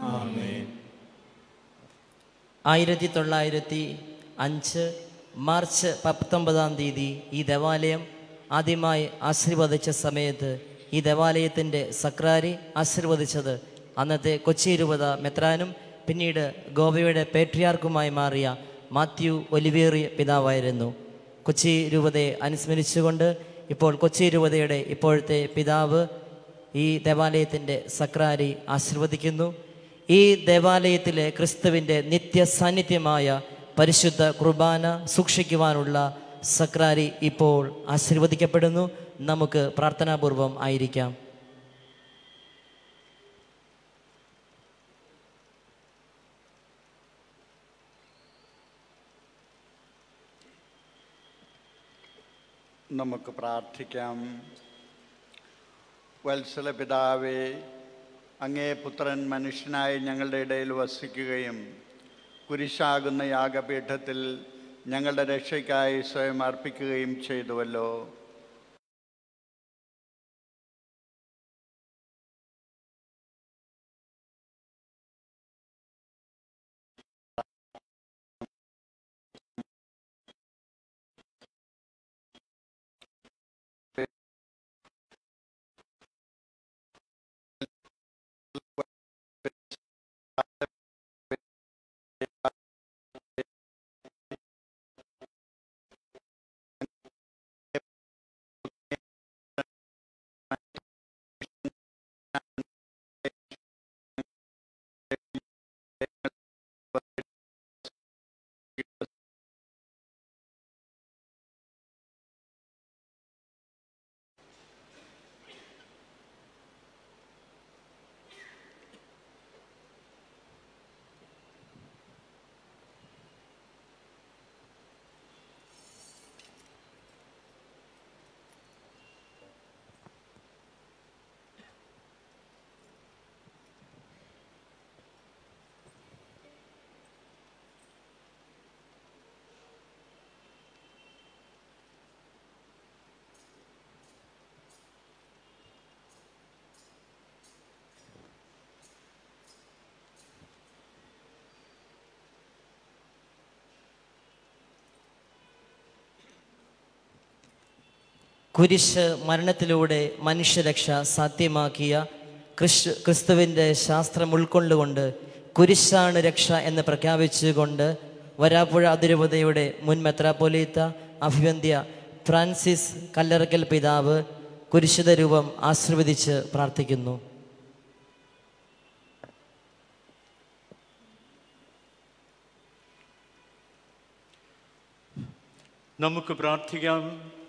Speaker 1: ആയിരത്തി തൊള്ളായിരത്തി അഞ്ച് മാർച്ച് പത്തൊമ്പതാം തീയതി ഈ ദേവാലയം ആദ്യമായി ആശീർവദിച്ച സമയത്ത് ഈ ദേവാലയത്തിൻ്റെ സക്രാരി ആശീർവദിച്ചത് അന്നത്തെ കൊച്ചി രൂപത മെത്രാനും പിന്നീട് ഗോവയുടെ പേട്രിയാർക്കുമായി മാറിയ മാത്യു ഒലിവേറി പിതാവായിരുന്നു കൊച്ചി രൂപതയെ അനുസ്മരിച്ചുകൊണ്ട് ഇപ്പോൾ കൊച്ചി രൂപതയുടെ ഇപ്പോഴത്തെ പിതാവ് ഈ ദേവാലയത്തിൻ്റെ സക്രാരി ആശീർവദിക്കുന്നു ഈ ദേവാലയത്തിലെ ക്രിസ്തുവിൻ്റെ നിത്യസാന്നിധ്യമായ പരിശുദ്ധ കുർബാന സൂക്ഷിക്കുവാനുള്ള സക്രാരി ഇപ്പോൾ ആശീർവദിക്കപ്പെടുന്നു നമുക്ക് പ്രാർത്ഥനാപൂർവം ആയിരിക്കാം
Speaker 9: നമുക്ക് പ്രാർത്ഥിക്കാം വത്സല പിതാവേ അങ്ങേ പുത്രൻ മനുഷ്യനായി ഞങ്ങളുടെ ഇടയിൽ വസിക്കുകയും കുരിശാകുന്ന യാഗപീഠത്തിൽ ഞങ്ങളുടെ രക്ഷയ്ക്കായി സ്വയം അർപ്പിക്കുകയും ചെയ്തുവല്ലോ
Speaker 1: കുരിശ് മരണത്തിലൂടെ മനുഷ്യരക്ഷ സാധ്യമാക്കിയ ക്രിസ് ക്രിസ്തുവിൻ്റെ ശാസ്ത്രം ഉൾക്കൊണ്ടുകൊണ്ട് കുരിശാണ് രക്ഷ എന്ന് പ്രഖ്യാപിച്ചുകൊണ്ട് വരാപ്പുഴ അതിരൂപതയുടെ മുൻ മെത്രാപ്പൊലീത്ത അഭിവന്ധ്യ ഫ്രാൻസിസ് കല്ലറക്കൽ പിതാവ് കുരിശിത രൂപം ആശീർവദിച്ച് പ്രാർത്ഥിക്കുന്നു
Speaker 4: നമുക്ക് പ്രാർത്ഥിക്കാം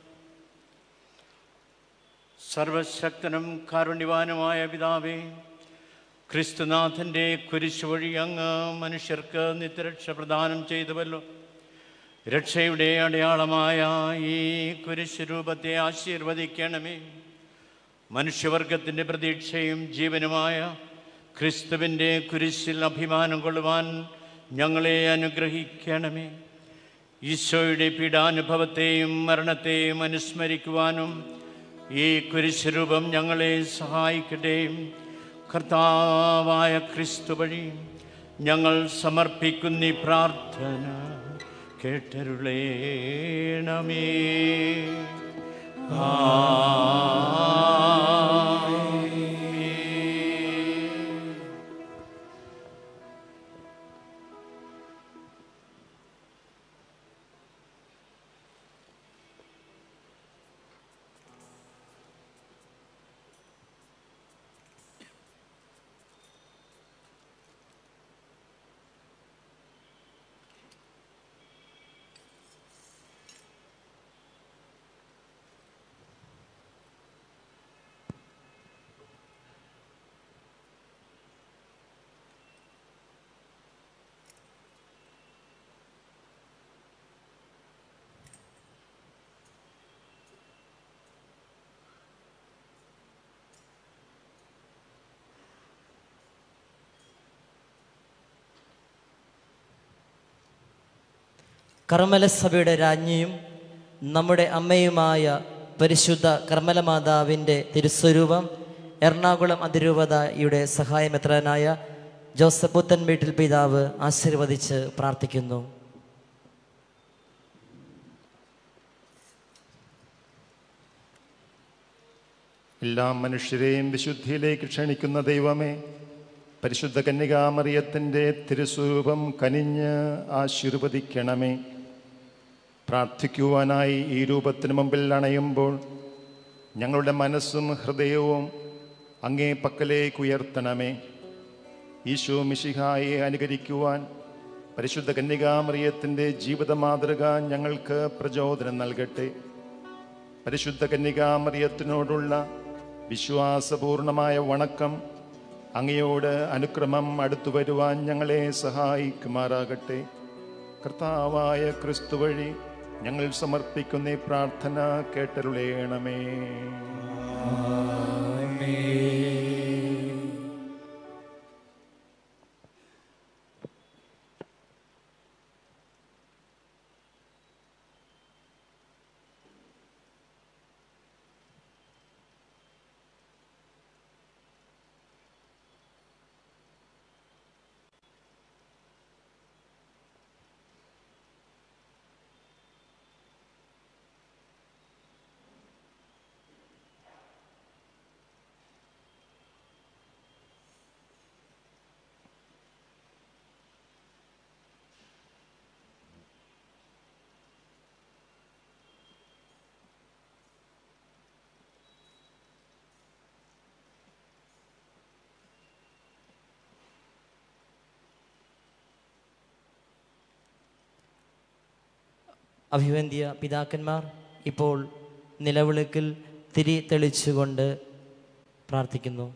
Speaker 4: സർവശക്തനും കാരുണ്യവാനുമായ പിതാവേ ക്രിസ്തുനാഥൻ്റെ കുരിശ് വഴി അങ്ങ് മനുഷ്യർക്ക് നിത്യരക്ഷ പ്രദാനം ചെയ്തുവല്ലോ രക്ഷയുടെ അടയാളമായ ഈ കുരിശ് രൂപത്തെ ആശീർവദിക്കണമേ മനുഷ്യവർഗത്തിൻ്റെ പ്രതീക്ഷയും ജീവനുമായ ക്രിസ്തുവിൻ്റെ കുരിശിൽ അഭിമാനം കൊള്ളുവാൻ ഞങ്ങളെ അനുഗ്രഹിക്കണമേ ഈശോയുടെ പീഡാനുഭവത്തെയും മരണത്തെയും അനുസ്മരിക്കുവാനും ഈ കുരിശുരൂപം ഞങ്ങളെ സഹായിക്കട്ടെ കർത്താവായ ക്രിസ്തു വഴി ഞങ്ങൾ സമർപ്പിക്കുന്ന ഈ പ്രാർത്ഥന കേട്ടരുളേണമേ ആമേൻ.
Speaker 1: കർമ്മലസഭയുടെ രാജ്ഞിയും നമ്മുടെ അമ്മയുമായ പരിശുദ്ധ കർമ്മല മാതാവിൻ്റെ തിരുസ്വരൂപം എറണാകുളം അതിരൂപതയുടെ സഹായമെത്രാനായ ജോസഫ് പുത്തൻ വീട്ടിൽ പിതാവ് ആശീർവദിച്ച് പ്രാർത്ഥിക്കുന്നു
Speaker 10: എല്ലാ മനുഷ്യരെയും വിശുദ്ധിയിലേക്ക് ക്ഷണിക്കുന്ന ദൈവമേ പരിശുദ്ധ കന്യകാമറിയത്തിൻ്റെ തിരുസ്വരൂപം കനിഞ്ഞ് ആശീർവദിക്കണമേ പ്രാർത്ഥിക്കുവാനായി ഈ രൂപത്തിന് മുമ്പിൽ അണയുമ്പോൾ ഞങ്ങളുടെ മനസ്സും ഹൃദയവും അങ്ങേ പക്കലേക്ക് ഉയർത്തണമേ ഈശോ മിശിഹായെ അനുകരിക്കുവാൻ പരിശുദ്ധ കന്യകാമറിയത്തിൻ്റെ ജീവിത മാതൃക ഞങ്ങൾക്ക് പ്രചോദനം നൽകട്ടെ പരിശുദ്ധ കന്യകാമറിയത്തിനോടുള്ള വിശ്വാസപൂർണമായ വണക്കം അങ്ങയോട് അനുക്രമം അടുത്തു വരുവാൻ ഞങ്ങളെ സഹായിക്കുമാറാകട്ടെ കർത്താവായ ക്രിസ്തു വഴി ഞങ്ങൾ സമർപ്പിക്കുന്ന ഈ പ്രാർത്ഥന കേട്ടരുളേണമേ
Speaker 1: അഭിവന്ധ്യ പിതാക്കന്മാർ ഇപ്പോൾ നിലവിളക്കിൽ തിരി തെളിച്ചുകൊണ്ട് പ്രാർത്ഥിക്കുന്നു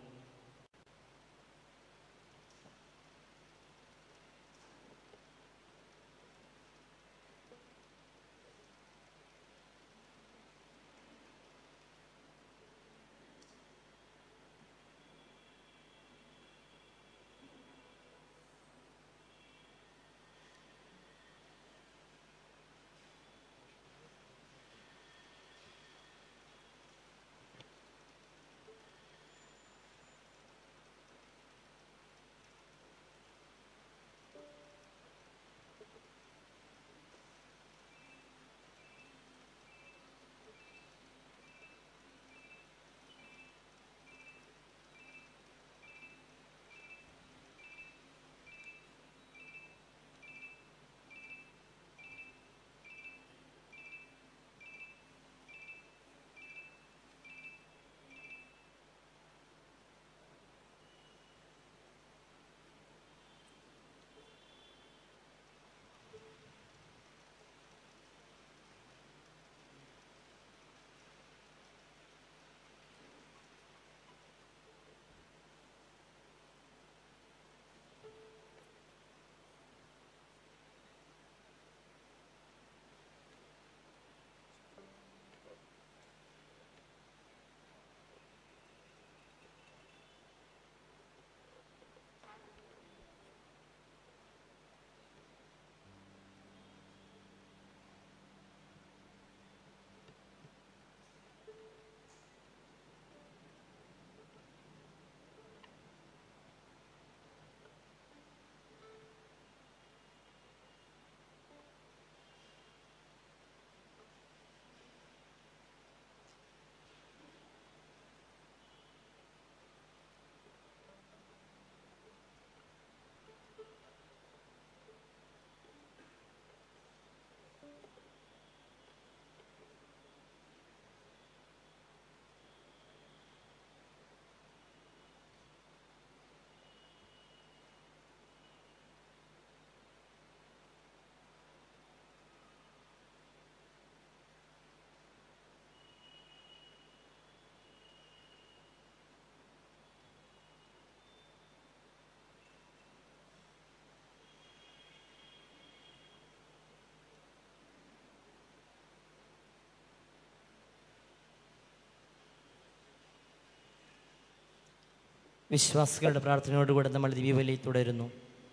Speaker 1: വിശ്വാസികളുടെ പ്രാർത്ഥനയോടുകൂടെ നമ്മൾ ദിവ്യബലി തുടരുന്നു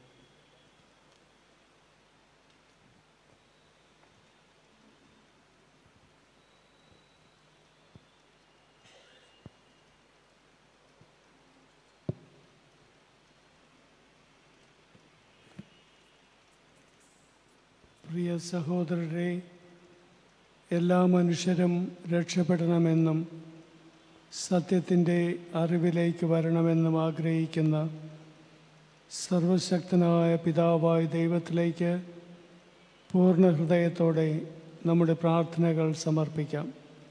Speaker 3: പ്രിയ സഹോദരരെ എല്ലാ മനുഷ്യരും രക്ഷപ്പെടണമെന്നും സത്യത്തിൻ്റെ അറിവിലേക്ക് വരണമെന്നും ആഗ്രഹിക്കുന്ന സർവശക്തനായ പിതാവായ ദൈവത്തിലേക്ക് പൂർണ്ണ ഹൃദയത്തോടെ നമ്മുടെ പ്രാർത്ഥനകൾ സമർപ്പിക്കാം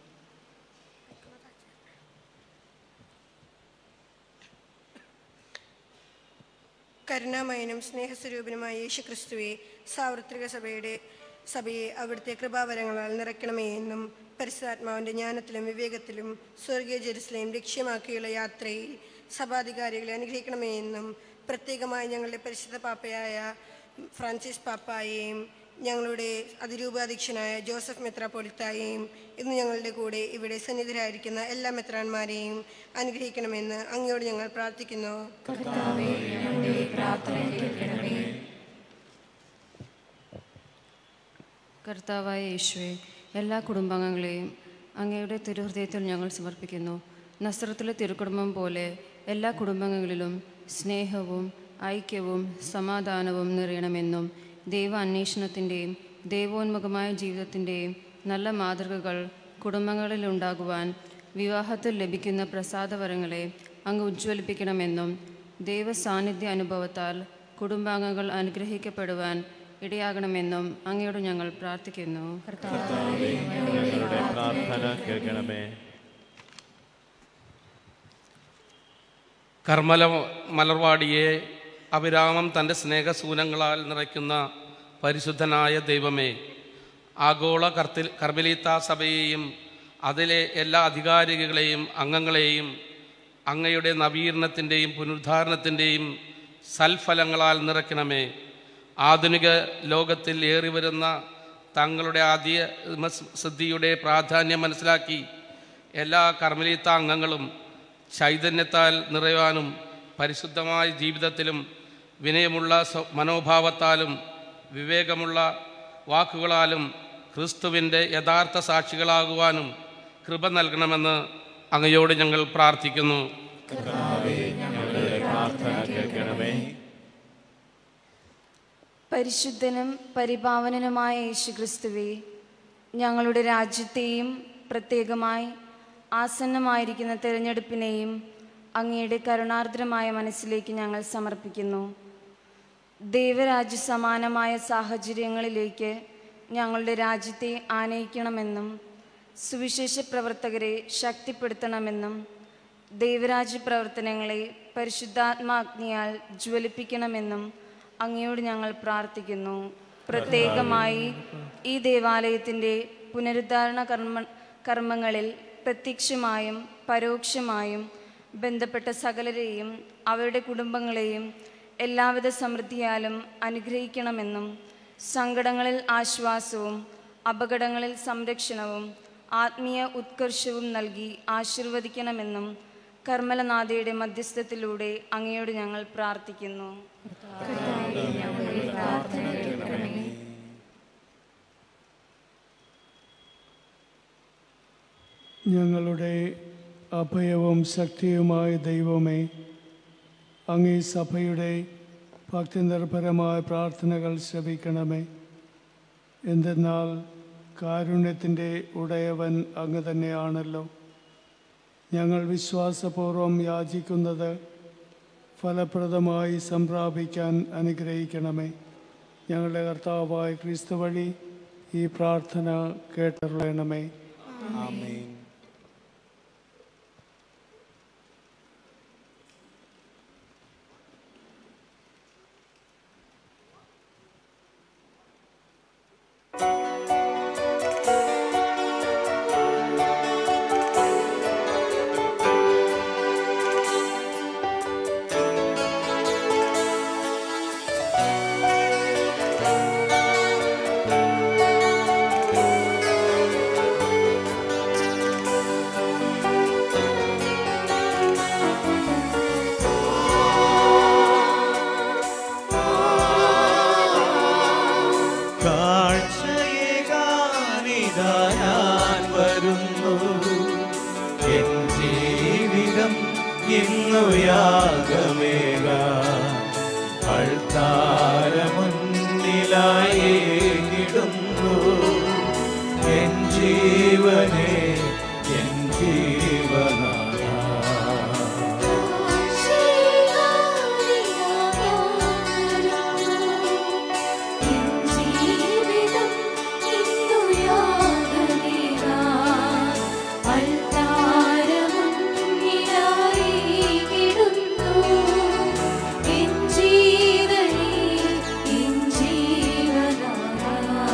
Speaker 11: കരുണാമയനും സ്നേഹസ്വരൂപനുമായ യേശു ക്രിസ്തുവെ സാർവത്രിക സഭയുടെ സഭയെ അവിടുത്തെ കൃപാവരങ്ങളാൽ നിറയ്ക്കണമേ എന്നും പരിശുദ്ധാത്മാവിൻ്റെ ജ്ഞാനത്തിലും വിവേകത്തിലും സ്വർഗീയ ജെറുസലേം ലക്ഷ്യമാക്കിയുള്ള യാത്രയിൽ സഭാധികാരികളെ അനുഗ്രഹിക്കണമേ എന്നും പ്രത്യേകമായി ഞങ്ങളുടെ പരിശുദ്ധ പാപ്പയായ ഫ്രാൻസിസ് പാപ്പായെയും ഞങ്ങളുടെ അതിരൂപാധ്യക്ഷനായ ജോസഫ് മെത്രാപ്പൊലിത്തായെയും ഇന്ന് ഞങ്ങളുടെ കൂടെ ഇവിടെ സന്നിധരായിരിക്കുന്ന എല്ലാ മെത്രാന്മാരെയും അനുഗ്രഹിക്കണമെന്ന് അങ്ങയോട് ഞങ്ങൾ പ്രാർത്ഥിക്കുന്നു
Speaker 12: കർത്താവായ യേശുവെ എല്ലാ കുടുംബാംഗങ്ങളെയും അങ്ങയുടെ തിരുഹൃദയത്തിൽ ഞങ്ങൾ സമർപ്പിക്കുന്നു നസ്രത്തിലെ തിരുക്കുടുംബം പോലെ എല്ലാ കുടുംബാംഗങ്ങളിലും സ്നേഹവും ഐക്യവും സമാധാനവും നിറയണമെന്നും ദൈവ അന്വേഷണത്തിൻ്റെയും ദൈവോന്മുഖമായ ജീവിതത്തിൻ്റെയും നല്ല മാതൃകകൾ കുടുംബങ്ങളിൽ ഉണ്ടാകുവാൻ വിവാഹത്തിൽ ലഭിക്കുന്ന പ്രസാദവരങ്ങളെ അങ്ങ് ഉജ്ജ്വലിപ്പിക്കണമെന്നും ദൈവ സാന്നിധ്യ അനുഭവത്താൽ കുടുംബാംഗങ്ങൾ അനുഗ്രഹിക്കപ്പെടുവാൻ ഇടയാകണമെന്നും അങ്ങയോട് ഞങ്ങൾ പ്രാർത്ഥിക്കുന്നു
Speaker 13: ഞങ്ങളുടെ പ്രാർത്ഥന കേൾക്കണമേ
Speaker 14: കർമ്മല മലർവാടിയെ അവിരാമം തൻ്റെ സ്നേഹസൂനങ്ങളാൽ നിറയ്ക്കുന്ന പരിശുദ്ധനായ ദൈവമേ ആഗോള കർത്തിൽ കർമ്മലീത്ത സഭയെയും അതിലെ എല്ലാ അധികാരികളെയും അംഗങ്ങളെയും അങ്ങയുടെ നവീകരണത്തിൻ്റെയും പുനരുദ്ധാരണത്തിൻ്റെയും സൽഫലങ്ങളാൽ നിറയ്ക്കണമേ ആധുനിക ലോകത്തിൽ ഏറി വരുന്ന തങ്ങളുടെ ആദ്യ സിദ്ധിയുടെ പ്രാധാന്യം മനസ്സിലാക്കി എല്ലാ കർമ്മലീത്ത അംഗങ്ങളും ചൈതന്യത്താൽ നിറയുവാനും പരിശുദ്ധമായ ജീവിതത്തിലും വിനയമുള്ള സ്വ- മനോഭാവത്താലും വിവേകമുള്ള വാക്കുകളാലും ക്രിസ്തുവിൻ്റെ യഥാർത്ഥ സാക്ഷികളാകുവാനും കൃപ നൽകണമെന്ന് അങ്ങയോട് ഞങ്ങൾ പ്രാർത്ഥിക്കുന്നു
Speaker 13: ഞങ്ങളുടെ പ്രാർത്ഥന കേൾക്കണമേ
Speaker 15: പരിശുദ്ധനും പരിപാവനനുമായ യേശുക്രിസ്തുവേ ഞങ്ങളുടെ രാജ്യത്തെയും പ്രത്യേകമായി ആസന്നമായിരിക്കുന്ന തിരഞ്ഞെടുപ്പിനെയും അങ്ങയുടെ കരുണാർദ്രമായ മനസ്സിലേക്ക് ഞങ്ങൾ സമർപ്പിക്കുന്നു ദൈവരാജ്യ സമാനമായ സാഹചര്യങ്ങളിലേക്ക് ഞങ്ങളുടെ രാജ്യത്തെ ആനയിക്കണമെന്നും സുവിശേഷ പ്രവർത്തകരെ ശക്തിപ്പെടുത്തണമെന്നും ദൈവരാജ്യ പ്രവർത്തനങ്ങളെ പരിശുദ്ധാത്മാഗ്നിയാൽ ജ്വലിപ്പിക്കണമെന്നും അങ്ങയോട് ഞങ്ങൾ പ്രാർത്ഥിക്കുന്നു പ്രത്യേകമായി ഈ ദേവാലയത്തിൻ്റെ പുനരുദ്ധാരണ കർമ്മ കർമ്മങ്ങളിൽ പ്രത്യക്ഷമായും പരോക്ഷമായും ബന്ധപ്പെട്ട സകലരെയും അവരുടെ കുടുംബങ്ങളെയും എല്ലാവിധ സമൃദ്ധിയാലും അനുഗ്രഹിക്കണമെന്നും സങ്കടങ്ങളിൽ ആശ്വാസവും അപകടങ്ങളിൽ സംരക്ഷണവും ആത്മീയ ഉത്കർഷവും നൽകി ആശീർവദിക്കണമെന്നും കർമ്മലനാഥയുടെ മധ്യസ്ഥത്തിലൂടെ അങ്ങയോട് ഞങ്ങൾ പ്രാർത്ഥിക്കുന്നു
Speaker 3: ഞങ്ങളുടെ അഭയവും ശക്തിയുമായ ദൈവമേ അങ്ങേ സഭയുടെ ഭക്തിനിർഭരമായ പ്രാർത്ഥനകൾ ശ്രവിക്കണമേ എന്തെന്നാൽ കാരുണ്യത്തിൻ്റെ ഉടയവൻ അങ്ങ് തന്നെയാണല്ലോ ഞങ്ങൾ വിശ്വാസപൂർവം യാചിക്കുന്നത് ഫലപ്രദമായി സംപ്രാപിക്കാൻ അനുഗ്രഹിക്കണമേ ഞങ്ങളുടെ കർത്താവായ ക്രിസ്തു വഴി ഈ പ്രാർത്ഥന കേട്ടറിയണമേ
Speaker 2: ആമേൻ
Speaker 6: കാഴ്ചയേകാനിതാ ഞാൻ വരുന്നു എൻ ജീവിതം ഇന്നു യാഗമേക അൾത്താരമുന്നിലായി ഇടുന്നു എൻ ജീവനെ എൻ ജീവനാഥ
Speaker 7: ജീവിതം ഇന്നു യാഗമേകാൻ അൾത്താരമുന്നിലായി കിടുന്നു. എൻ ജീവനേ, എൻ ജീവനാഥാ.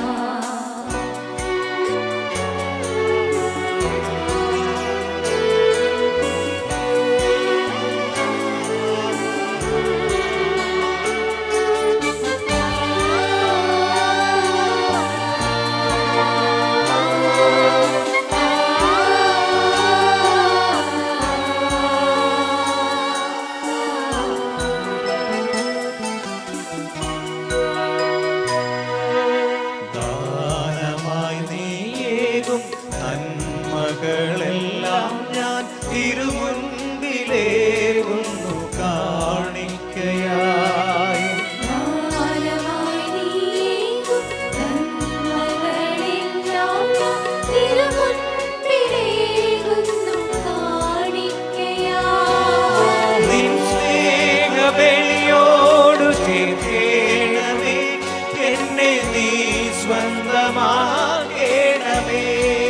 Speaker 6: ദാനമായി നീയേകും നന്മകളെല്ലാം ഞാൻ തിരുമുൻപിലേകുന്നു കാണിക്കയായി
Speaker 7: ഭാരമായി നീങ്ങും നന്മകളെല്ലാം ഞാൻ തിരുമുൻപിലേകുന്നു കാണിക്കയായി.
Speaker 6: നിൻ സ്നേഹബലിയോടു ചേർക്കേണമേ എന്നെ നീ സ്വന്തമാകേണമേ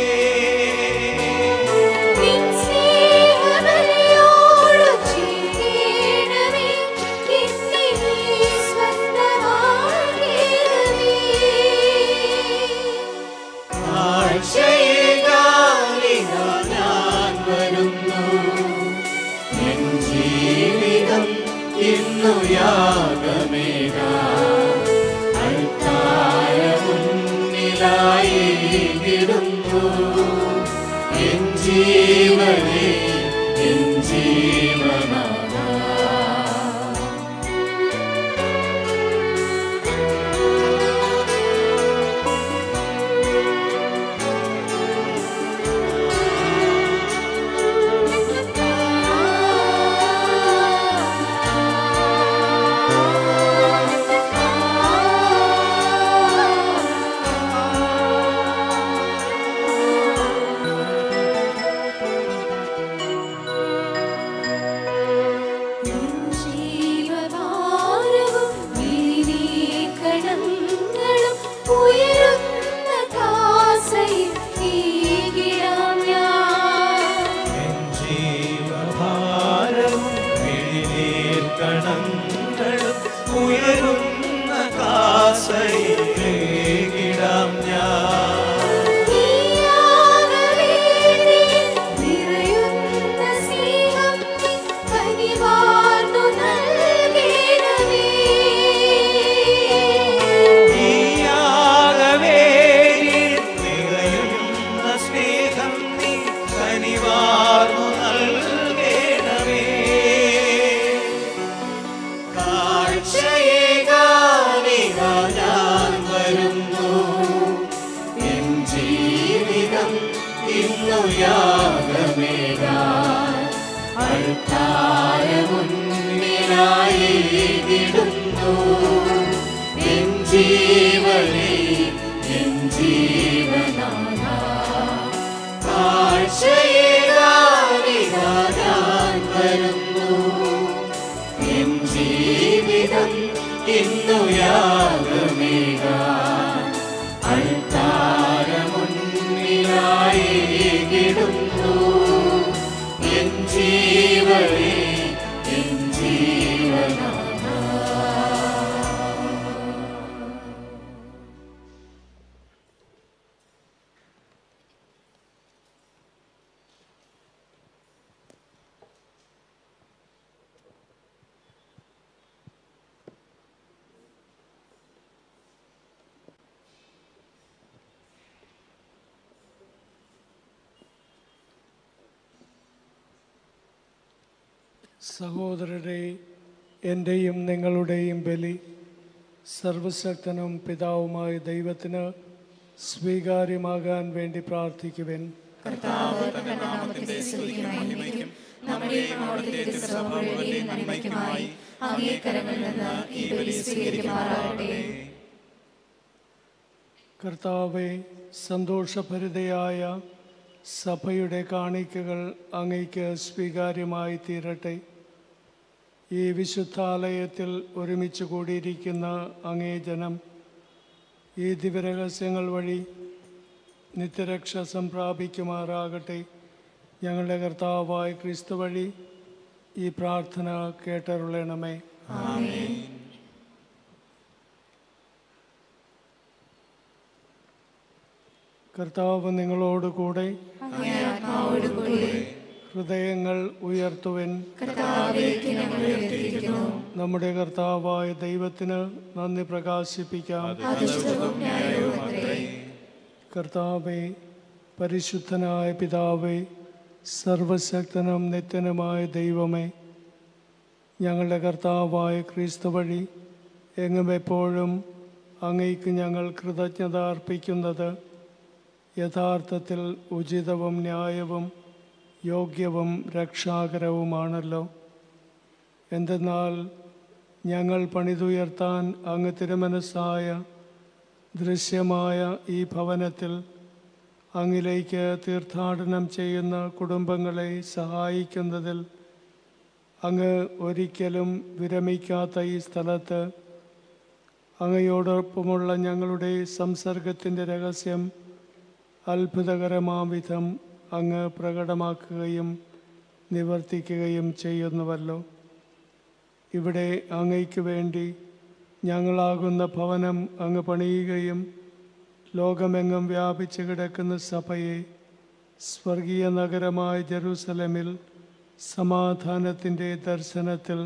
Speaker 7: നിൻ സ്നേഹബലിയോടു ചേരണമേ, എന്നെ നീ സ്വന്തമാക്കണമേ.
Speaker 6: ഈടുന്നു എൻ ജീവനെ എൻ ജീവനാഥ
Speaker 7: ജീവഭാരവും നീക്കണങ്ങളും ഉയരുന്ന കാസയിൽ ഈകിടാം ഞാൻ
Speaker 6: ജീവഭാരവും വിഴിനീർക്കണങ്ങളും ഉയരുന്ന കാസയിലേകിടാം ഞാൻ
Speaker 7: നീയാകവേണ്ടിയിൽ നിറയുന്ന സ്നേഹം നീ കനിവാർന്നു നൽകണമേ
Speaker 6: നീയാകവേലിൽ നിറയുന്ന സ്നേഹം നീ കനിവാർന്നു നൽകണമേ കാഴ്ചയേകാനിതാ ഞാൻ വരുന്നു എൻ ജീവിതം ഇന്നു യാഗമേകാൻ അൾത്താരമുന്നിലായിടുന്നു എൻ ജീവനെ എൻ ജീവനാഥ കാഴ്ചയേകാനിതാ ഞാൻ വരുന്നു എൻ ജീവിതം ഇന്നു യാഗമേകാൻ അൾത്താരമുന്നിലായിടുന്നു എൻ ജീവനെ എൻ ജീവനാഥ
Speaker 3: സഹോദരരെ എൻ്റെയും നിങ്ങളുടെയും ബലി സർവശക്തനും പിതാവുമായ ദൈവത്തിന് സ്വീകാര്യമാകാൻ വേണ്ടി പ്രാർത്ഥിക്കുവിൻ
Speaker 7: കർത്താവ് തന്റെ നാമത്തിന്റെ സ്തുതിക്കും മഹിമയ്ക്കും നമ്മുടെയും അവിടുത്തെ തിരുസഭകളുടെയും നന്മയ്ക്കുമായി അങ്ങേ കരങ്ങളിൽ നിന്ന് ഈ ബലി സ്വീകരിക്കുമാറാകട്ടെ
Speaker 3: കർത്താവെ സന്തോഷഭരിതയായ സഭയുടെ കാണിക്കകൾ അങ്ങയ്ക്ക് സ്വീകാര്യമായി തീരട്ടെ ഈ വിശുദ്ധാലയത്തിൽ ഒരുമിച്ച് കൂടിയിരിക്കുന്ന അങ്ങേ ജനം ഈ ദിവ്യരഹസ്യങ്ങൾ വഴി നിത്യരക്ഷ സംപ്രാപിക്കുമാറാകട്ടെ ഞങ്ങളുടെ കർത്താവായ ക്രിസ്തു വഴി ഈ പ്രാർത്ഥന കേട്ടരുളണമേ കർത്താവ് നിങ്ങളോട് കൂടെ
Speaker 7: അങ്ങേ ആത്മാവോടുകൂടി
Speaker 3: ഹൃദയങ്ങൾ ഉയർത്തുവൻ
Speaker 7: കർത്താവിലേക്ക് ഞങ്ങൾ ഉയർത്തിയിരിക്കുന്നു
Speaker 3: നമ്മുടെ കർത്താവായ ദൈവത്തിന് നന്ദി പ്രകാശിപ്പിക്കാം
Speaker 7: അതിശുദ്ധവും ന്യായവും അത്രേ
Speaker 3: കർത്താവെ പരിശുദ്ധനായ പിതാവേ സർവശക്തനും നിത്യനുമായ ദൈവമേ ഞങ്ങളുടെ കർത്താവായ ക്രിസ്തു വഴി എങ്ങും എപ്പോഴും അങ്ങയ്ക്ക് ഞങ്ങൾ കൃതജ്ഞത അർപ്പിക്കുന്നത് യഥാർത്ഥത്തിൽ ഉചിതവും ന്യായവും യോഗ്യവും രക്ഷാകരവുമാണല്ലോ എന്തെന്നാൽ ഞങ്ങൾ പണിതുയർത്താൻ അങ്ങ് തിരുമനസ്സായ ദൃശ്യമായ ഈ ഭവനത്തിൽ അങ്ങിലേക്ക് തീർത്ഥാടനം ചെയ്യുന്ന കുടുംബങ്ങളെ സഹായിക്കുന്നതിൽ അങ്ങ് ഒരിക്കലും വിരമിക്കാത്ത ഈ സ്ഥലത്ത് അങ്ങയോടൊപ്പമുള്ള ഞങ്ങളുടെ സംസർഗത്തിൻ്റെ രഹസ്യം അത്ഭുതകരമാം വിധം അങ്ങ് പ്രകടമാക്കുകയും നിവർത്തിക്കുകയും ചെയ്യുന്നുവല്ലോ ഇവിടെ അങ്ങയ്ക്ക് വേണ്ടി ഞങ്ങളാകുന്ന ഭവനം അങ്ങ് പണിയുകയും ലോകമെങ്ങും വ്യാപിച്ചു കിടക്കുന്ന സഭയെ സ്വർഗീയ നഗരമായ ജെറൂസലമിൽ സമാധാനത്തിൻ്റെ ദർശനത്തിൽ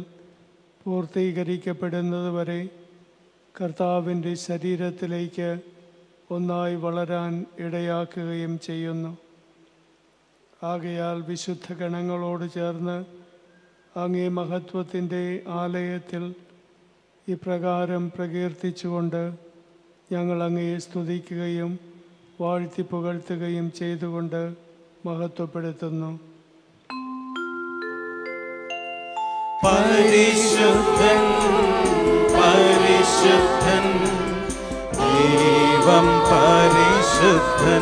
Speaker 3: പൂർത്തീകരിക്കപ്പെടുന്നതുവരെ കർത്താവിൻ്റെ ശരീരത്തിലേക്ക് ഒന്നായി വളരാൻ ഇടയാക്കുകയും ചെയ്യുന്നു ആകയാൽ വിശുദ്ധ ഗണങ്ങളോട് ചേർന്ന് അങ്ങേ മഹത്വത്തിൻ്റെ ആലയത്തിൽ ഇപ്രകാരം പ്രകീർത്തിച്ചുകൊണ്ട് ഞങ്ങൾ അങ്ങയെ സ്തുതിക്കുകയും വാഴ്ത്തി പുകഴ്ത്തുകയും ചെയ്തുകൊണ്ട് മഹത്വപ്പെടുത്തുന്നു
Speaker 2: പരിശുദ്ധൻ പരിശുദ്ധൻ ദൈവം പരിശുദ്ധൻ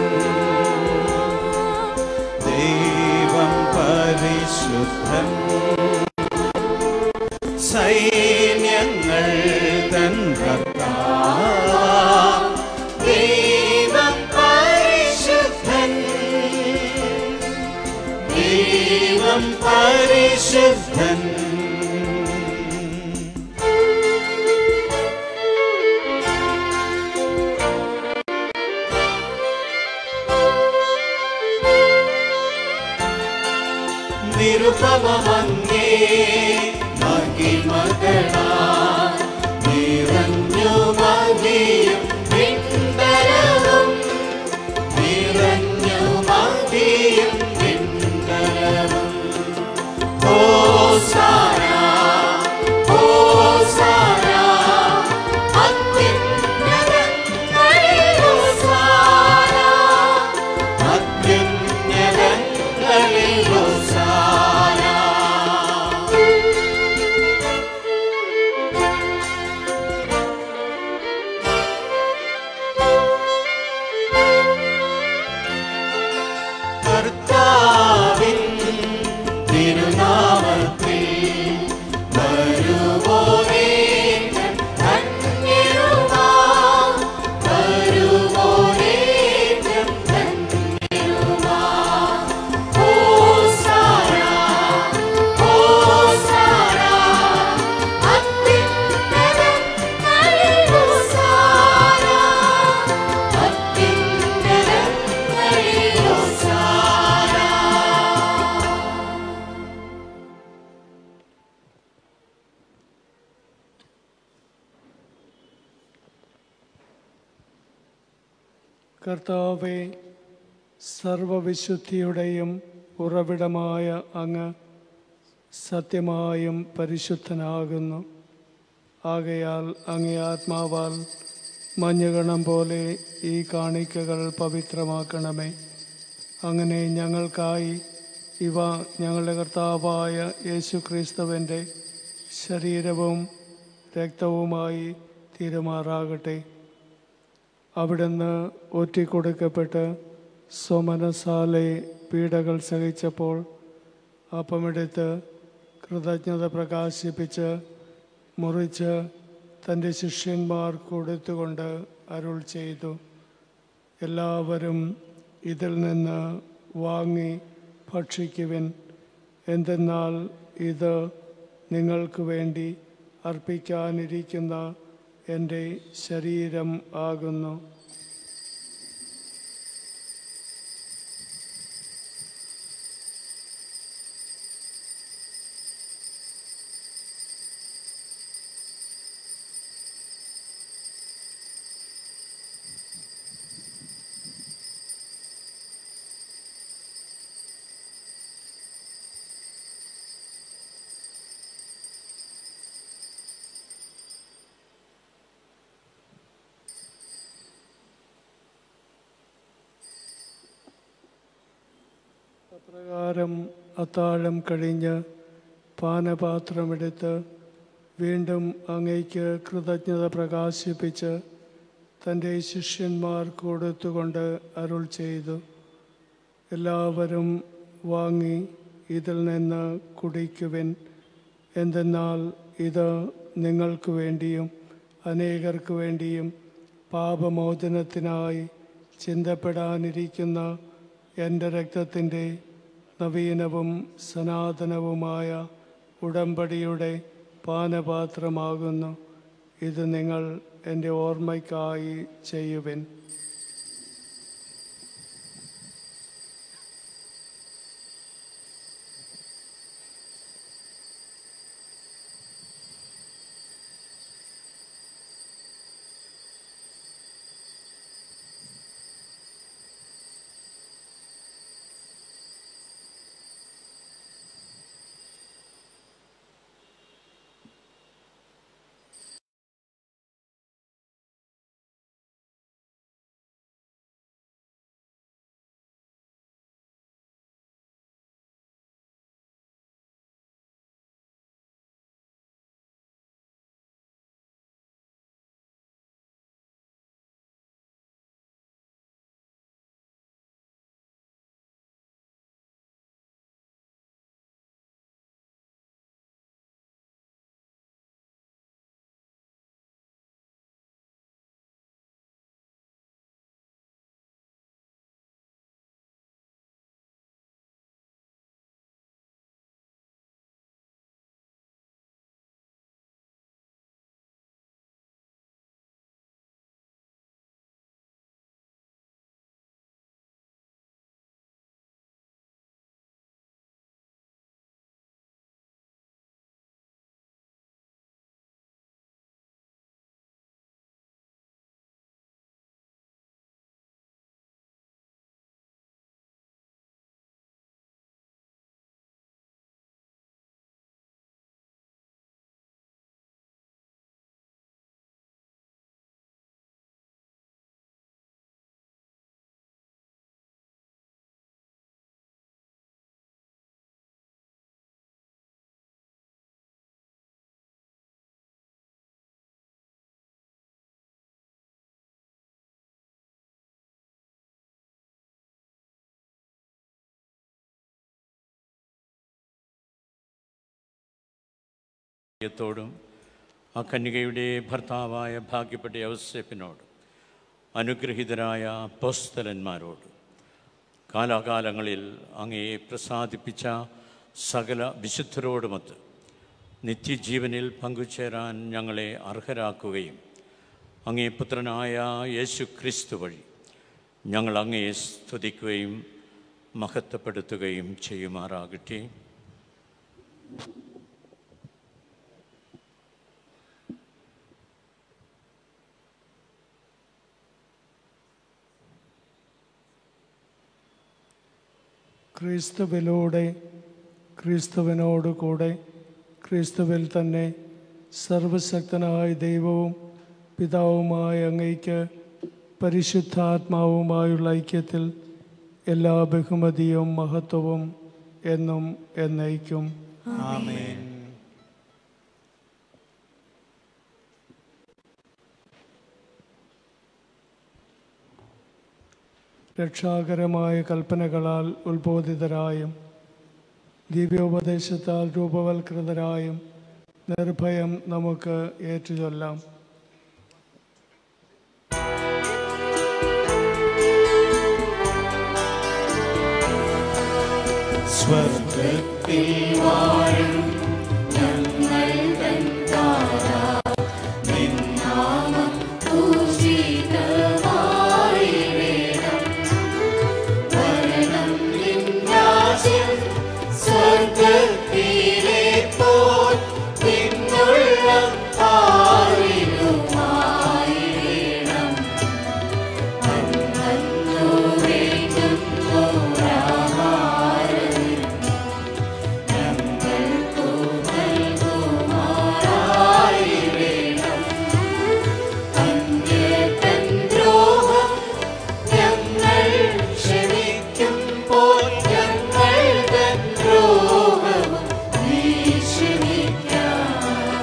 Speaker 2: ദൈവം പരിശുദ്ധൻ സൈന്യങ്ങൾ തൻ കർത്താവാം
Speaker 6: ദൈവം പരിശുദ്ധൻ
Speaker 2: ദൈവം പരിശുദ്ധൻ നിരുപമങ്ങേ മഹിമകളാ നിറഞ്ഞു മതിയും പിണ്ടലവും നിറഞ്ഞു മതിയും പിണ്ടലവും ഹോസാന ഹോസാന അത്യുന്നതങ്ങളിൽ ഹോസാന അത്യുന്നതങ്ങളിൽ ഹോസാന കർത്താവിൻ തിരുനാമത്തിൽ വരുവോനേ ധന്യരുമാ വരുവോനേ ധന്യരുമാ ഹോസാന ഹോസാന അത്യുന്നതങ്ങളിൽ ഹോസാന അത്യുന്നതങ്ങളിൽ ഹോസാന
Speaker 3: കർത്താവെ സർവവിശുദ്ധിയുടെയും ഉറവിടമായ അങ്ങ് സത്യമായും പരിശുദ്ധനാകുന്നു ആകയാൽ അങ്ങേ ആത്മാവാൽ മഞ്ഞുകണം പോലെ ഈ കാണിക്കകൾ പവിത്രമാക്കണമേ അങ്ങനെ ഞങ്ങൾക്കായി ഇവ ഞങ്ങളുടെ കർത്താവായ യേശു ക്രിസ്തുവിൻ്റെ ശരീരവും രക്തവുമായി തീരുമാറാകട്ടെ അവിടുന്ന് ഒറ്റിക്കൊടുക്കപ്പെട്ട് സ്വമനസാലെ പീഡകൾ സഹിച്ചപ്പോൾ അപ്പമെടുത്ത് കൃതജ്ഞത പ്രകാശിപ്പിച്ച് മുറിച്ച് തൻ്റെ ശിഷ്യന്മാർ കൊടുത്തുകൊണ്ട് അരുൾ ചെയ്തു എല്ലാവരും ഇതിൽ നിന്ന് വാങ്ങി ഭക്ഷിക്കുവിൻ എന്തെന്നാൽ ഇത് നിങ്ങൾക്ക് വേണ്ടി അർപ്പിക്കാനിരിക്കുന്ന എൻ്റെ ശരീരം ആകുന്നു അപ്രകാരം അത്താഴം കഴിഞ്ഞ് പാനപാത്രമെടുത്ത് വീണ്ടും അങ്ങയ്ക്ക് കൃതജ്ഞത പ്രകാശിപ്പിച്ച് തൻ്റെ ശിഷ്യന്മാർ കൊടുത്തുകൊണ്ട് അരുൾ ചെയ്തു എല്ലാവരും വാങ്ങി ഇതിൽ നിന്ന് കുടിക്കുവിൻ എന്തെന്നാൽ ഇത് നിങ്ങൾക്ക് വേണ്ടിയും അനേകർക്ക് വേണ്ടിയും പാപമോചനത്തിനായി ചിന്തപ്പെടാനിരിക്കുന്ന എൻ്റെ രക്തത്തിൻ്റെ നവീനവും സനാതനവുമായ ഉടമ്പടിയുടെ പാനപാത്രമാകുന്നു ഇത് നിങ്ങൾ എൻ്റെ ഓർമ്മയ്ക്കായി ചെയ്യുവിൻ
Speaker 4: ത്തോടും ആ കന്യകയുടെ ഭർത്താവായ ഭാഗ്യപ്പെട്ട യവസേപ്പിനോട് അനുഗ്രഹീതരായ അപ്പോസ്തലന്മാരോട് കാലാകാലങ്ങളിൽ അങ്ങയെ പ്രസാദിപ്പിച്ച സകല വിശുദ്ധരോടുമൊത്ത് നിത്യജീവനിൽ പങ്കുചേരാൻ ഞങ്ങളെ അർഹരാക്കുകയും അങ്ങേ പുത്രനായ യേശു ക്രിസ്തു വഴി ഞങ്ങൾ അങ്ങയെ സ്തുതിക്കുകയും മഹത്വപ്പെടുത്തുകയും ചെയ്യുമാറാകട്ടെ
Speaker 3: ക്രിസ്തുവിലൂടെ ക്രിസ്തുവിനോട് കൂടെ ക്രിസ്തുവിൽ തന്നെ സർവശക്തനായ ദൈവവും പിതാവുമായ അങ്ങയ്ക്ക് പരിശുദ്ധാത്മാവുമായുള്ള ഐക്യത്തിൽ എല്ലാ ബഹുമതിയും മഹത്വവും എന്നും എന്നേക്കും
Speaker 13: ആമേൻ
Speaker 3: രക്ഷാകരമായ കൽപ്പനകളാൽ ഉത്ബോധിതരായും ദിവ്യോപദേശത്താൽ രൂപവൽകൃതരായും നിർഭയം നമുക്ക് ഏറ്റുചൊല്ലാം
Speaker 2: സ്വർഗത്തിൽ വാഴും ഞങ്ങൾ തൻ താരാ നിന്നാമം പൂജിതമായിടേണം വരണം നിൻ രാജ്യം സ്വർഗത്തിലെ പോൽ നിന്നുള്ള പാലിലുമായിടേണം അന്നു വേണ്ടുന്നോരാഹാരം ഞങ്ങൾക്കു നൽകുമാറായിടേണം അന്യതൻ ദ്രോഹം ഞങ്ങൾ ക്ഷമിക്കുമ്പോൾ ഞങ്ങൾ തൻ ദ്രോഹവും നീ ക്ഷമിക്കാം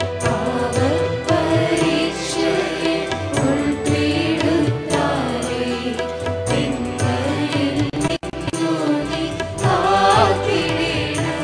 Speaker 2: പാപപരീക്ഷയെ ഉൾപ്പെടുത്താതെ തിന്മയിൽ നിന്നു നീ കാത്തിടേണം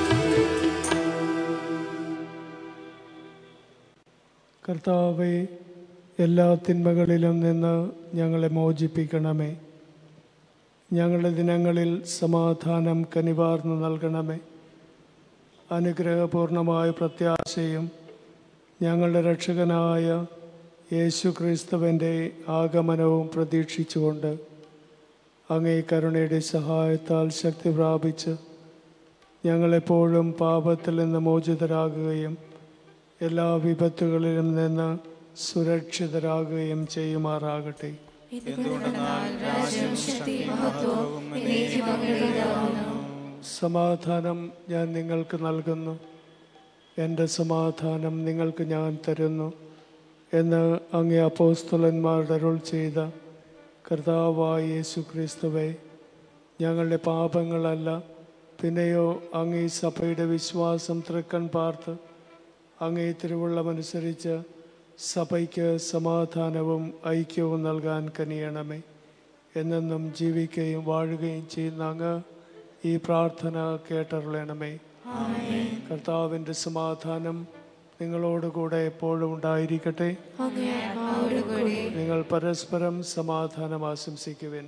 Speaker 3: കർത്താവെ എല്ലാ തിന്മകളിലും നിന്ന് ഞങ്ങളെ മോചിപ്പിക്കണമേ ഞങ്ങളുടെ ദിനങ്ങളിൽ സമാധാനം കനിവാർന്നു നൽകണമേ അനുഗ്രഹപൂർണമായ പ്രത്യാശയും ഞങ്ങളുടെ രക്ഷകനായ യേശു ക്രിസ്തുവിൻ്റെ ആഗമനവും പ്രതീക്ഷിച്ചുകൊണ്ട് അങ്ങേ കരുണയുടെ സഹായത്താൽ ശക്തി പ്രാപിച്ച് ഞങ്ങളെപ്പോഴും പാപത്തിൽ നിന്ന് മോചിതരാകുകയും എല്ലാ വിപത്തുകളിലും നിന്ന് സുരക്ഷിതരാകുകയും ചെയ്യുമാറാകട്ടെ
Speaker 7: എന്തുകൊണ്ടെന്നാൽ രാജ്യവും ശക്തിയും മഹത്വവും എന്നേക്കും അങ്ങയുടേതാകുന്നു
Speaker 3: സമാധാനം ഞാൻ നിങ്ങൾക്ക് നൽകുന്നു എൻ്റെ സമാധാനം നിങ്ങൾക്ക് ഞാൻ തരുന്നു എന്ന് അങ്ങേ അപ്പോസ്തലന്മാരുടെ അരുൾ ചെയ്ത കർത്താവായ യേശു ക്രിസ്തുവെ ഞങ്ങളുടെ പാപങ്ങളല്ല പിന്നെയോ അങ്ങേ സഭയുടെ വിശ്വാസം തൃക്കൺ പാർത്ത് അങ്ങേ തിരുവുള്ളമനുസരിച്ച് സഭയ്ക്ക് സമാധാനവും ഐക്യവും നൽകാൻ കനിയണമേ എന്നെന്നും ജീവിക്കുകയും വാഴുകയും ചെയ്യുന്ന അങ്ങ് ഈ പ്രാർത്ഥന കേട്ടറിയണമേ കർത്താവിൻ്റെ സമാധാനം നിങ്ങളോടുകൂടെ എപ്പോഴും ഉണ്ടായിരിക്കട്ടെ
Speaker 7: അങ്ങേ ആത്മാവോടുകൂടി
Speaker 3: നിങ്ങൾ പരസ്പരം സമാധാനം ആശംസിക്കുവിൻ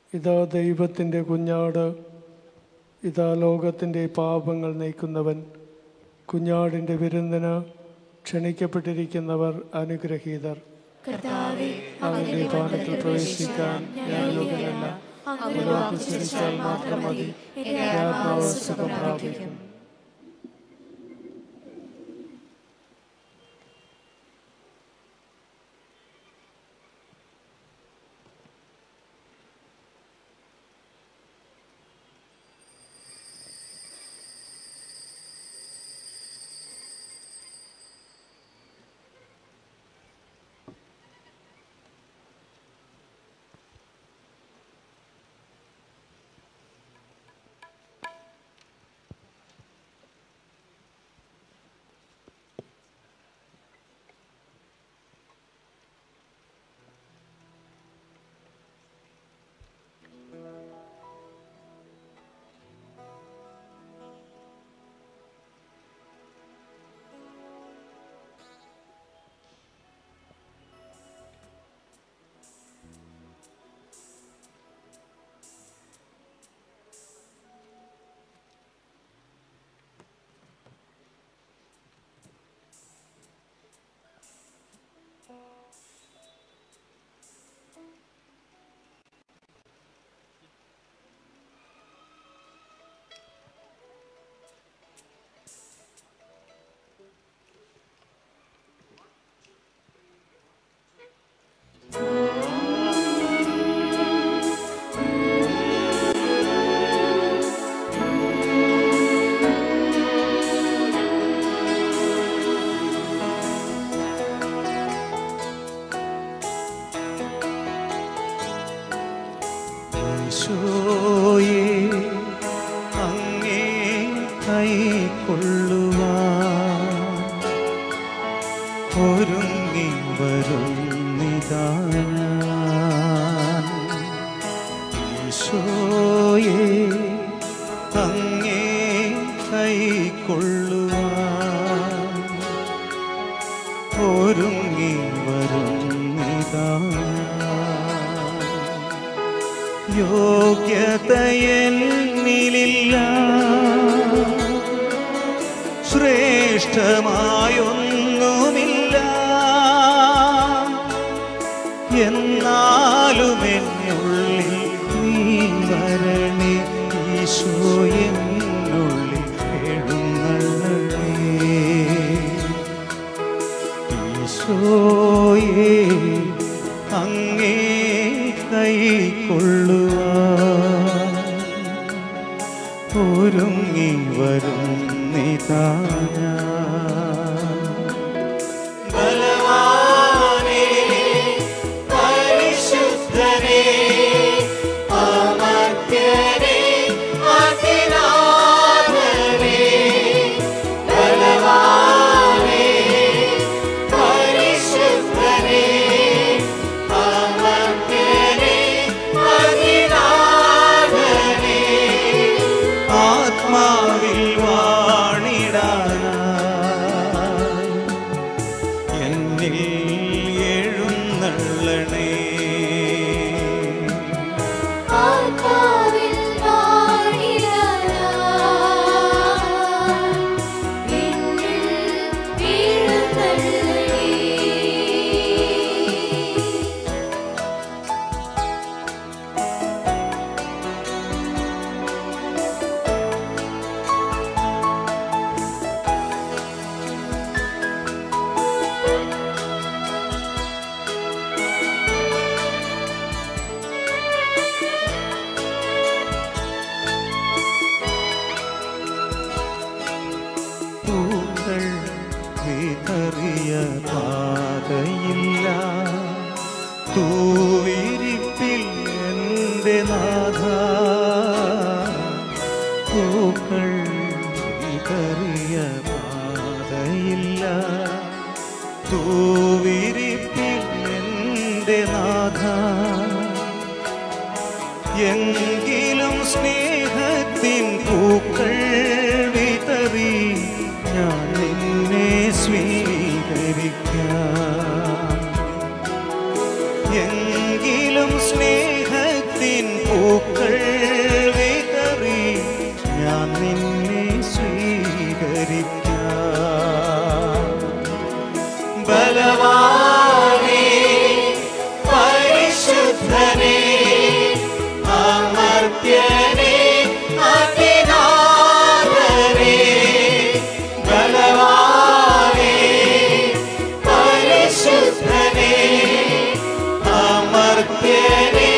Speaker 3: ഇതാ ദൈവത്തിൻ്റെ കുഞ്ഞാട് ഇതാ ലോകത്തിൻ്റെ പാപങ്ങൾ നയിക്കുന്നവൻ കുഞ്ഞാടിൻ്റെ വിരുന്നിന് ക്ഷണിക്കപ്പെട്ടിരിക്കുന്നവർ അനുഗ്രഹീതർ
Speaker 7: കർത്താവേ
Speaker 3: അവൻ്റെ ഭവനത്തിൽ പ്രവേശിക്കാൻ ഞാൻ യോഗ്യനല്ല
Speaker 7: അങ്ങ് വാക്ക് ഉച്ചരിച്ചാൽ മാത്രം മതി എന്റെ ആത്മാവ് സുഖം പ്രാപിക്കും
Speaker 16: ഈശോയെ അങ്ങേ കൈക്കൊള്ളുവാൻ ഒരുങ്ങി വരുന്നിതാ ഞാൻ. ഈശോയെ അങ്ങേ കൈക്കൊള്ളുവാൻ ഒരുങ്ങി വരുന്നിതാ ഞാൻ. യോഗ്യതയെന്നിലില്ല ശ്രേഷ്ഠമായൊന്നുമില്ല എന്നാലും എന്നുള്ളിൽ നീ വരണേ ഈശോ എന്നുള്ളിൽ എഴുന്നള്ളണേ ഈശോയേ അങ്ങേ കൈക്കൊള്ളുവാൻ ഒരുങ്ങി വരുന്നിതാ ഞാൻ.
Speaker 2: ബലവാനേ പരിശുദ്ധനേ അമർത്യനേ അതിനാഥനേ ബലവാനേ പരിശുദ്ധനേ അമർത്യനേ അതിനാഥനേ
Speaker 16: ആത്മാവിൽ വാണിടാനായി എന്നിൽ എഴുന്നള്ളണേ
Speaker 2: ആത്മാവിൽ വാണിടാനായി എന്നിൽ വീഴുന്നള്ളണേ
Speaker 16: പൂക്കൾ വിതറിയ പാതയില്ല തൂവിരിപ്പിൽ എൻ്റെ നാഥ പൂക്കൾ വിതറിയ പാതയില്ല തൂവിരിപ്പിൽ എൻ്റെ നാഥ എങ്കിലും സ്നേഹത്തിൻ പൂക്കൾ വിതറി ഞാൻ നിന്നെ സ്വീകരിക്കാം എങ്കിലും സ്നേഹത്തിൻ പൂ
Speaker 6: അമർത്യനേ അതിനാഥനേ ബലവാനേ പരിശുദ്ധനേ അമർത്യനേ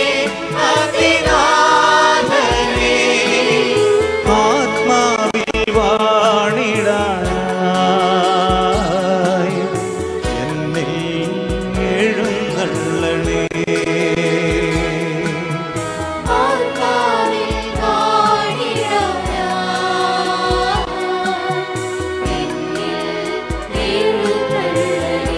Speaker 6: അതിനാഥനേ
Speaker 16: ആത്മാവിൽ വാണിടാനായി എന്നിൽ എഴുന്നള്ളണേ
Speaker 2: ആത്മാവിൽ വാണിടാനായി എന്നിൽ എഴുന്നള്ളണേ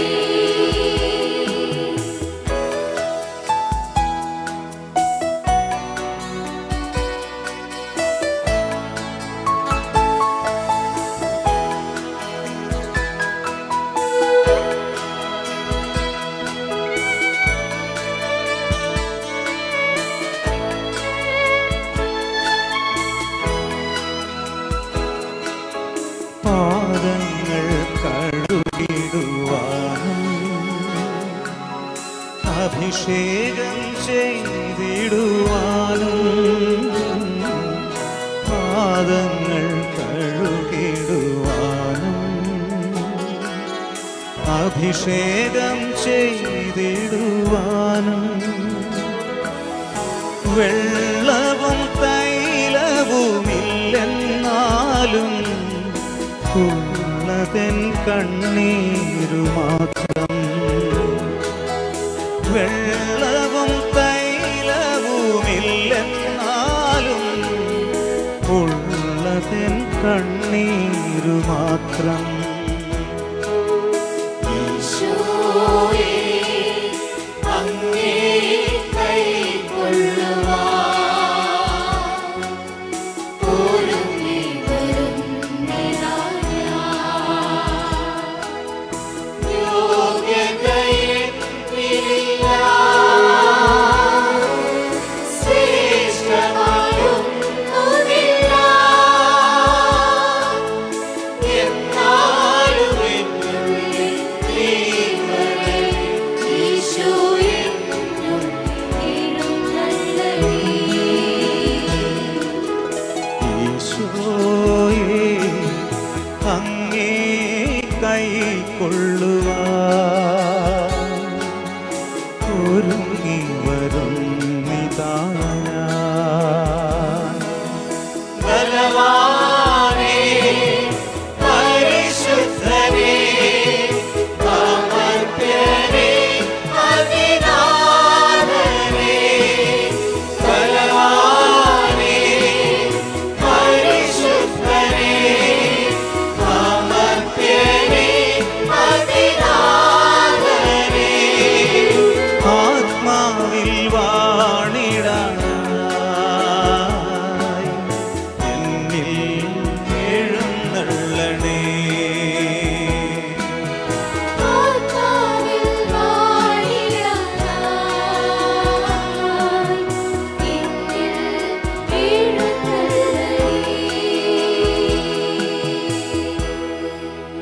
Speaker 16: പാദങ്ങൾ കഴുകിടുവാനും അഭിഷേകം ചെയ്തിടുവാനും പാദങ്ങൾ കഴുകിടുവാനും അഭിഷേകം ചെയ്തിടുവാനും വെള്ളവും തൈലവുമില്ലെന്നാലും ഉള്ളതൻ കണ്ണീരു മാത്രം വെള്ളവും തൈലവുമില്ലെന്നാലും ഉള്ളതൻ കണ്ണീരു മാത്രം
Speaker 2: ഈശോയേ അങ്ങേ കൈക്കൊള്ളുവാൻ ഒരുങ്ങി വരുന്നിതാ ഞാൻ. യോഗ്യതയെന്നില്ല, ശ്രേഷ്ഠമായൊന്നുമില്ല. എന്നാലും എന്നുള്ളിൽ നീ വരണേ. ഈശോയെ
Speaker 16: ഈശോയെ അങ്ങേ കൈക്കൊള്ളുവാൻ ഒരുങ്ങി വരുന്നിതാന
Speaker 6: ബലവാനേ പരിശുദ്ധനേ അമർത്യനേ അതിനാഥനേ ബലവാനേ പരിശുദ്ധനേ അമർത്യനേ അതിനാഥനേ
Speaker 16: ആത്മാവിൽ വാണിടാനായി എന്നിൽ എഴുന്നള്ളണേ
Speaker 2: ആത്മാവിൽ വാണിടാനായി എന്നിൽ എഴുന്നള്ളണേ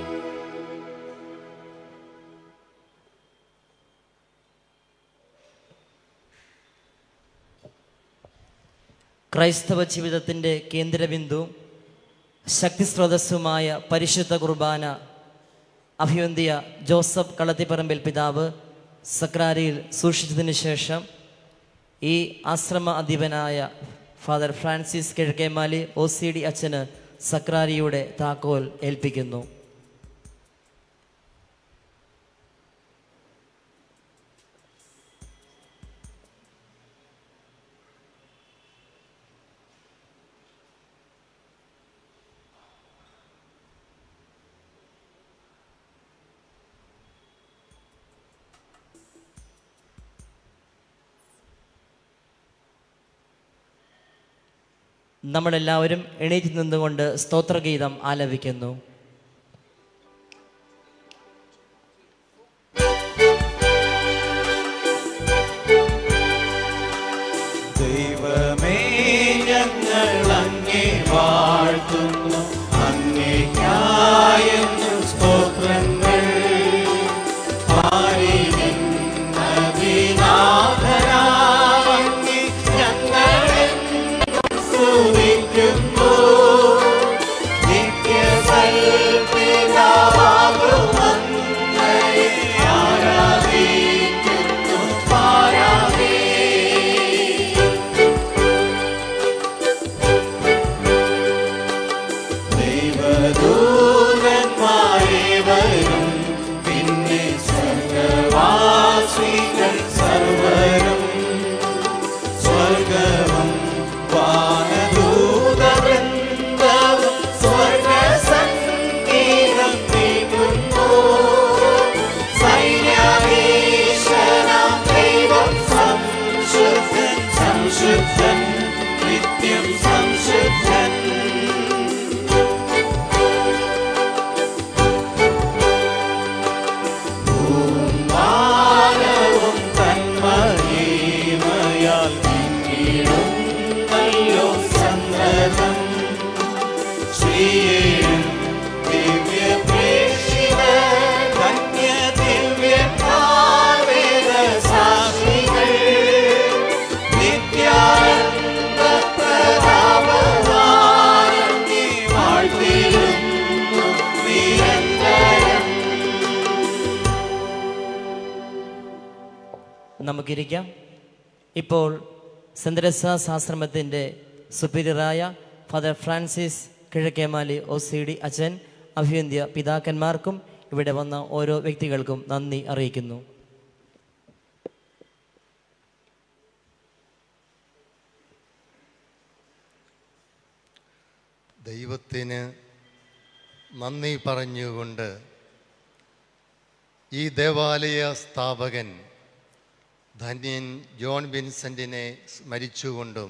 Speaker 1: ക്രൈസ്തവ ജീവിതത്തിൻ്റെ കേന്ദ്രബിന്ദു ശക്തിസ്രോതസ്സുമായ പരിശുദ്ധ കുർബാന അഭിവന്തിയ ജോസഫ് കളത്തിപ്പറമ്പിൽ പിതാവ് സക്രാരിയിൽ സൂക്ഷിച്ചതിന് ശേഷം ഈ ആശ്രമ അധിപനായ father Francis Kizhakkemali O C D അച്ഛന് സക്രാരിയുടെ താക്കോൽ ഏൽപ്പിക്കുന്നു നമ്മളെല്ലാവരും എണീറ്റ് നിന്നുകൊണ്ട് സ്തോത്രഗീതം ആലപിക്കുന്നു
Speaker 6: ദൈവമേ ഞങ്ങൾ അങ്ങേ വാഴ്ത്തുന്നു അങ്ങേക്കായെന്നും സ്തോത്രങ്ങൾ പാരിനിന്നതിനാഥനാമങ്ങേ ഞങ്ങളെന്നും സ്വർഗവും വാനദൂതവൃന്ദവും സ്വർഗസംഗീതം കേൾക്കുന്നു സൈന്യാധീശനാം ദൈവം സംശുദ്ധൻ സംശുദ്ധൻ നിത്യം സംശുദ്ധൻ മാനവും തന്മഹീമയാൽ നീങ്ങിടുന്നല്ലോ സന്തതം ശ്രീയേഴും ദിവ്യ പ്രേക്ഷിത ധന്യ ദിവ്യ ഭാവേദ സാക്ഷികൾ നിത്യാനന്ദ പ്രതാപവാനന്ദി വാഴ്ത്തിരുന്നു നിരന്തരം
Speaker 1: നമുക്കിരിക്കാം ഇപ്പോൾ സെന്റ് തെരേസാസ് ആശ്രമത്തിൻ്റെ സുപ്പീരിയറായ father Francis Kizhakkemali O C D അച്ഛൻ അഭിവന്ധ്യ പിതാക്കന്മാർക്കും ഇവിടെ വന്ന ഓരോ വ്യക്തികൾക്കും നന്ദി അറിയിക്കുന്നു
Speaker 17: ദൈവത്തിന് നന്ദി പറഞ്ഞുകൊണ്ട് ഈ ദേവാലയ സ്ഥാപകൻ ധന്യൻ ജോൺ വിൻസെൻറ്റിനെ സ്മരിച്ചുകൊണ്ടും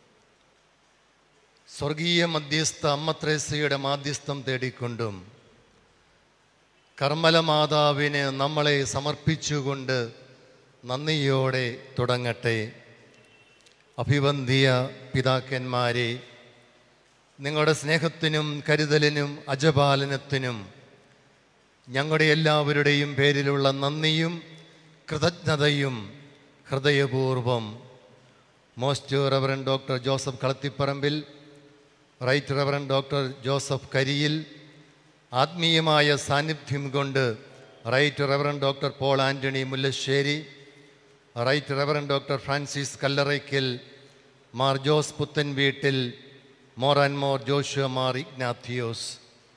Speaker 17: സ്വർഗീയ മധ്യസ്ഥ അമ്മത്രേസയുടെ മാധ്യസ്ഥം തേടിക്കൊണ്ടും കർമ്മല മാതാവിന് നമ്മളെ സമർപ്പിച്ചുകൊണ്ട് നന്ദിയോടെ തുടങ്ങട്ടെ അഭിവന്ധിയ പിതാക്കന്മാരെ നിങ്ങളുടെ സ്നേഹത്തിനും കരുതലിനും അജപാലനത്തിനും ഞങ്ങളുടെ എല്ലാവരുടെയും പേരിലുള്ള നന്ദിയും കൃതജ്ഞതയും ഹൃദയപൂർവം most reverend doctor Joseph Kalathiparambil right reverend doctor Joseph Kariyil ആത്മീയമായ സാന്നിധ്യം കൊണ്ട് right reverend doctor Paul Antony Mullassery right reverend doctor Francis Kallarakkal Mar Jose Puthenveettil Mor and Mor Joshua Mar Ignatios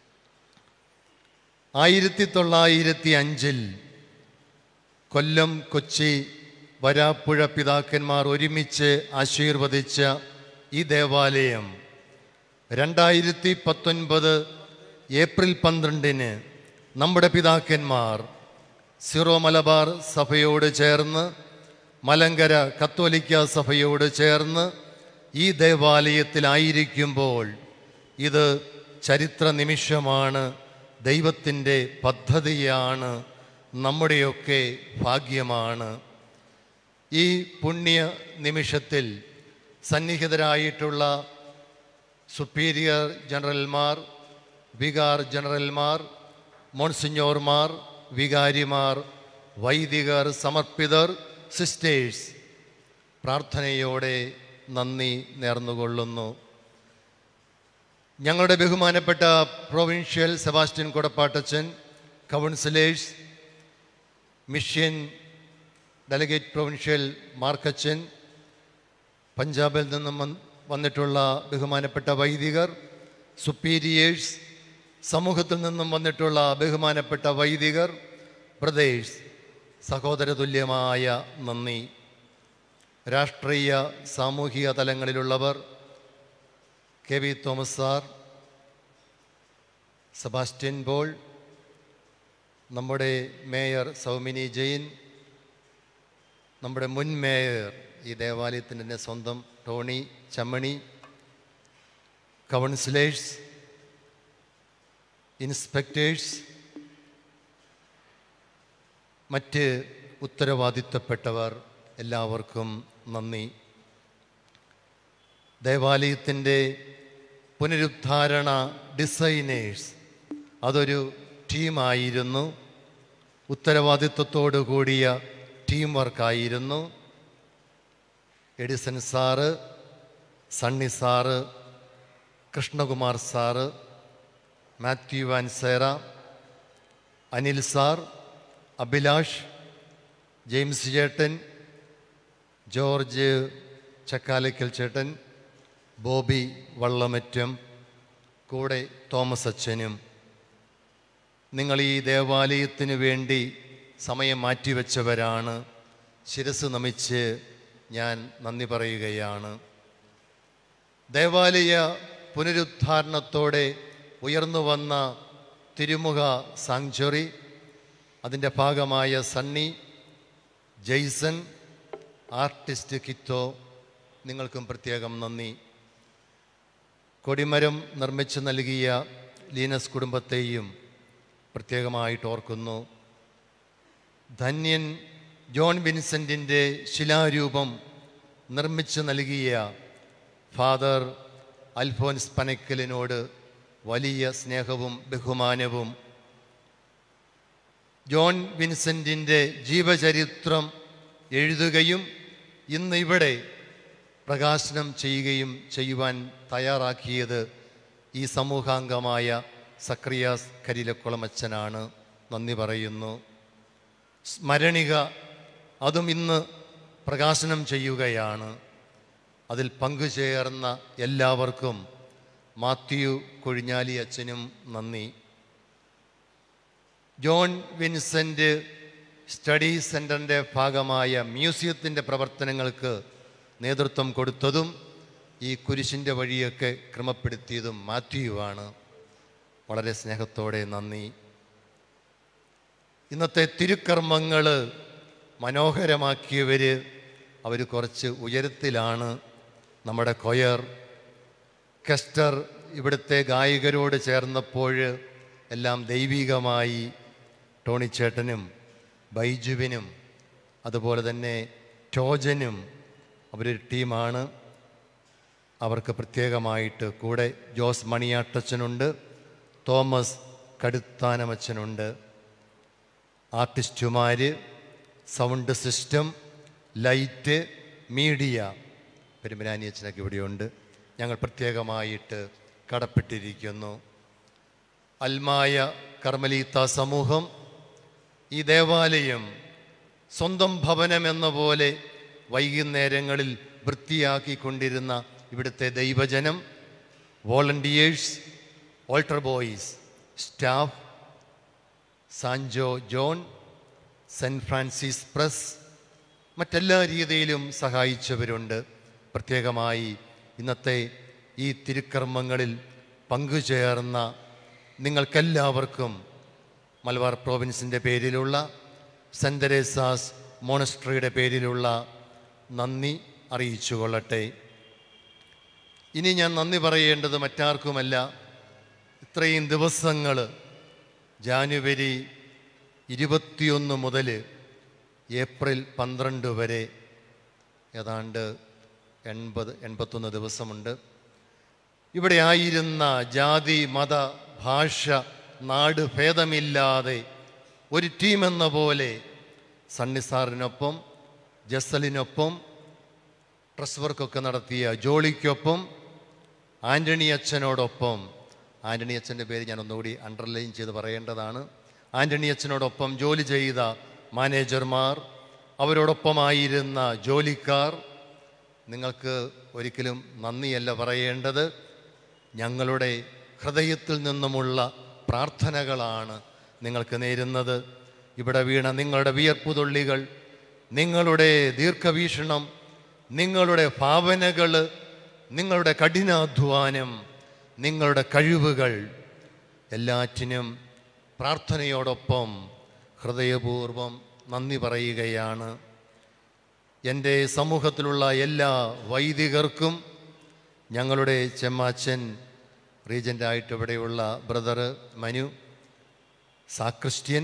Speaker 17: ആയിരത്തി തൊള്ളായിരത്തി അഞ്ചിൽ കൊല്ലം കൊച്ചി വരാപ്പുഴ പിതാക്കന്മാർ ഒരുമിച്ച് ആശീർവദിച്ച ഈ ദേവാലയം രണ്ടായിരത്തി പത്തൊൻപത് ഏപ്രിൽ പന്ത്രണ്ടിന് നമ്മുടെ പിതാക്കന്മാർ സിറോ മലബാർ സഭയോട് ചേർന്ന് മലങ്കര കത്തോലിക്ക സഭയോട് ചേർന്ന് ഈ ദേവാലയത്തിലായിരിക്കുമ്പോൾ ഇത് ചരിത്ര നിമിഷമാണ് ദൈവത്തിൻ്റെ പദ്ധതിയാണ് നമ്മുടെയൊക്കെ ഭാഗ്യമാണ് ഈ പുണ്യ നിമിഷത്തിൽ സന്നിഹിതരായിട്ടുള്ള സുപ്പീരിയർ ജനറൽമാർ വികാർ ജനറൽമാർ മോൺസിഞ്ഞോർമാർ വികാരിമാർ വൈദികർ സമർപ്പിതർ സിസ്റ്റേഴ്സ് പ്രാർത്ഥനയോടെ നന്ദി നേർന്നുകൊള്ളുന്നു ഞങ്ങളുടെ ബഹുമാനപ്പെട്ട പ്രൊവിൻഷ്യൽ സെബാസ്റ്റ്യൻ കൊടപ്പാട്ടച്ചൻ കൗൺസിലേഴ്സ് മിഷ്യൻ ഡെലഗേറ്റ് പ്രൊവിൻഷ്യൽ മാർക്കച്ചൻ പഞ്ചാബിൽ നിന്നും വന്ന് വന്നിട്ടുള്ള ബഹുമാനപ്പെട്ട വൈദികർ സുപ്പീരിയേഴ്സ് സമൂഹത്തിൽ നിന്നും വന്നിട്ടുള്ള ബഹുമാനപ്പെട്ട വൈദികർ ബ്രദേഴ്സ് സഹോദരതുല്യമായ നന്ദി രാഷ്ട്രീയ സാമൂഹിക തലങ്ങളിലുള്ളവർ K V Thomas sir Sebastian Paul നമ്മുടെ മേയർ സൗമിനി ജെയിൻ നമ്മുടെ മുൻ മേയർ ഈ ദേവാലയത്തിൻ്റെ തന്നെ സ്വന്തം ടോണി ചമ്മണി കൗൺസിലേഴ്സ് ഇൻസ്പെക്ടേഴ്സ് മറ്റ് ഉത്തരവാദിത്തപ്പെട്ടവർ എല്ലാവർക്കും നന്ദി ദേവാലയത്തിൻ്റെ പുനരുദ്ധാരണ ഡിസൈനേഴ്സ് അതൊരു ടീമായിരുന്നു ഉത്തരവാദിത്വത്തോടു കൂടിയ ടീം വർക്കായിരുന്നു Edison sir Sunny sir Krishnakumar sir Mathew വാൻസേറ അനിൽ സാർ അഭിലാഷ് ജെയിംസ് ചേട്ടൻ ജോർജ് ചക്കാലക്കൽ ചേട്ടൻ ബോബി വള്ളമറ്റം കൂടെ തോമസ് അച്ഛനും നിങ്ങൾ ഈ ദേവാലയത്തിന് വേണ്ടി സമയം മാറ്റിവെച്ചവരാണ് ശിരസ് നമിച്ച് ഞാൻ നന്ദി പറയുകയാണ് ദേവാലയ പുനരുദ്ധാരണത്തോടെ ഉയർന്നു വന്ന തിരുമുഖ സാങ്ച്വറി അതിൻ്റെ ഭാഗമായ സണ്ണി ജെയ്സൺ ആർട്ടിസ്റ്റ് കിറ്റോ നിങ്ങൾക്കും പ്രത്യേകം നന്ദി കൊടിമരം നിർമ്മിച്ചു നൽകിയ ലീനസ് കുടുംബത്തെയും പ്രത്യേകമായിട്ട് ഓർക്കുന്നു ധന്യൻ ജോൺ വിൻസെൻറ്റിൻ്റെ ശിലാരൂപം നിർമ്മിച്ചു നൽകിയ ഫാദർ അൽഫോൻസ് പനക്കലിനോട് വലിയ സ്നേഹവും ബഹുമാനവും ജോൺ വിൻസെൻറ്റിൻ്റെ ജീവചരിത്രം എഴുതുകയും ഇന്ന് ഇവിടെ പ്രകാശനം ചെയ്യുകയും ചെയ്യുവാൻ തയ്യാറാക്കിയത് ഈ സമൂഹാംഗമായ സക്രിയാസ് കരിലക്കുളമച്ചനാണ് നന്ദി പറയുന്നു സ്മരണിക അതും ഇന്ന് പ്രകാശനം ചെയ്യുകയാണ് അതിൽ പങ്കുചേർന്ന എല്ലാവർക്കും മാത്യു കൊഴിഞ്ഞാലി അച്ഛനും നന്ദി ജോൺ വിൻസെൻ്റ് സ്റ്റഡി സെൻറ്ററിൻ്റെ ഭാഗമായ മ്യൂസിയത്തിൻ്റെ പ്രവർത്തനങ്ങൾക്ക് നേതൃത്വം കൊടുത്തതും ഈ കുരിശിൻ്റെ വഴിയൊക്കെ ക്രമപ്പെടുത്തിയതും മാത്യുവാണ് വളരെ സ്നേഹത്തോടെ നന്ദി ഇന്നത്തെ തിരുക്കർമ്മങ്ങൾ മനോഹരമാക്കിയവർ അവർ കുറച്ച് ഉയരത്തിലാണ് നമ്മുടെ കൊയർ കെസ്റ്റർ ഇവിടുത്തെ ഗായകരോട് ചേർന്നപ്പോൾ എല്ലാം ദൈവികമായി ടോണിച്ചേട്ടനും ബൈജുവിനും അതുപോലെ തന്നെ ടോജനും അവരൊരു ടീമാണ് അവർക്ക് പ്രത്യേകമായിട്ട് കൂടെ ജോസ് മണിയാട്ടച്ചനുണ്ട് തോമസ് കടുത്താനമച്ചനുണ്ട് ആർട്ടിസ്റ്റുമാർ സൗണ്ട് സിസ്റ്റം ലൈറ്റ് മീഡിയ പെരുമ്പരാനി അച്ഛനൊക്കെ ഇവിടെയുണ്ട് ഞങ്ങൾ പ്രത്യേകമായിട്ട് കടപ്പെട്ടിരിക്കുന്നു അൽമായ കർമ്മലീത്ത സമൂഹം ഈ ദേവാലയം സ്വന്തം ഭവനമെന്ന പോലെ വൈകുന്നേരങ്ങളിൽ വൃത്തിയാക്കിക്കൊണ്ടിരുന്ന ഇവിടുത്തെ ദൈവജനം volunteers altar boys staff Sanjo John saint Francis press മറ്റെല്ലാ രീതിയിലും സഹായിച്ചവരുണ്ട് പ്രത്യേകമായി ഇന്നത്തെ ഈ തിരുക്കർമ്മങ്ങളിൽ പങ്കുചേർന്ന നിങ്ങൾക്കെല്ലാവർക്കും മലബാർ പ്രോവിൻസിൻ്റെ പേരിലുള്ള സെൻറ്റ് തെരേസാസ് മോണസ്ട്രിയുടെ പേരിലുള്ള നന്ദി അറിയിച്ചു കൊള്ളട്ടെ ഇനി ഞാൻ നന്ദി പറയേണ്ടത് മറ്റാർക്കുമല്ല ഇത്രയും ദിവസങ്ങൾ ജാനുവരി ഇരുപത്തിയൊന്ന് മുതൽ ഏപ്രിൽ പന്ത്രണ്ട് വരെ ഏതാണ്ട് എൺപത് എൺപത്തൊന്ന് ദിവസമുണ്ട് ഇവിടെ ആയിരുന്ന ജാതി മത ഭാഷ നാട് ഭേദമില്ലാതെ ഒരു ടീം എന്ന പോലെ സണ്ണി സാറിനൊപ്പം ജസലിനൊപ്പം ട്രസ് വർക്കൊക്കെ നടത്തിയ ജോളിക്കൊപ്പം ആൻ്റണി അച്ഛനോടൊപ്പം ആൻ്റണി അച്ഛൻ്റെ പേര് ഞാൻ ഒന്നുകൂടി അണ്ടർലൈൻ ചെയ്ത് പറയേണ്ടതാണ് ആൻ്റണി അച്ഛനോടൊപ്പം ജോലി ചെയ്ത മാനേജർമാർ അവരോടൊപ്പമായിരുന്ന ജോലിക്കാർ നിങ്ങൾക്ക് ഒരിക്കലും നന്ദിയല്ല പറയേണ്ടത് ഞങ്ങളുടെ ഹൃദയത്തിൽ നിന്നുമുള്ള പ്രാർത്ഥനകളാണ് നിങ്ങൾക്ക് നേരുന്നത് ഇവിടെ വീണ നിങ്ങളുടെ വിയർപ്പുതുള്ളികൾ നിങ്ങളുടെ ദീർഘവീക്ഷണം നിങ്ങളുടെ ഭാവനകൾ നിങ്ങളുടെ കഠിനാധ്വാനം നിങ്ങളുടെ കഴിവുകൾ എല്ലാറ്റിനും പ്രാർത്ഥനയോടൊപ്പം ഹൃദയപൂർവം നന്ദി പറയുകയാണ് എൻ്റെ സമൂഹത്തിലുള്ള എല്ലാ വൈദികർക്കും ഞങ്ങളുടെ ചെമ്മാച്ചൻ റീജൻ്റായിട്ട് ഇവിടെയുള്ള ബ്രദർ മനു സാക്രിസ്ത്യൻ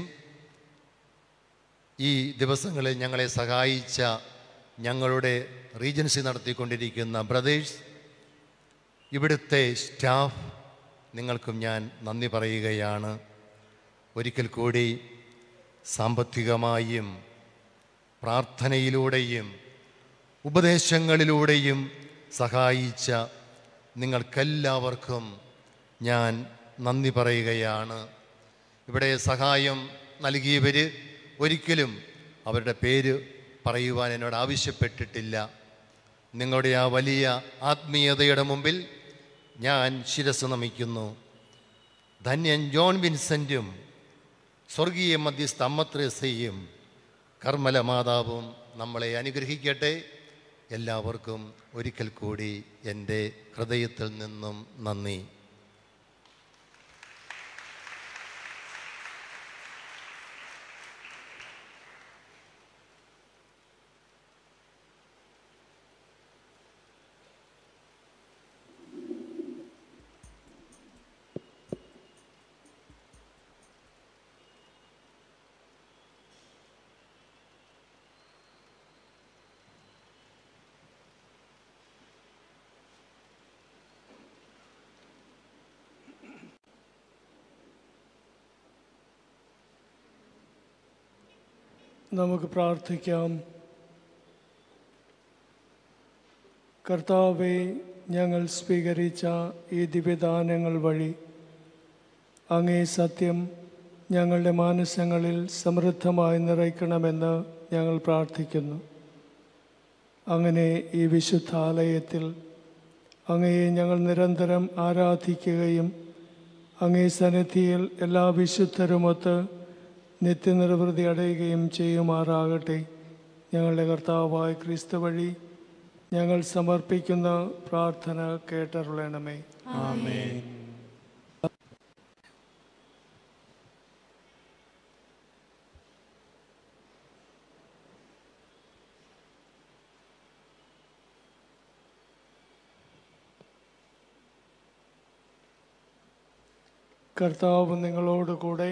Speaker 17: ഈ ദിവസങ്ങളിൽ ഞങ്ങളെ സഹായിച്ച ഞങ്ങളുടെ റീജൻസി നടത്തിക്കൊണ്ടിരിക്കുന്ന ബ്രദേഴ്സ് ഇവിടുത്തെ സ്റ്റാഫ് നിങ്ങൾക്കും ഞാൻ നന്ദി പറയുകയാണ് ഒരിക്കൽ കൂടി സാമ്പത്തികമായും പ്രാർത്ഥനയിലൂടെയും ഉപദേശങ്ങളിലൂടെയും സഹായിച്ച നിങ്ങൾക്കെല്ലാവർക്കും ഞാൻ നന്ദി പറയുകയാണ് ഇവിടെ സഹായം നൽകിയവർ ഒരിക്കലും അവരുടെ പേര് പറയുവാൻ എന്നോട് ആവശ്യപ്പെട്ടിട്ടില്ല നിങ്ങളുടെ ആ വലിയ ആത്മീയതയുടെ മുമ്പിൽ ഞാൻ ശിരസ് നമിക്കുന്നു ധന്യൻ ജോൺ വിൻസെൻറ്റും സ്വർഗീയ മധ്യസ്ഥ അമ്മത്രേസയും കർമ്മല മാതാവും നമ്മളെ അനുഗ്രഹിക്കട്ടെ എല്ലാവർക്കും ഒരിക്കൽ കൂടി എൻ്റെ ഹൃദയത്തിൽ നിന്നും നന്ദി
Speaker 3: നമുക്ക് പ്രാർത്ഥിക്കാം കർത്താവെ ഞങ്ങൾ സ്വീകരിച്ച ഈ ദിവ്യദാനങ്ങൾ വഴി അങ്ങേ സത്യം ഞങ്ങളുടെ മാനസങ്ങളിൽ സമൃദ്ധമായി നിറയ്ക്കണമെന്ന് ഞങ്ങൾ പ്രാർത്ഥിക്കുന്നു അങ്ങനെ ഈ വിശുദ്ധാലയത്തിൽ അങ്ങയെ ഞങ്ങൾ നിരന്തരം ആരാധിക്കുകയും അങ്ങേ സന്നിധിയിൽ എല്ലാ വിശുദ്ധരുമൊത്ത് നിത്യനിർവൃതി അടയുകയും ചെയ്യുമാറാകട്ടെ ഞങ്ങളുടെ കർത്താവായ ക്രിസ്തു വഴി ഞങ്ങൾ സമർപ്പിക്കുന്ന പ്രാർത്ഥന കേട്ടരുളണമേ
Speaker 16: ആമേൻ
Speaker 3: കർത്താവ് നിങ്ങളോട് കൂടെ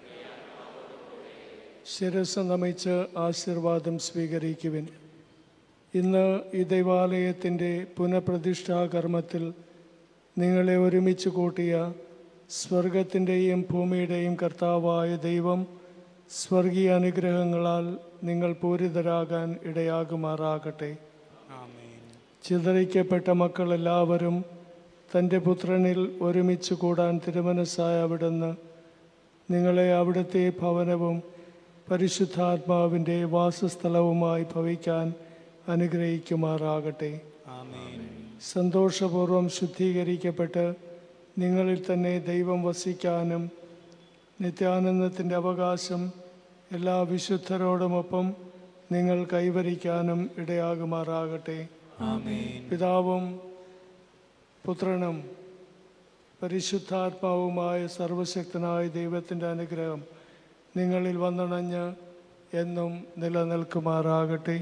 Speaker 3: ശിരസ് നമിച്ച് ആശീർവാദം സ്വീകരിക്കുവിൻ ഇന്ന് ഈ ദൈവാലയത്തിൻ്റെ പുനഃപ്രതിഷ്ഠാ കർമ്മത്തിൽ നിങ്ങളെ ഒരുമിച്ച് കൂട്ടിയ സ്വർഗത്തിൻ്റെയും ഭൂമിയുടെയും കർത്താവായ ദൈവം സ്വർഗീയ അനുഗ്രഹങ്ങളാൽ നിങ്ങൾ പൂരിതരാകാൻ ഇടയാകുമാറാകട്ടെ ചിതറിക്കപ്പെട്ട മക്കളെല്ലാവരും തൻ്റെ പുത്രനിൽ ഒരുമിച്ച് കൂടാൻ തിരുമനസ്സായ അവിടുന്ന് നിങ്ങളെ അവിടുത്തെ ഭവനവും പരിശുദ്ധാത്മാവിൻ്റെ വാസസ്ഥലവുമായി ഭവിക്കാൻ അനുഗ്രഹിക്കുമാറാകട്ടെ സന്തോഷപൂർവം ശുദ്ധീകരിക്കപ്പെട്ട് നിങ്ങളിൽ തന്നെ ദൈവം വസിക്കാനും നിത്യാനന്ദത്തിൻ്റെ അവകാശം എല്ലാ വിശുദ്ധരോടുമൊപ്പം നിങ്ങൾ കൈവരിക്കാനും ഇടയാകുമാറാകട്ടെ പിതാവും പുത്രനും പരിശുദ്ധാത്മാവുമായ സർവശക്തനായ ദൈവത്തിൻ്റെ അനുഗ്രഹം നിങ്ങളിൽ വന്നണഞ്ഞ് എന്നും നിലനിൽക്കുമാറാകട്ടെ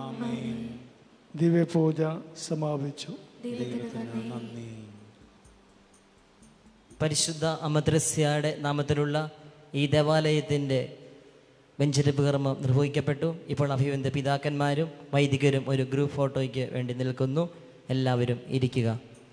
Speaker 3: ദിവ്യപൂജ സമാപിച്ചു
Speaker 1: പരിശുദ്ധ അമദ്രസ്യയുടെ നാമത്തിലുള്ള ഈ ദേവാലയത്തിൻ്റെ വെഞ്ചരിപ്പ് കർമ്മം നിർവഹിക്കപ്പെട്ടു ഇപ്പോൾ അഭിവന്ദ പിതാക്കന്മാരും വൈദികരും ഒരു ഗ്രൂപ്പ് ഫോട്ടോയ്ക്ക് വേണ്ടി നിൽക്കുന്നു എല്ലാവരും ഇരിക്കുക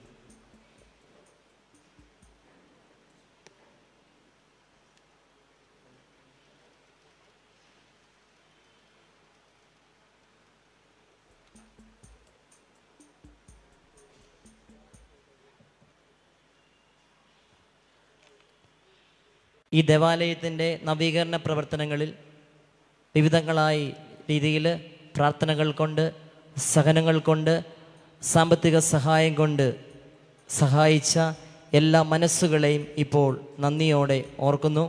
Speaker 1: ഈ ദേവാലയത്തിൻ്റെ നവീകരണ പ്രവർത്തനങ്ങളിൽ വിവിധങ്ങളായി രീതിയിൽ പ്രാർത്ഥനകൾ കൊണ്ട് സഹനങ്ങൾ കൊണ്ട് സാമ്പത്തിക സഹായം കൊണ്ട് സഹായിച്ച എല്ലാ മനസ്സുകളെയും ഇപ്പോൾ നന്ദിയോടെ ഓർക്കുന്നു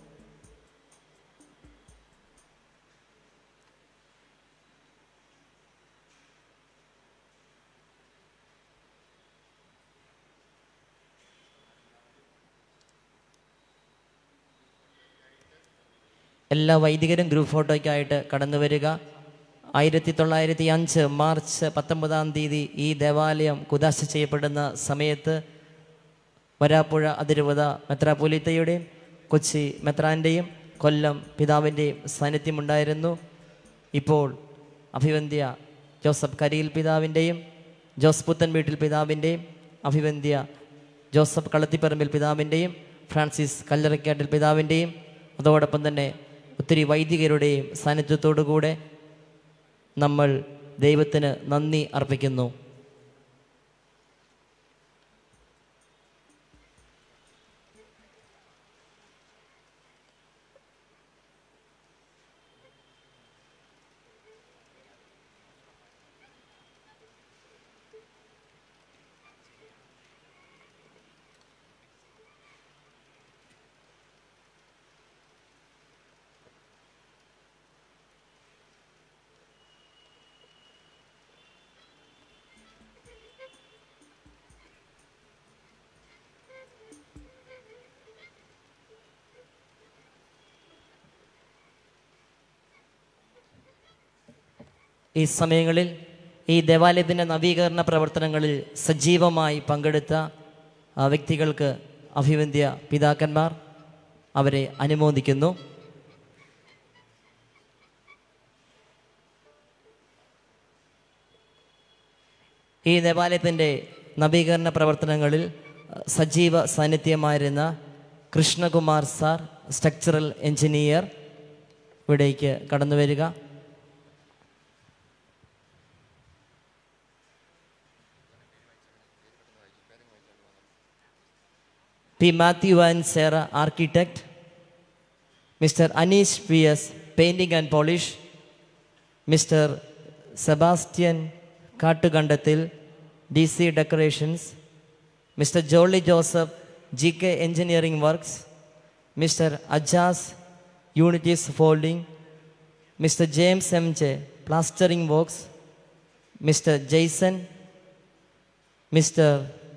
Speaker 1: എല്ലാ വൈദികരും ഗ്രൂപ്പ് ഫോട്ടോയ്ക്കായിട്ട് കടന്നു വരിക ആയിരത്തി തൊള്ളായിരത്തി അഞ്ച് മാർച്ച് പത്തൊമ്പതാം തീയതി ഈ ദേവാലയം കുദാശ ചെയ്യപ്പെടുന്ന സമയത്ത് വരാപ്പുഴ അതിരൂപത മെത്രാപൊലിത്തയുടെയും കൊച്ചി മെത്രാൻ്റെയും കൊല്ലം പിതാവിൻ്റെയും സാന്നിധ്യമുണ്ടായിരുന്നു ഇപ്പോൾ അഭിവന്ധ്യ ജോസഫ് കരിയിൽ പിതാവിൻ്റെയും ജോസ് പുത്തൻ വീട്ടിൽ പിതാവിൻ്റെയും അഭിവന്ധ്യ ജോസഫ് കളത്തിപ്പറമ്പിൽ പിതാവിൻ്റെയും ഫ്രാൻസിസ് കല്ലറക്കാട്ടിൽ പിതാവിൻ്റെയും അതോടൊപ്പം തന്നെ ഒത്തിരി വൈദികരുടെയും സാന്നിധ്യത്തോടു കൂടെ നമ്മൾ ദൈവത്തിന് നന്ദി അർപ്പിക്കുന്നു ഈ സമയങ്ങളിൽ ഈ ദേവാലയത്തിൻ്റെ നവീകരണ പ്രവർത്തനങ്ങളിൽ സജീവമായി പങ്കെടുത്ത ആ വ്യക്തികൾക്ക് അഭിവന്ദ്യ പിതാക്കന്മാർ അവരെ അനുമോദിക്കുന്നു ഈ ദേവാലയത്തിൻ്റെ നവീകരണ പ്രവർത്തനങ്ങളിൽ അഹ്, സജീവ സാന്നിധ്യമായിരുന്ന കൃഷ്ണകുമാർ സാർ സ്ട്രക്ചറൽ എഞ്ചിനീയർ ഇവിടേക്ക് കടന്നു വരിക പി മാത്യു ആൻഡ് സേറ architect mister Aneesh P S painting and polish mister Sebastian Kattukandathil D C decorations mister Jolly Joseph G K engineering works mister Ajas യൂണിറ്റീസ് folding mister James M J plastering works mister Jason mister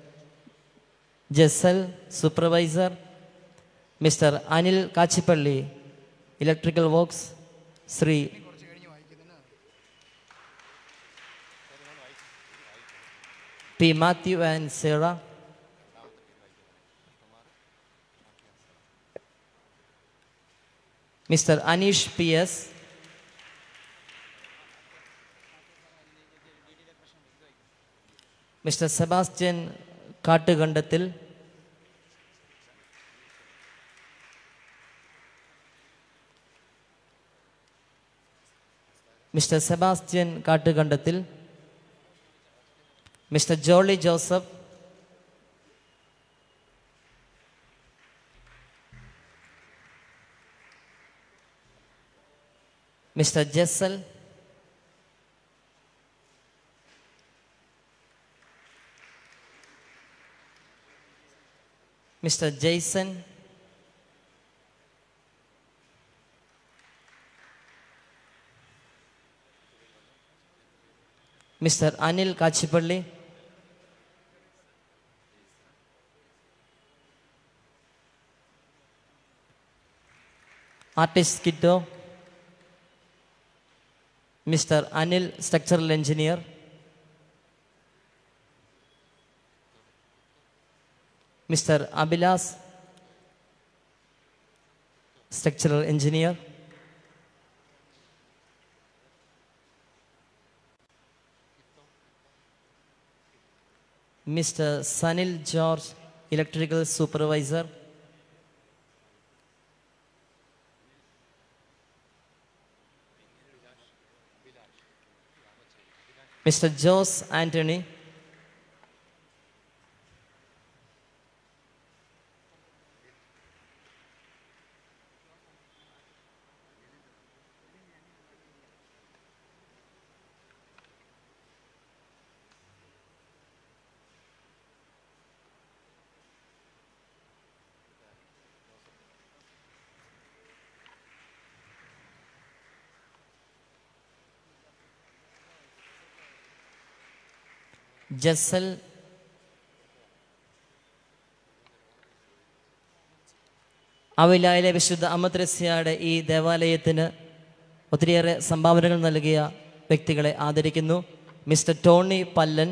Speaker 1: Jasal supervisor mister Anil Kachippally electrical works Shri P Mathew and സേറ mister Aneesh P S mister Sebastian Kattukandathil mister Sebastian Kattukandathil mister Jolly Joseph mister Jasal mister Jason mister Anil Kachippally artist കിറ്റോ mister Anil structural engineer mister Abhilash structural engineer mister Sanil George electrical supervisor mister Jose Antony Jasal അവിലായിലെ വിശുദ്ധ അമദ്രസ്യയുടെ ഈ ദേവാലയത്തിന് ഒത്തിരിയേറെ സംഭാവനകൾ നൽകിയ വ്യക്തികളെ ആദരിക്കുന്നു മിസ്റ്റർ ടോണി പല്ലൻ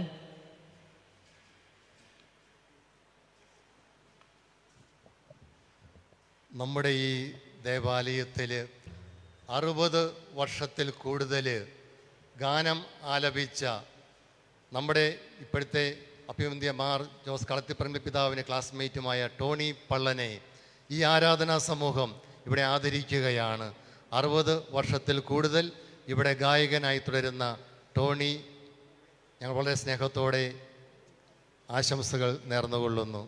Speaker 17: നമ്മുടെ ഈ ദേവാലയത്തിൽ അറുപത് വർഷത്തിൽ കൂടുതൽ ഗാനം ആലപിച്ച നമ്മുടെ ഇപ്പോഴത്തെ അഭിവന്ധ്യ മാർ ജോസ് കളത്തിപ്പറമ്പ് പിതാവിന് ക്ലാസ്മേറ്റുമായ ടോണി പള്ളനെ ഈ ആരാധനാ സമൂഹം ഇവിടെ ആദരിക്കുകയാണ് അറുപത് വർഷത്തിൽ കൂടുതൽ ഇവിടെ ഗായകനായി തുടരുന്ന ടോണി ഞങ്ങൾ വളരെ സ്നേഹത്തോടെ ആശംസകൾ നേർന്നുകൊള്ളുന്നു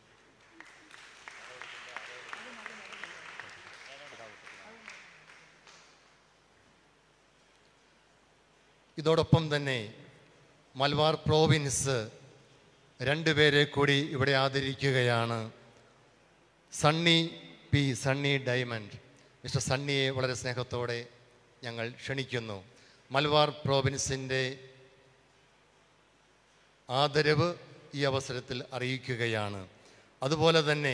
Speaker 17: ഇതോടൊപ്പം തന്നെ മലബാർ പ്രോവിൻസ് രണ്ടുപേരെ കൂടി ഇവിടെ ആദരിക്കുകയാണ് Sunny P Sunny diamond mister സണ്ണിയെ വളരെ സ്നേഹത്തോടെ ഞങ്ങൾ ക്ഷണിക്കുന്നു മലബാർ പ്രോവിൻസിൻ്റെ ആദരവ് ഈ അവസരത്തിൽ അറിയിക്കുകയാണ് അതുപോലെ തന്നെ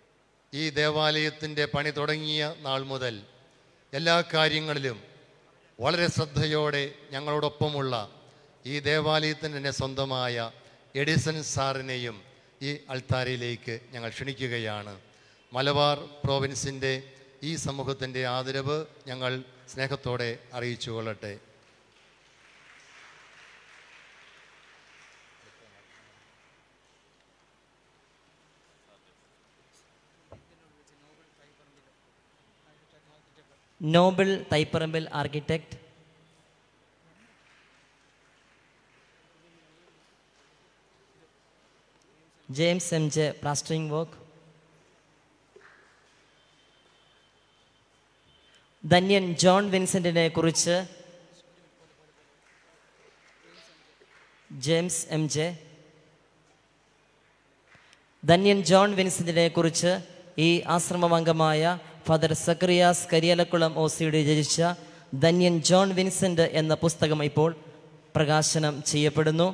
Speaker 17: ഈ ദേവാലയത്തിൻ്റെ പണി തുടങ്ങിയ നാൾ മുതൽ എല്ലാ കാര്യങ്ങളിലും വളരെ ശ്രദ്ധയോടെ ഞങ്ങളോടൊപ്പമുള്ള ഈ ദേവാലയത്തിന് തന്നെ സ്വന്തമായ എഡിസൺ സാറിനെയും ഈ അൾത്താരയിലേക്ക് ഞങ്ങൾ ക്ഷണിക്കുകയാണ് മലബാർ പ്രോവിൻസിൻ്റെ ഈ സമൂഹത്തിൻ്റെ ആദരവ് ഞങ്ങൾ സ്നേഹത്തോടെ അറിയിച്ചു കൊള്ളട്ടെ
Speaker 1: Noble Thaiparambil architect James M J plastering work ധന്യൻ ജോൺ വിൻസെന്റിനെ കുറിച്ച് ജെയിംസ് എം ജെ ധന്യൻ ജോൺ വിൻസെന്റിനെ കുറിച്ച് ഈ ആശ്രമമംഗമായ ഫാദർ സക്രിയാസ് കരിയലക്കുളം ഒ സിയുടെ രചിച്ച ധന്യൻ ജോൺ വിൻസെന്റ് എന്ന പുസ്തകം ഇപ്പോൾ പ്രകാശനം ചെയ്യപ്പെടുന്നു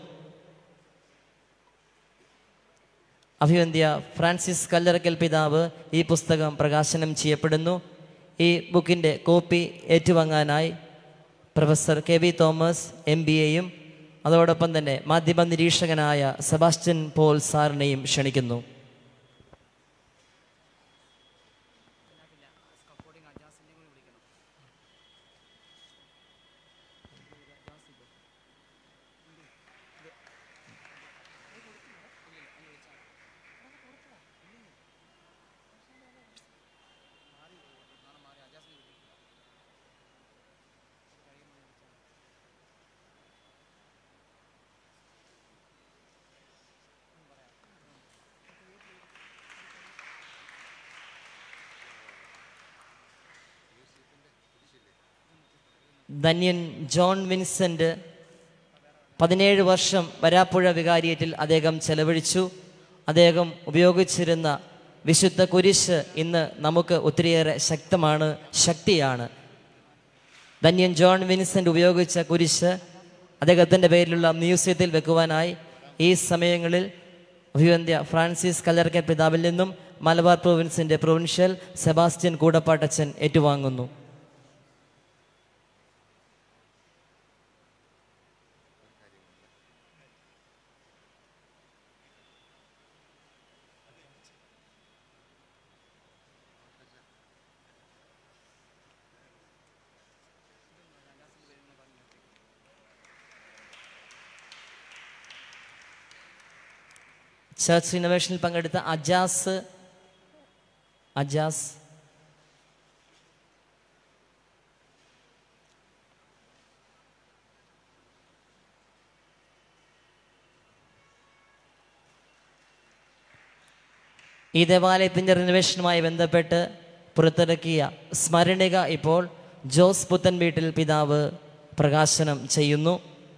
Speaker 1: അഭിവന്ധ്യ ഫ്രാൻസിസ് കല്ലറക്കൽ പിതാവ് ഈ പുസ്തകം പ്രകാശനം ചെയ്യപ്പെടുന്നു ഈ ബുക്കിൻ്റെ കോപ്പി ഏറ്റുവാങ്ങാനായി professor K V Thomas M B എയും അതോടൊപ്പം തന്നെ മാധ്യമ നിരീക്ഷകനായ സെബാസ്റ്റ്യൻ പോൾ സാറിനെയും ക്ഷണിക്കുന്നു ധന്യൻ ജോൺ വിൻസെന്റ് പതിനേഴ് വർഷം വരാപ്പുഴ വികാരിയേറ്റിൽ അദ്ദേഹം ചെലവഴിച്ചു അദ്ദേഹം ഉപയോഗിച്ചിരുന്ന വിശുദ്ധ കുരിശ് ഇന്ന് നമുക്ക് ഒത്തിരിയേറെ ശക്തമാണ് ശക്തിയാണ് ധന്യൻ ജോൺ വിൻസെന്റ് ഉപയോഗിച്ച കുരിശ് അദ്ദേഹത്തിൻ്റെ പേരിലുള്ള മ്യൂസിയത്തിൽ വെക്കുവാനായി ഈ സമയങ്ങളിൽ അഭിവന്ധ്യ ഫ്രാൻസിസ് കല്ലർക്കൽ പിതാവിൽ നിന്നും മലബാർ പ്രൊവിൻസിൻ്റെ പ്രൊവിൻഷ്യൽ സെബാസ്റ്റ്യൻ കൂടപ്പാട്ടച്ചൻ ഏറ്റുവാങ്ങുന്നു ചർച്ച് ഇന്നോവേഷനിൽ പങ്കെടുത്ത അജാസ് അജാസ് ഈ ദേവാലയത്തിൻ്റെ റിനോവേഷനുമായി ബന്ധപ്പെട്ട് പുറത്തിറക്കിയ സ്മരണിക ഇപ്പോൾ ജോസ് പുത്തൻ വീട്ടിൽ പിതാവ് പ്രകാശനം ചെയ്യുന്നു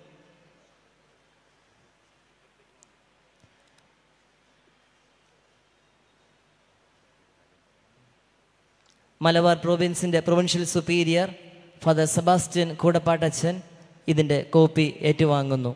Speaker 1: മലബാർ പ്രൊവിൻസിൻ്റെ പ്രൊവിൻഷ്യൽ സുപ്പീരിയർ ഫാദർ സെബാസ്റ്റ്യൻ കൂടപ്പാട്ടച്ചൻ ഇതിൻ്റെ കോപ്പി ഏറ്റുവാങ്ങുന്നു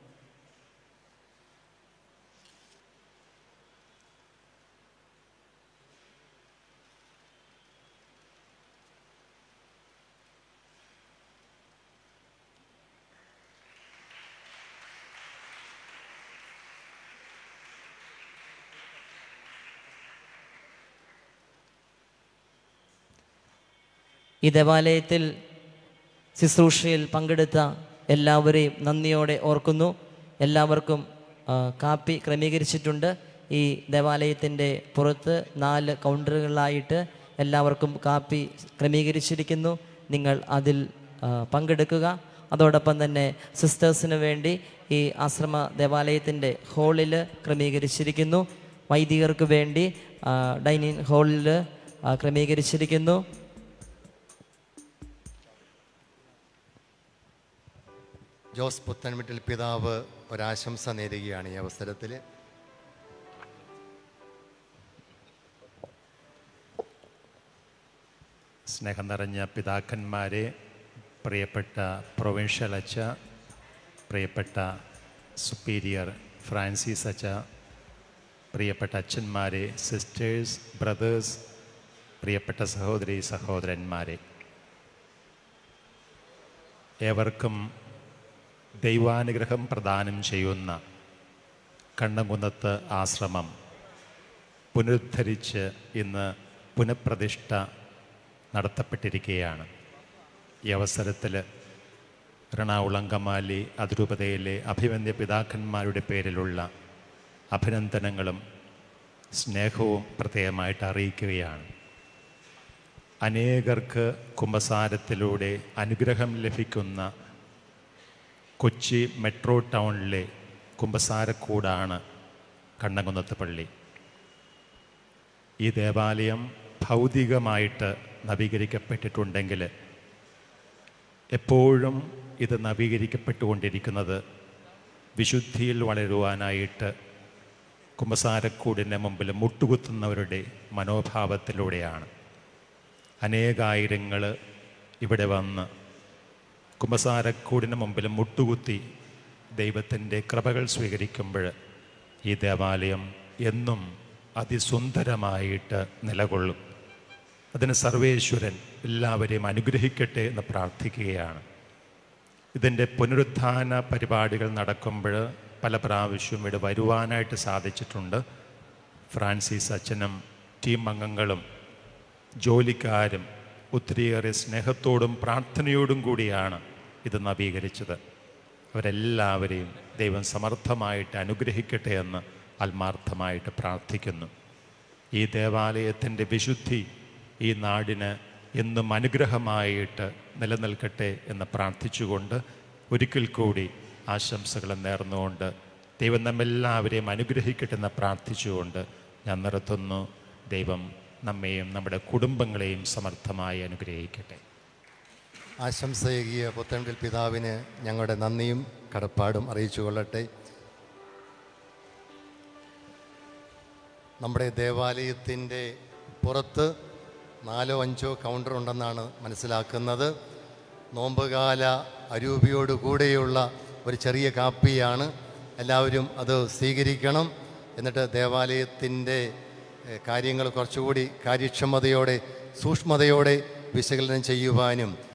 Speaker 1: ഈ ദേവാലയത്തിൽ ശുശ്രൂഷയിൽ പങ്കെടുത്ത എല്ലാവരെയും നന്ദിയോടെ ഓർക്കുന്നു എല്ലാവർക്കും ആ, കാപ്പി ക്രമീകരിച്ചിട്ടുണ്ട് ഈ ദേവാലയത്തിൻ്റെ പുറത്ത് നാല് കൗണ്ടറുകളിലായിട്ട് എല്ലാവർക്കും കാപ്പി ക്രമീകരിച്ചിരിക്കുന്നു നിങ്ങൾ അതിൽ ആ, പങ്കെടുക്കുക അതോടൊപ്പം തന്നെ സിസ്റ്റേഴ്സിന് വേണ്ടി ഈ ആശ്രമ ദേവാലയത്തിൻ്റെ ഹാളിൽ ക്രമീകരിച്ചിരിക്കുന്നു വൈദികർക്ക് വേണ്ടി ആ, ഡൈനിങ് ഹാളിൽ ആ, ക്രമീകരിച്ചിരിക്കുന്നു
Speaker 17: ജോസ് പുത്തൻവിട്ടിൽ പിതാവ് ഒരാശംസ നേരുകയാണ് ഈ അവസരത്തിൽ
Speaker 10: സ്നേഹം നിറഞ്ഞ പിതാക്കന്മാരെ പ്രിയപ്പെട്ട പ്രൊവിൻഷ്യൽ അച്ച പ്രിയപ്പെട്ട സുപ്പീരിയർ ഫ്രാൻസിസ് അച്ച പ്രിയപ്പെട്ട അച്ഛന്മാരെ സിസ്റ്റേഴ്സ് ബ്രദേഴ്സ് പ്രിയപ്പെട്ട സഹോദരി സഹോദരന്മാരെ ഏവർക്കും ദൈവാനുഗ്രഹം പ്രദാനം ചെയ്യുന്ന കണ്ണംകുന്നത്ത് ആശ്രമം പുനരുദ്ധരിച്ച് ഇന്ന് പുനഃപ്രതിഷ്ഠ നടത്തപ്പെട്ടിരിക്കുകയാണ് ഈ അവസരത്തിൽ എറണാകുളം കമാലി അതിരൂപതയിലെ അഭിമന്യ പിതാക്കന്മാരുടെ പേരിലുള്ള അഭിനന്ദനങ്ങളും സ്നേഹവും പ്രത്യേകമായിട്ട് അറിയിക്കുകയാണ് അനേകർക്ക് കുമ്പസാരത്തിലൂടെ അനുഗ്രഹം ലഭിക്കുന്ന കൊച്ചി മെട്രോ ടൗണിലെ കുമ്പസാരക്കൂടാണ് കണ്ണകുന്നത്ത് പള്ളി ഈ ദേവാലയം ഭൗതികമായിട്ട് നവീകരിക്കപ്പെട്ടിട്ടുണ്ടെങ്കിൽ എപ്പോഴും ഇത് നവീകരിക്കപ്പെട്ടുകൊണ്ടിരിക്കുന്നത് വിശുദ്ധിയിൽ വളരുവാനായിട്ട് കുമ്പസാരക്കൂടിൻ്റെ മുമ്പിൽ മുട്ടുകുത്തുന്നവരുടെ മനോഭാവത്തിലൂടെയാണ് അനേകായിരങ്ങൾ ഇവിടെ വന്ന് കുമ്പസാരക്കൂടിന് മുമ്പിൽ മുട്ടുകുത്തി ദൈവത്തിൻ്റെ കൃപകൾ സ്വീകരിക്കുമ്പോൾ ഈ ദേവാലയം എന്നും അതിസുന്ദരമായിട്ട് നിലകൊള്ളും അതിന് സർവേശ്വരൻ എല്ലാവരെയും അനുഗ്രഹിക്കട്ടെ എന്ന് പ്രാർത്ഥിക്കുകയാണ് ഇതിൻ്റെ പുനരുത്ഥാന പരിപാടികൾ നടക്കുമ്പോൾ പല പ്രാവശ്യവും ഇവിടെ വരുവാനായിട്ട് സാധിച്ചിട്ടുണ്ട് ഫ്രാൻസിസ് അച്ഛനും ടീം അംഗങ്ങളും ജോലിക്കാരും ഒത്തിരിയേറെ സ്നേഹത്തോടും പ്രാർത്ഥനയോടും കൂടിയാണ് ഇത് നവീകരിച്ചത് അവരെല്ലാവരെയും ദൈവം സമർത്ഥമായിട്ട് അനുഗ്രഹിക്കട്ടെ എന്ന് ആത്മാർത്ഥമായിട്ട് പ്രാർത്ഥിക്കുന്നു ഈ ദേവാലയത്തിൻ്റെ വിശുദ്ധി ഈ നാടിന് എന്നും അനുഗ്രഹമായിട്ട് നിലനിൽക്കട്ടെ എന്ന് പ്രാർത്ഥിച്ചുകൊണ്ട് ഒരിക്കൽ കൂടി ആശംസകൾ നേർന്നുകൊണ്ട് ദൈവം നമ്മെല്ലാവരെയും അനുഗ്രഹിക്കട്ടെ എന്ന് പ്രാർത്ഥിച്ചുകൊണ്ട് ഞാൻ നിർത്തുന്നു ദൈവം നമ്മെയും നമ്മുടെ കുടുംബങ്ങളെയും സമർത്ഥമായി അനുഗ്രഹിക്കട്ടെ
Speaker 17: ആശംസയേകിയ പുത്തൻപിൽ പിതാവിന് ഞങ്ങളുടെ നന്ദിയും കടപ്പാടും അറിയിച്ചു കൊള്ളട്ടെ നമ്മുടെ ദേവാലയത്തിൻ്റെ പുറത്ത് നാലോ അഞ്ചോ കൗണ്ടർ ഉണ്ടെന്നാണ് മനസ്സിലാക്കുന്നത് നോമ്പുകാല അരൂപിയോട് കൂടെയുള്ള ഒരു ചെറിയ കാപ്പിയാണ് എല്ലാവരും അത് സ്വീകരിക്കണം എന്നിട്ട് ദേവാലയത്തിൻ്റെ കാര്യങ്ങൾ കുറച്ചുകൂടി കാര്യക്ഷമതയോടെ സൂക്ഷ്മതയോടെ വിശകലനം ചെയ്യുവാനും